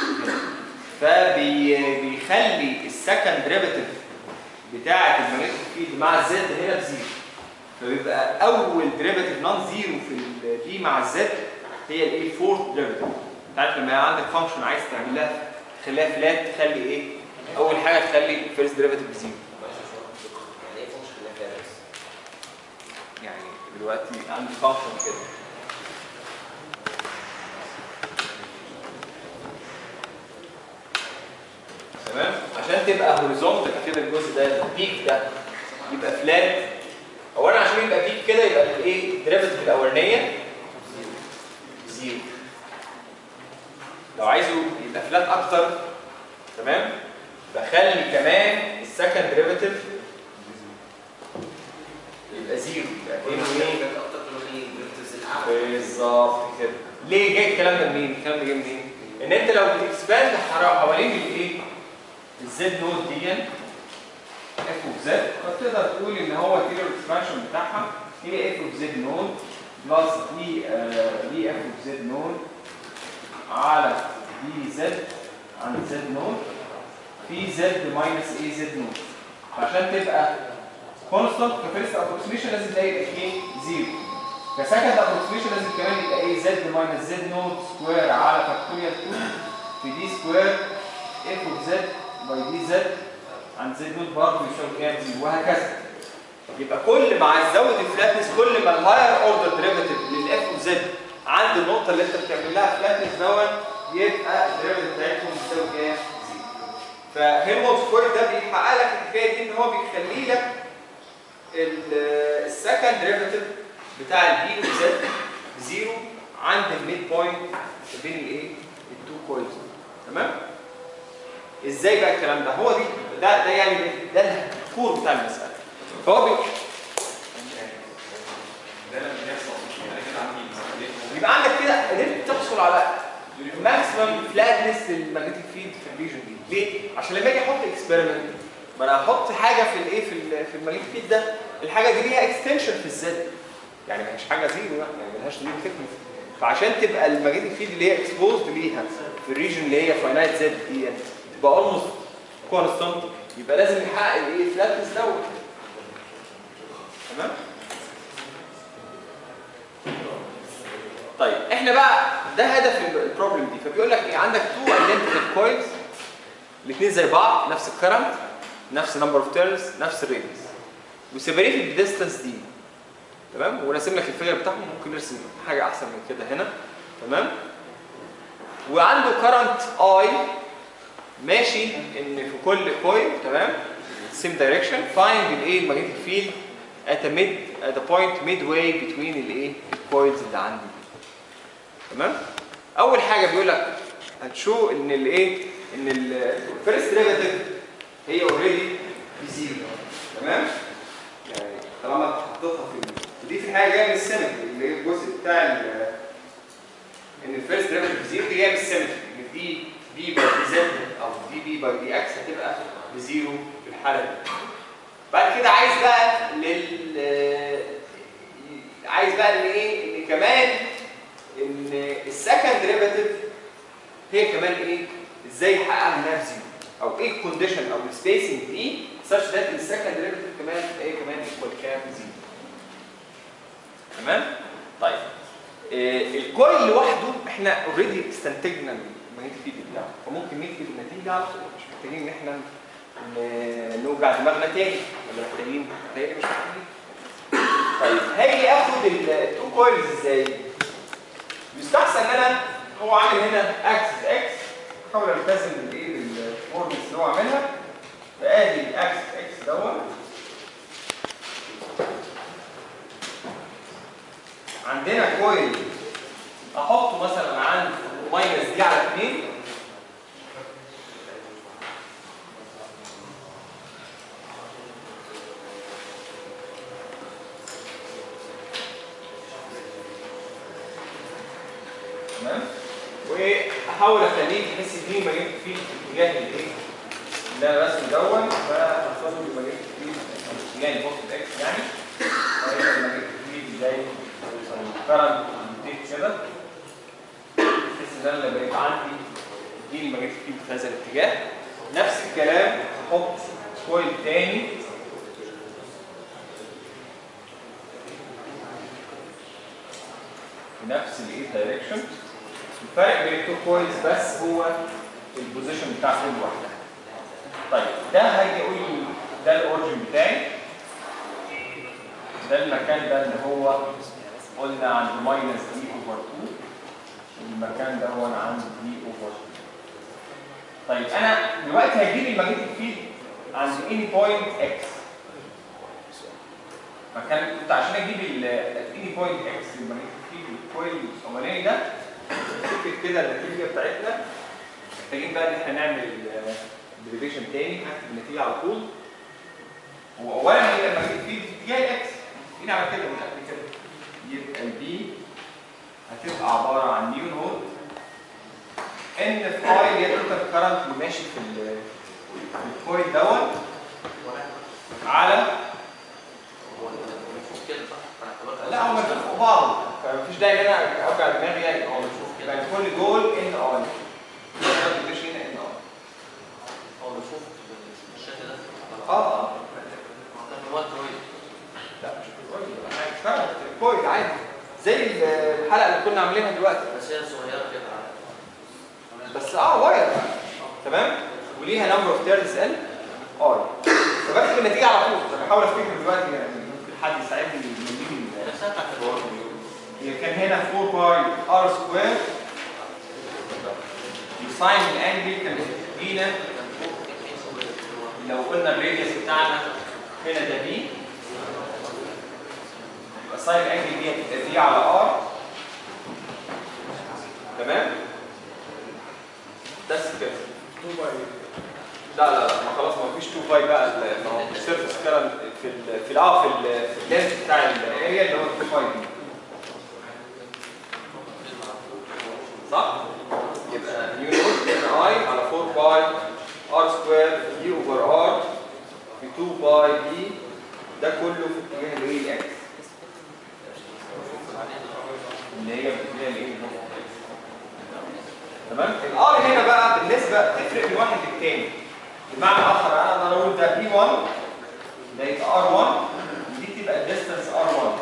فبيخلي السكند ديريفيتيف بتاعه المagnetic فيلد مع الزد هنا بزيرو فبيبقى اول ديريفيتيف نون زيرو في الدي مع الزد هي الايه الفورث ديريفيتيف انت عارف لما يبقى عندك فانكشن عايز تعملها تخليها فلات تخلي ايه اول حاجه تخلي الفيرست ديريفيتيف بزيرو يعني ايه فانكشن اللي فيها بس؟ يعني دلوقتي عندي فانكشن كده تمام عشان تبقى هوريزونتال كده الجزء ده البيك ده يبقى فلات اولا عشان يبقى بيك كده يبقى الايه الديريفيتيف الاولانيه زيرو لو عايزه يبقى فلات اكتر تمام بخلي كمان السكند ديريفيتيف يبقى زيرو يبقى كأنه ايه اكتر من الفيرتكس الاعلى بالظبط كده ليه جاي الكلام ده منين الكلام ده جاي منين ان انت لو بتكسباند حوالين الايه الزد نود دي اف اوف زد فتقدر تقول ان هو التيلر اكسبانشن بتاعها هي اف اوف زد نود بلس دي دي اف اوف زد نود على دي زد عن زد نود في زد ماينس اي زد نود فعشان تبقى كونستانت كفيرست ابروكسيميشن لازم ده يبقى ايه زيرو كسكند ابروكسيميشن لازم كمان يبقى ايه زد ماينس زد نود سكوير على فاكتوريال 2 في دي سكوير اف اوف زد باي دي زد عن زد نود برضه يساوي كام زيرو وهكذا يبقى كل ما هتزود الفلاتنس كل ما الهاير اوردر ديريفيتيف للاف اوف زد عند النقطه اللي انت بتعمل لها فلاتنس دون يبقى الديريفيتيف بتاعتهم يساوي كام زيرو فهيلمولتز سكوير ده بيحقق لك الحكايه دي ان هو بيخلي لك السكند ديريفيتيف بتاع البي وزد زيرو عند الميد بوينت بين الايه التو كويلز تمام ازاي بقى الكلام ده هو دي ده ده يعني ده الكور بتاع المساله فهو بي... ده لما بيحصل انا كده عندي مسألة يبقى عندك كده قدرت تحصل على ماكسيمم فلاتنس للماجنتيك فيلد في الريجن دي ليه عشان لما اجي احط اكسبيرمنت ما انا هحط حاجه في الايه في ال في الماجنتيك فيلد ده الحاجه دي ليها اكستنشن في الزد يعني مش حاجه زيرو يعني يعني ملهاش زيرو ثيكنس فعشان تبقى الماجنتيك فيلد اللي هي اكسبوزد ليها في الريجن اللي هي فاينايت زد دي تبقى اولموست كونستانت يبقى لازم يحقق الايه فلاتنس دوت تمام طيب احنا بقى ده هدف البروبلم دي فبيقول لك ايه عندك تو ايدنتيكال كويلز الاثنين زي بعض نفس الكرنت نفس نمبر اوف تيرنز نفس الريدنس وسيبريتد بالديستانس دي تمام وراسم لك الفيجر بتاعهم ممكن نرسم حاجه احسن من كده هنا تمام وعنده كرنت اي ماشي ان في كل كويل تمام سيم دايركشن فايند الايه الماجنتيك فيلد at a mid at a point midway between الايه الكويلز اللي عندي تمام اول حاجه بيقول لك هتشو ان الايه ان الفيرست ديريفيتيف هي اوريدي بزيرو تمام يعني طالما انت حطيتها في ال- دي في حاجه جايه من السيمتري اللي هي الجزء بتاع ال- ان الفيرست ديريفيتيف بزيرو دي جايه من السيمتري ان دي بي باي دي زد او دي بي باي دي اكس هتبقى بزيرو في الحاله دي بعد كده عايز بقى لل عايز بقى ان ايه ان كمان ان السكند ديريفيتيف هي كمان ايه ازاي يحققها انها بزيرو او ايه الكونديشن او السبيسنج دي such that السكند ديريفيتيف كمان هي كمان ايكوال كام زيرو تمام طيب إيه الكويل لوحده احنا اوريدي استنتجنا الماجنتيك فيلد بتاعه فممكن نكتب النتيجه على طول مش محتاجين ان احنا ن- نوجع دماغنا تاني ولا محتاجين؟ متهيألي مش محتاجين. طيب هاجي اخد التو كويلز ازاي؟ يستحسن ان انا هو عامل هنا اكسس اكس احاول التزم بالايه بالكوردنس اللي هو عاملها فادي الاكسس اكس دوت عندنا كويل احطه مثلا عند ماينس دي على 2 تمام واحاول اخليه تحس ان ما جبت فيه اتجاه الايه اللي انا رسمه دون فاحصل له ما جبت فيه اتجاه البوست اكس يعني فهيبقى ما جبت فيه زي الكرنت روتيت كده بحيث ان انا لما يبقى عندي دي اللي ما جبت فيه في هذا الاتجاه نفس الكلام احط كويل تاني في نفس الايه دايركشن الفرق بين التو كويلز بس هو البوزيشن بتاع كل واحده طيب ده هيجي يقول لي ده الاورجن بتاعي ده المكان ده اللي هو قلنا عند ماينس دي اوفر 2 والمكان ده هو انا عند دي اوفر 2 طيب انا دلوقتي هيجي لي الماجنتيك فيلد عند اني بوينت اكس مكان كنت عشان اجيب الاني بوينت اكس الماجنتيك فيلد الكويل الاولاني ده نكتب كده النتيجه بتاعتنا محتاجين بقى ان احنا نعمل ديريفيشن تاني هكتب النتيجه على طول هو اولا هي لما في في اتجاه الاكس مين عمل كده من قبل كده يبقى البي هتبقى عباره عن نيو نود ان في اي اللي هي التوتال كارنت اللي ماشي في ال- في الكويل دوت على هو المفروض كده صح؟ فاعتبرت لا هو مكتوب فوق بعض فمفيش داعي ان انا اوجع دماغي يعني هو مكتوب كده يعني كل دول ان اي مفيش هنا ان اي هو المفروض بالشكل ده اه اه كان هو كويس لا مش الكويل ولا حاجه فعلا الكويل عادي زي الحلقه اللي كنا عاملينها دلوقتي بس هي صغيره كده بس اه واير تمام وليها نمبر اوف تيرنز ان اي فبكتب النتيجه على طول انا بحاول افتكر دلوقتي يعني ممكن حد يساعدني يجيب لي نفسها بتاعت الورق هي كان هنا 4 باي ار سكوير وساين الانجل كان بيدينا لو قلنا الراديوس بتاعنا هنا ده بي يبقى ساين الانجل دي هتبقى دي على ار تمام بس كده 2 باي لا لا لا ما خلاص ما فيش 2 باي بقى ال- ما هو السيرفس كارنت في ال في ال اه في ال في اللينس بتاع الاريا اللي هو 2 باي دي صح؟ يبقى نيو نوت ان اي على 4 باي ار سكوير دي اوفر ار في 2 باي دي ده كله في اتجاه الايه الاكس اللي هي في اتجاه الايه تمام الار هنا بقى بالنسبه تفرق من واحد للتاني بمعنى اخر انا اقدر اقول ده بي 1 ده يبقى ار 1 ودي تبقى الديستنس ار 1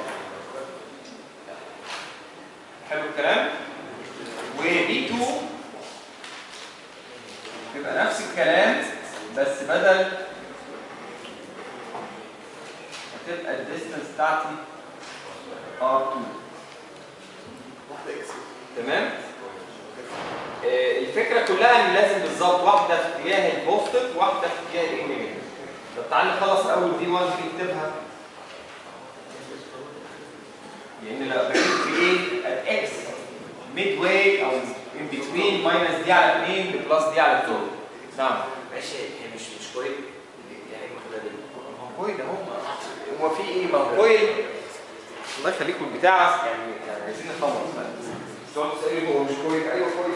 حلو الكلام وبي 2 يبقى نفس الكلام بس بدل هتبقى الديستنس بتاعتي ار 2 واحده اكس تمام آه، الفكره كلها ان لازم بالظبط واحده في اتجاه البوزيتيف واحده في اتجاه الايه نيجاتيف طب تعالى نخلص اول دي 1 دي نكتبها لان لو بكتب في ايه الاكس ميد واي او ان بتوين ماينس دي على 2 بلس دي على 2 نعم ماشي هي مش مش كويس يعني المفروض دي ما هو كويل اهو هو في ايه ما هو كويل الله يخليكم البتاع يعني يعني عايزين نخلص تقعد تسالني هو مش كويس ايوه كويس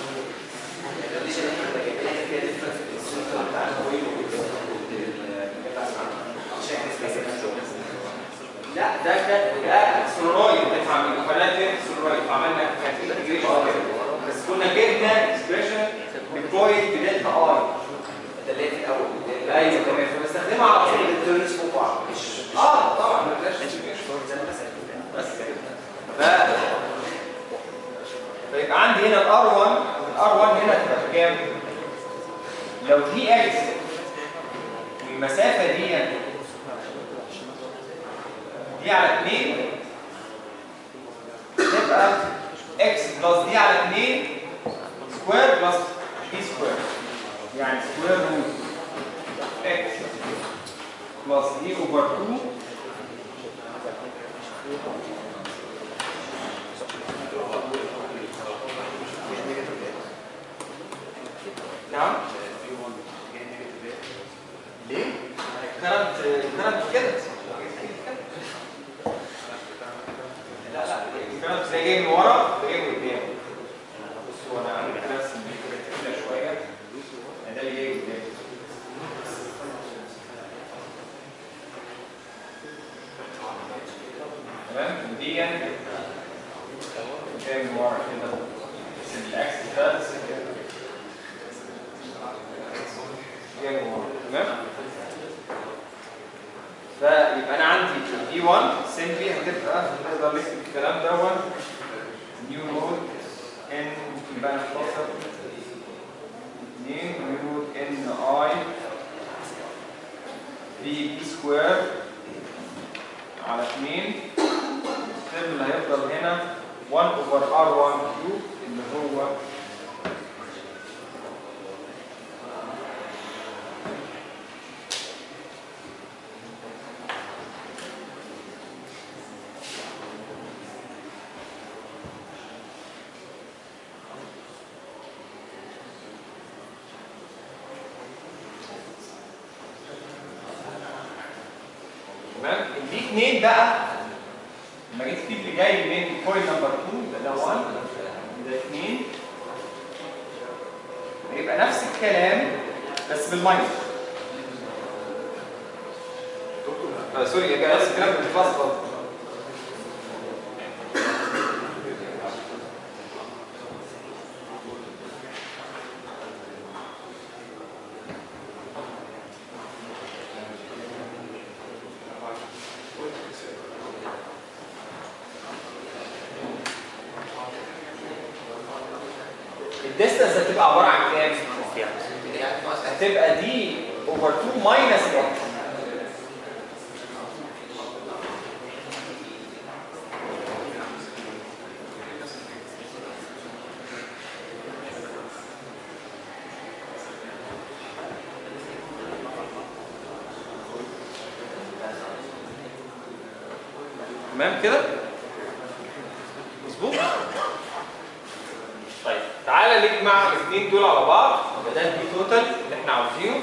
لا ده كان ده سولرويد تفهم القناه دي سولرويد عملنا كان في انتجريشن بس كنا جبنا اكسبريشن بكويل بدلتا ار ده اللي هي في الاول ايوه تمام فبستخدمها على طول الدرس فوق بعض مش اه طبعا ما بلاش بس ف فيبقى عندي هنا الار 1 الار 1 هنا تبقى بكام؟ لو دي اكس والمسافه دي دي على 2 تبقى اكس بلس دي على 2 سكوير بلس دي سكوير يعني سكوير روت اكس بلس دي اوفر 2 نعم ليه؟ كرنت كرنت كده لا لا الكرنت زي جاي من ورا ده جاي من قدام بصوا انا عندي رسم كده تقيله شويه ده اللي جاي قدام تمام ودي جاي من ورا كده بس الاكس ده جاي من ورا تمام فيبقى انا عندي دي 1 سين بي هتبقى نقدر نكتب الكلام دوت نيو نود ان يبقى نختصر 2 نيو نود ان اي بي بي سكوير على 2 الترم اللي هيفضل هنا 1 اوفر ار 1 كيوب اللي هو تمام البي 2 بقى لما جيت تجيب اللي جاي من كويل نمبر 2 يبقى ده 1 ده 2 هيبقى نفس الكلام بس بالماينس آه سوري يا جماعه نفس الكلام بالبلس برضه الديستنس هتبقى عباره عن كام؟ هتبقى دي اوفر 2 ماينس اكس تمام كده؟ مظبوط؟ طيب تعالى نجمع الاثنين دول على بعض يبقى ده البي توتال اللي احنا عاوزينه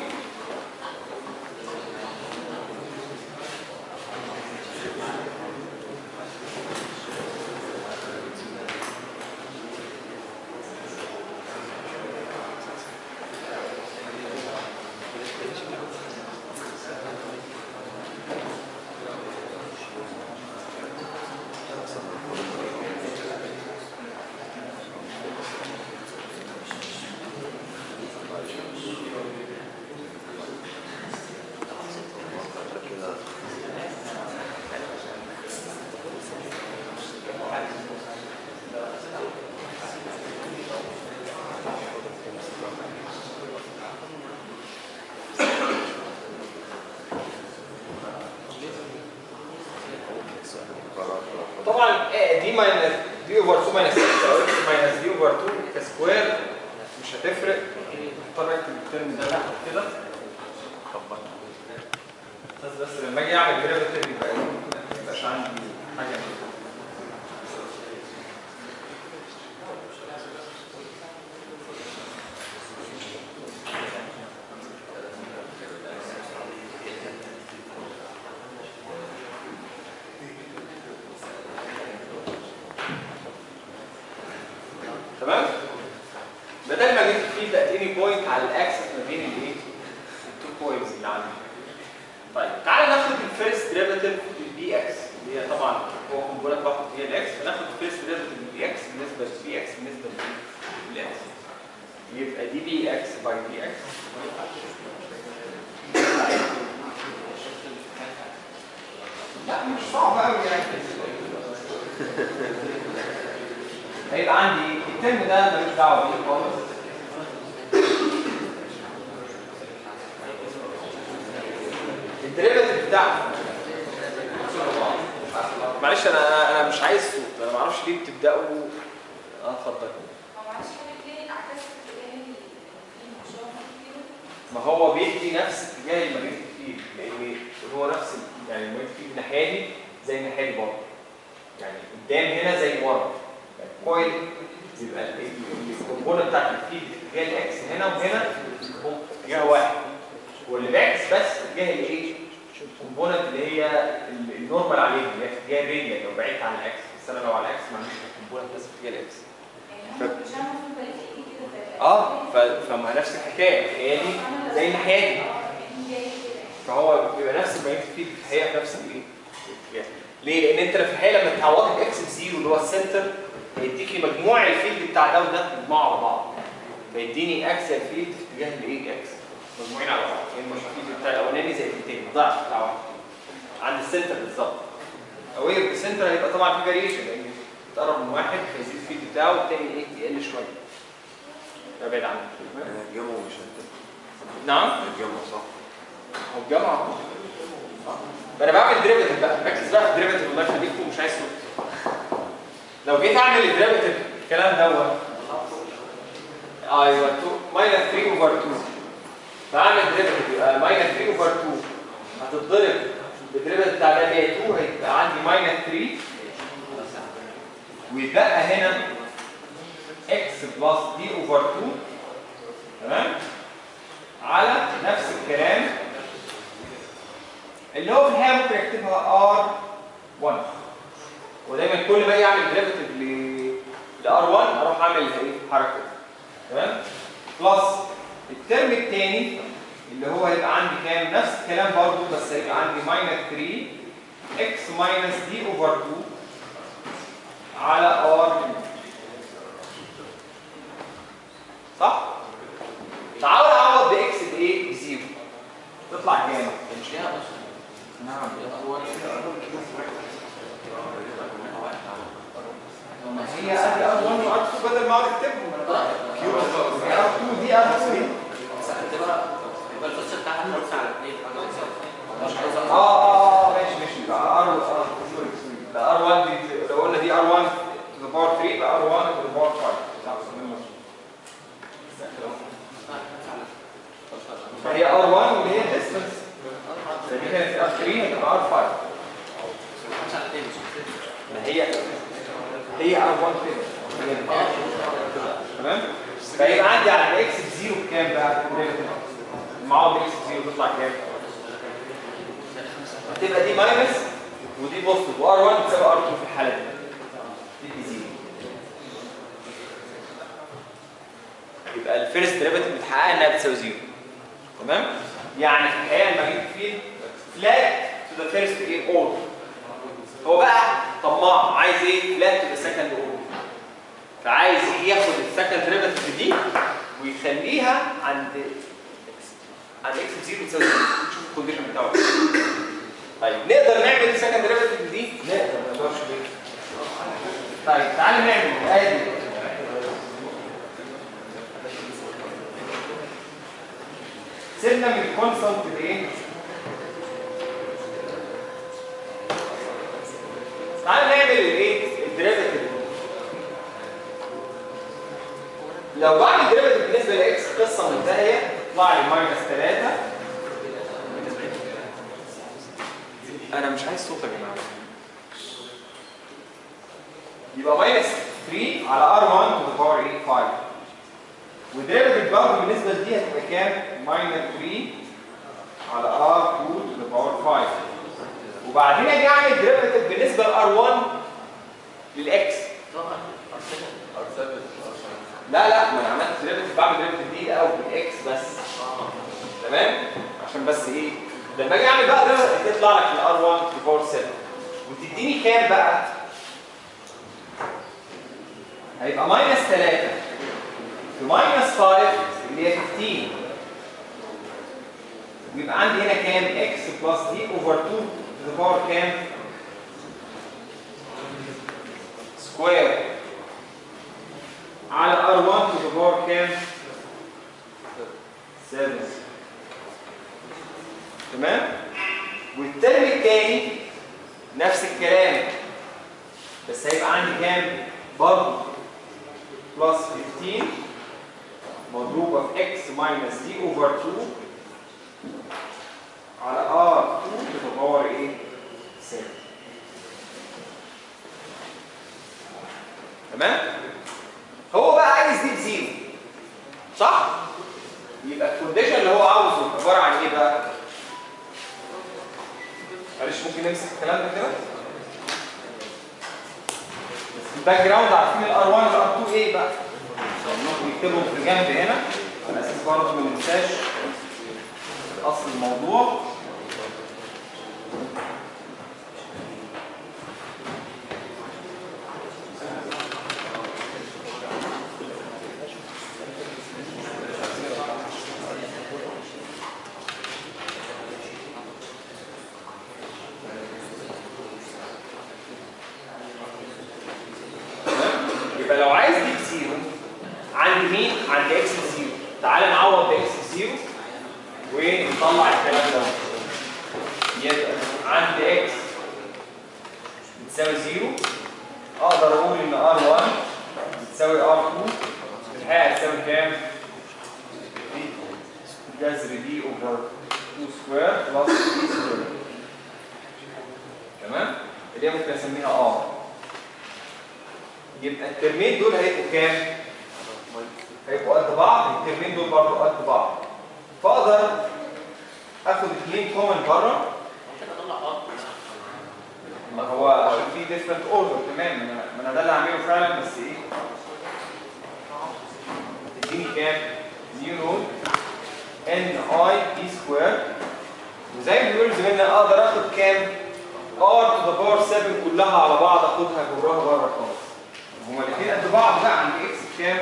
طبعا آه، دي ماينس دي اوفر 2 ماينس اكس او اكس ماينس دي اوفر 2 كسكوير مش هتفرق اضطر اكتب الترم ده تحت كده بس بس لما اجي اعمل جرافيتي يبقى إيه؟ ما يبقاش عندي حاجه تمام بدل ما جبت فيه ات اني بوينت على الاكسس ما بين الايه التو بوينتس اللي عندي طيب تعالى ناخد الفيرست ديريفيتيف البي اكس اللي هي طبعا هو كومبوننت واحد هي الاكس فناخد الفيرست ديريفيتيف البي اكس بالنسبه للبي اكس بالنسبه للاكس يبقى دي بي اكس باي بي اكس لا مش صعب قوي يعني هيبقى عندي الترم ده ملوش دعوه بيه خالص الديريفيتيف بتاعه معلش انا انا انا مش عايز صوت انا ما اعرفش ليه بتبداوا اه اتفضل ما هو بيدي نفس اتجاه المريض فيه لان هو نفس يعني المريض فيه الناحيه دي زي الناحيه دي برضه يعني قدام هنا زي ورا كويل يبقى الكومبوننت بتاعت الفيد اتجاه الاكس هنا وهنا هم اتجاه واحد واللي بيعكس بس اتجاه الايه؟ الكومبوننت اللي هي ال- النورمال عليهم اللي هي في اتجاه الراديال لو بعدت عن الاكس بس انا لو على الاكس ما عنديش الكومبوننت بس في اتجاه الاكس اه ف- فما نفس الحكايه هي دي زي الناحيه دي فهو بيبقى نفس الماجنتيك فيلد في الحقيقه في نفس الايه؟ الاتجاه. ليه؟ لان انت في الحقيقه لما تعوض الاكس بزيرو اللي هو السنتر هيديك لي مجموع الفيلد بتاع ده وده مجموعه على بعض. فيديني اكسل فيلد في اتجاه الايه؟ اكس. مجموعين على بعض. يعني مش الفيلد بتاع الاولاني زي التاني ضعف بتاع واحد. عند السنتر بالظبط. اوير السنتر هيبقى طبعا في فاريشن لان تقرب من واحد فيزيد الفيلد بتاعه والتاني ايه؟ يقل شويه. ابعد عنه. الجمع مش هت- نعم؟ الجمع صح؟ هو الجامعة اهو. فانا بعمل ديريفيتيف بقى ركز بقى في الديريفيتيف الله يخليكم مش عايز صوت لو جيت اعمل الديريفيتيف الكلام دوت ايوه ماينس 3 اوفر 2 فاعمل ديريفيتيف يبقى ماينس 3 اوفر 2 هتتضرب بالديريفيتيف بتاع ده اللي هي 2 هيبقى عندي ماينس 3 ويتبقى هنا اكس بلس دي اوفر 2 تمام على نفس الكلام اللي هو في الحقيقه ممكن اكتبها R1 ودايما كل ما اجي اعمل ديريفيتيف ل ل R1 اروح اعمل ايه حركه كده. تمام بلس الترم الثاني اللي هو هيبقى عندي كام نفس الكلام برضه بس هيبقى عندي ماينس 3 x ماينس دي اوفر 2 على R صح؟ تعال اعوض باكس بايه؟ بزيرو تطلع كام؟ مش ليها بس نعم هو ما هي ادي ار1 وار2 بدل ما اقعد اكتبهم هي ار2 دي ار2 هتبقى يبقى الفصل بتاعها نرجع على اثنين حاجه زي كده مش عايز اه اه اه ماشي ماشي يبقى ار ار سوري سوري يبقى ار1 دي لو قلنا دي ار1 to the power 3 يبقى ار1 to the power 5 صح فهي ار1 اللي هي distance فدي كانت ار3 هتبقى ار5 خمسة على اثنين مش ما هي هي ار1 كده هي دي. تمام فيبقى عندي على الاكس بزيرو بكام بقى معاهم اكس بزيرو تطلع كام هتبقى دي ماينس ودي بوزيتيف وار 1 تساوي ار 2 في الحاله دي دي بزيرو يبقى الفيرست ديريفيتيف متحققه انها بتساوي زيرو تمام يعني في الحقيقه لما اجيب فيلد فلات تو ذا فيرست ايه اوردر هو بقى طماع عايز ايه فلات تو ذا سكند اوردر فعايز ياخد السكند ديريفيتيف دي ويخليها عند عند اكس بزيرو تساوي زيرو شوف الكونديشن بتاعه طيب نقدر نعمل السكند ديريفيتيف دي نقدر ما نقدرش ليه طيب تعالى نعمل ادي سيبنا من الكونستانت لايه تعالى نعمل الايه الديريفيتيف لو بعمل ديريفيتيف بالنسبه لاكس قصه منتهيه يطلع لي ماينس 3 انا مش عايز صوت يا جماعه يبقى ماينس 3 على ار1 تو ذا باور ايه 5 وديريفيتيف برضه بالنسبه لدي هتبقى كام؟ ماينس 3 على ار2 تو ذا باور 5 وبعدين اجي اعمل ديريفيتيف بالنسبه لار1 للاكس طبعا ار7 لا لا ما انا عملت ديريفيتيف بعمل ديريفيتيف دي الاول بالاكس بس تمام عشان بس ايه لما اجي اعمل بقى ده تطلع لك الار 1 to the power 7 وتديني كام بقى هيبقى ماينس 3 في ماينس 5 اللي هي 15 ويبقى عندي هنا كام اكس بلس دي اوفر 2 to the power كام سكوير على R1 to the power كام؟ 7 تمام؟ والترم الثاني نفس الكلام بس هيبقى عندي كام؟ برضه بلس 15 مضروبة في x minus d over 2 على R2 to the power ايه؟ 7 تمام؟ هو بقى عايز دي بزيرو صح؟ يبقى الكونديشن اللي هو عاوزه عباره عن ايه بقى؟ معلش ممكن نمسك الكلام ده كده؟ بس الباك جراوند عارفين الار 1 والار 2 ايه بقى؟ نكتبهم في جنب هنا على اساس برضه ما ننساش اصل الموضوع يبقى لو عايز دي بزيرو عند مين؟ عند اكس بزيرو تعالى نعوض باكس بزيرو ونطلع الكلام ده يبقى عند اكس بتساوي زيرو اقدر اقول ان ار 1 بتساوي ار 2 في الحقيقه هتساوي كام؟ دي جذر دي اوفر 2 سكوير بلس دي سكوير تمام؟ اللي هي ممكن اسميها ار يبقى الترمين دول هيبقوا كام؟ هيبقوا قد بعض الترمين دول برضه قد بعض فاقدر اخد اثنين كومن بره ما هو عشان في ديفرنت اوردر تمام ما انا ما انا ده اللي هعمله فعلا بس ايه تديني كام نيو نود ان اي دي سكوير وزي ما بيقولوا زميلنا اقدر اخد كام ار تو ذا باور 7 كلها على بعض اخدها جواها بره خالص هما الاثنين قد بعض بقى عند اكس بكام؟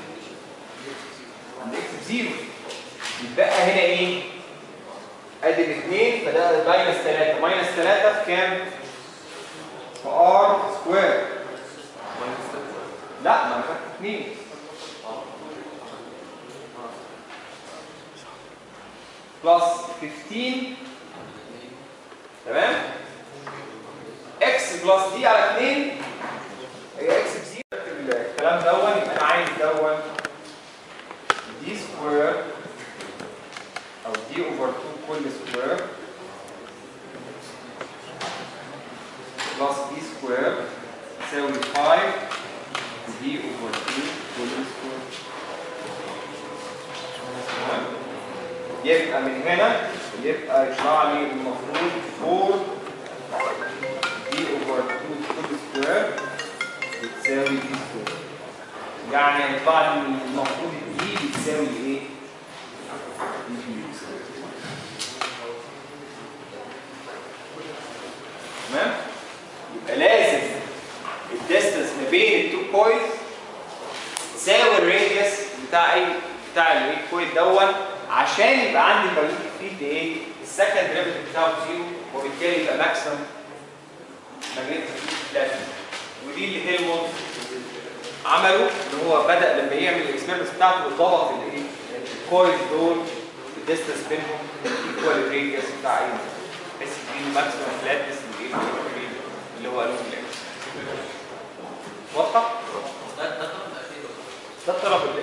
عند اكس بزيرو يتبقى هنا ايه؟ ادي الاثنين فده ماينس 3 ماينس 3 في كام؟ في ار سكوير لا ما انا فاكر 2 بلس 15 تمام اكس بلس دي على 2 هي اكس بزيرو الكلام دون يبقى انا عايز دون دي سكوير او دي اوفر 2 كل سكوير بلس دي سكوير تساوي 5 دي اوفر 2 كل سكوير تمام؟ يبقى من هنا يبقى يطلع لي المفروض 4 دي اوفر 2 كل سكوير بتساوي دي سكوير يعني هيطلع لي المفروض دي بتساوي ايه؟ دي تمام؟ يبقى لازم الديستنس ما بين التو كويلز تساوي الراديوس بتاع اي بتاع الايه كويل دون عشان يبقى عندي الماجنتيك فيلد ايه؟ السكند ديريفيتيف بتاعه زيرو وبالتالي يبقى ماكسيمم ماجنتيك فيلد لازم ودي اللي هيلمولت عمله ان هو بدا لما يعمل الاكسبيرمنت بتاعته ضبط الايه؟ الكويلز دول الديستنس بينهم ايكوال الراديوس بتاع ايه؟ بحيث يديله ماكسيمم فلاتنس للايه؟ اللي هو لون الاكس واضحه؟ ده ده الطرف الاخير ده الطرف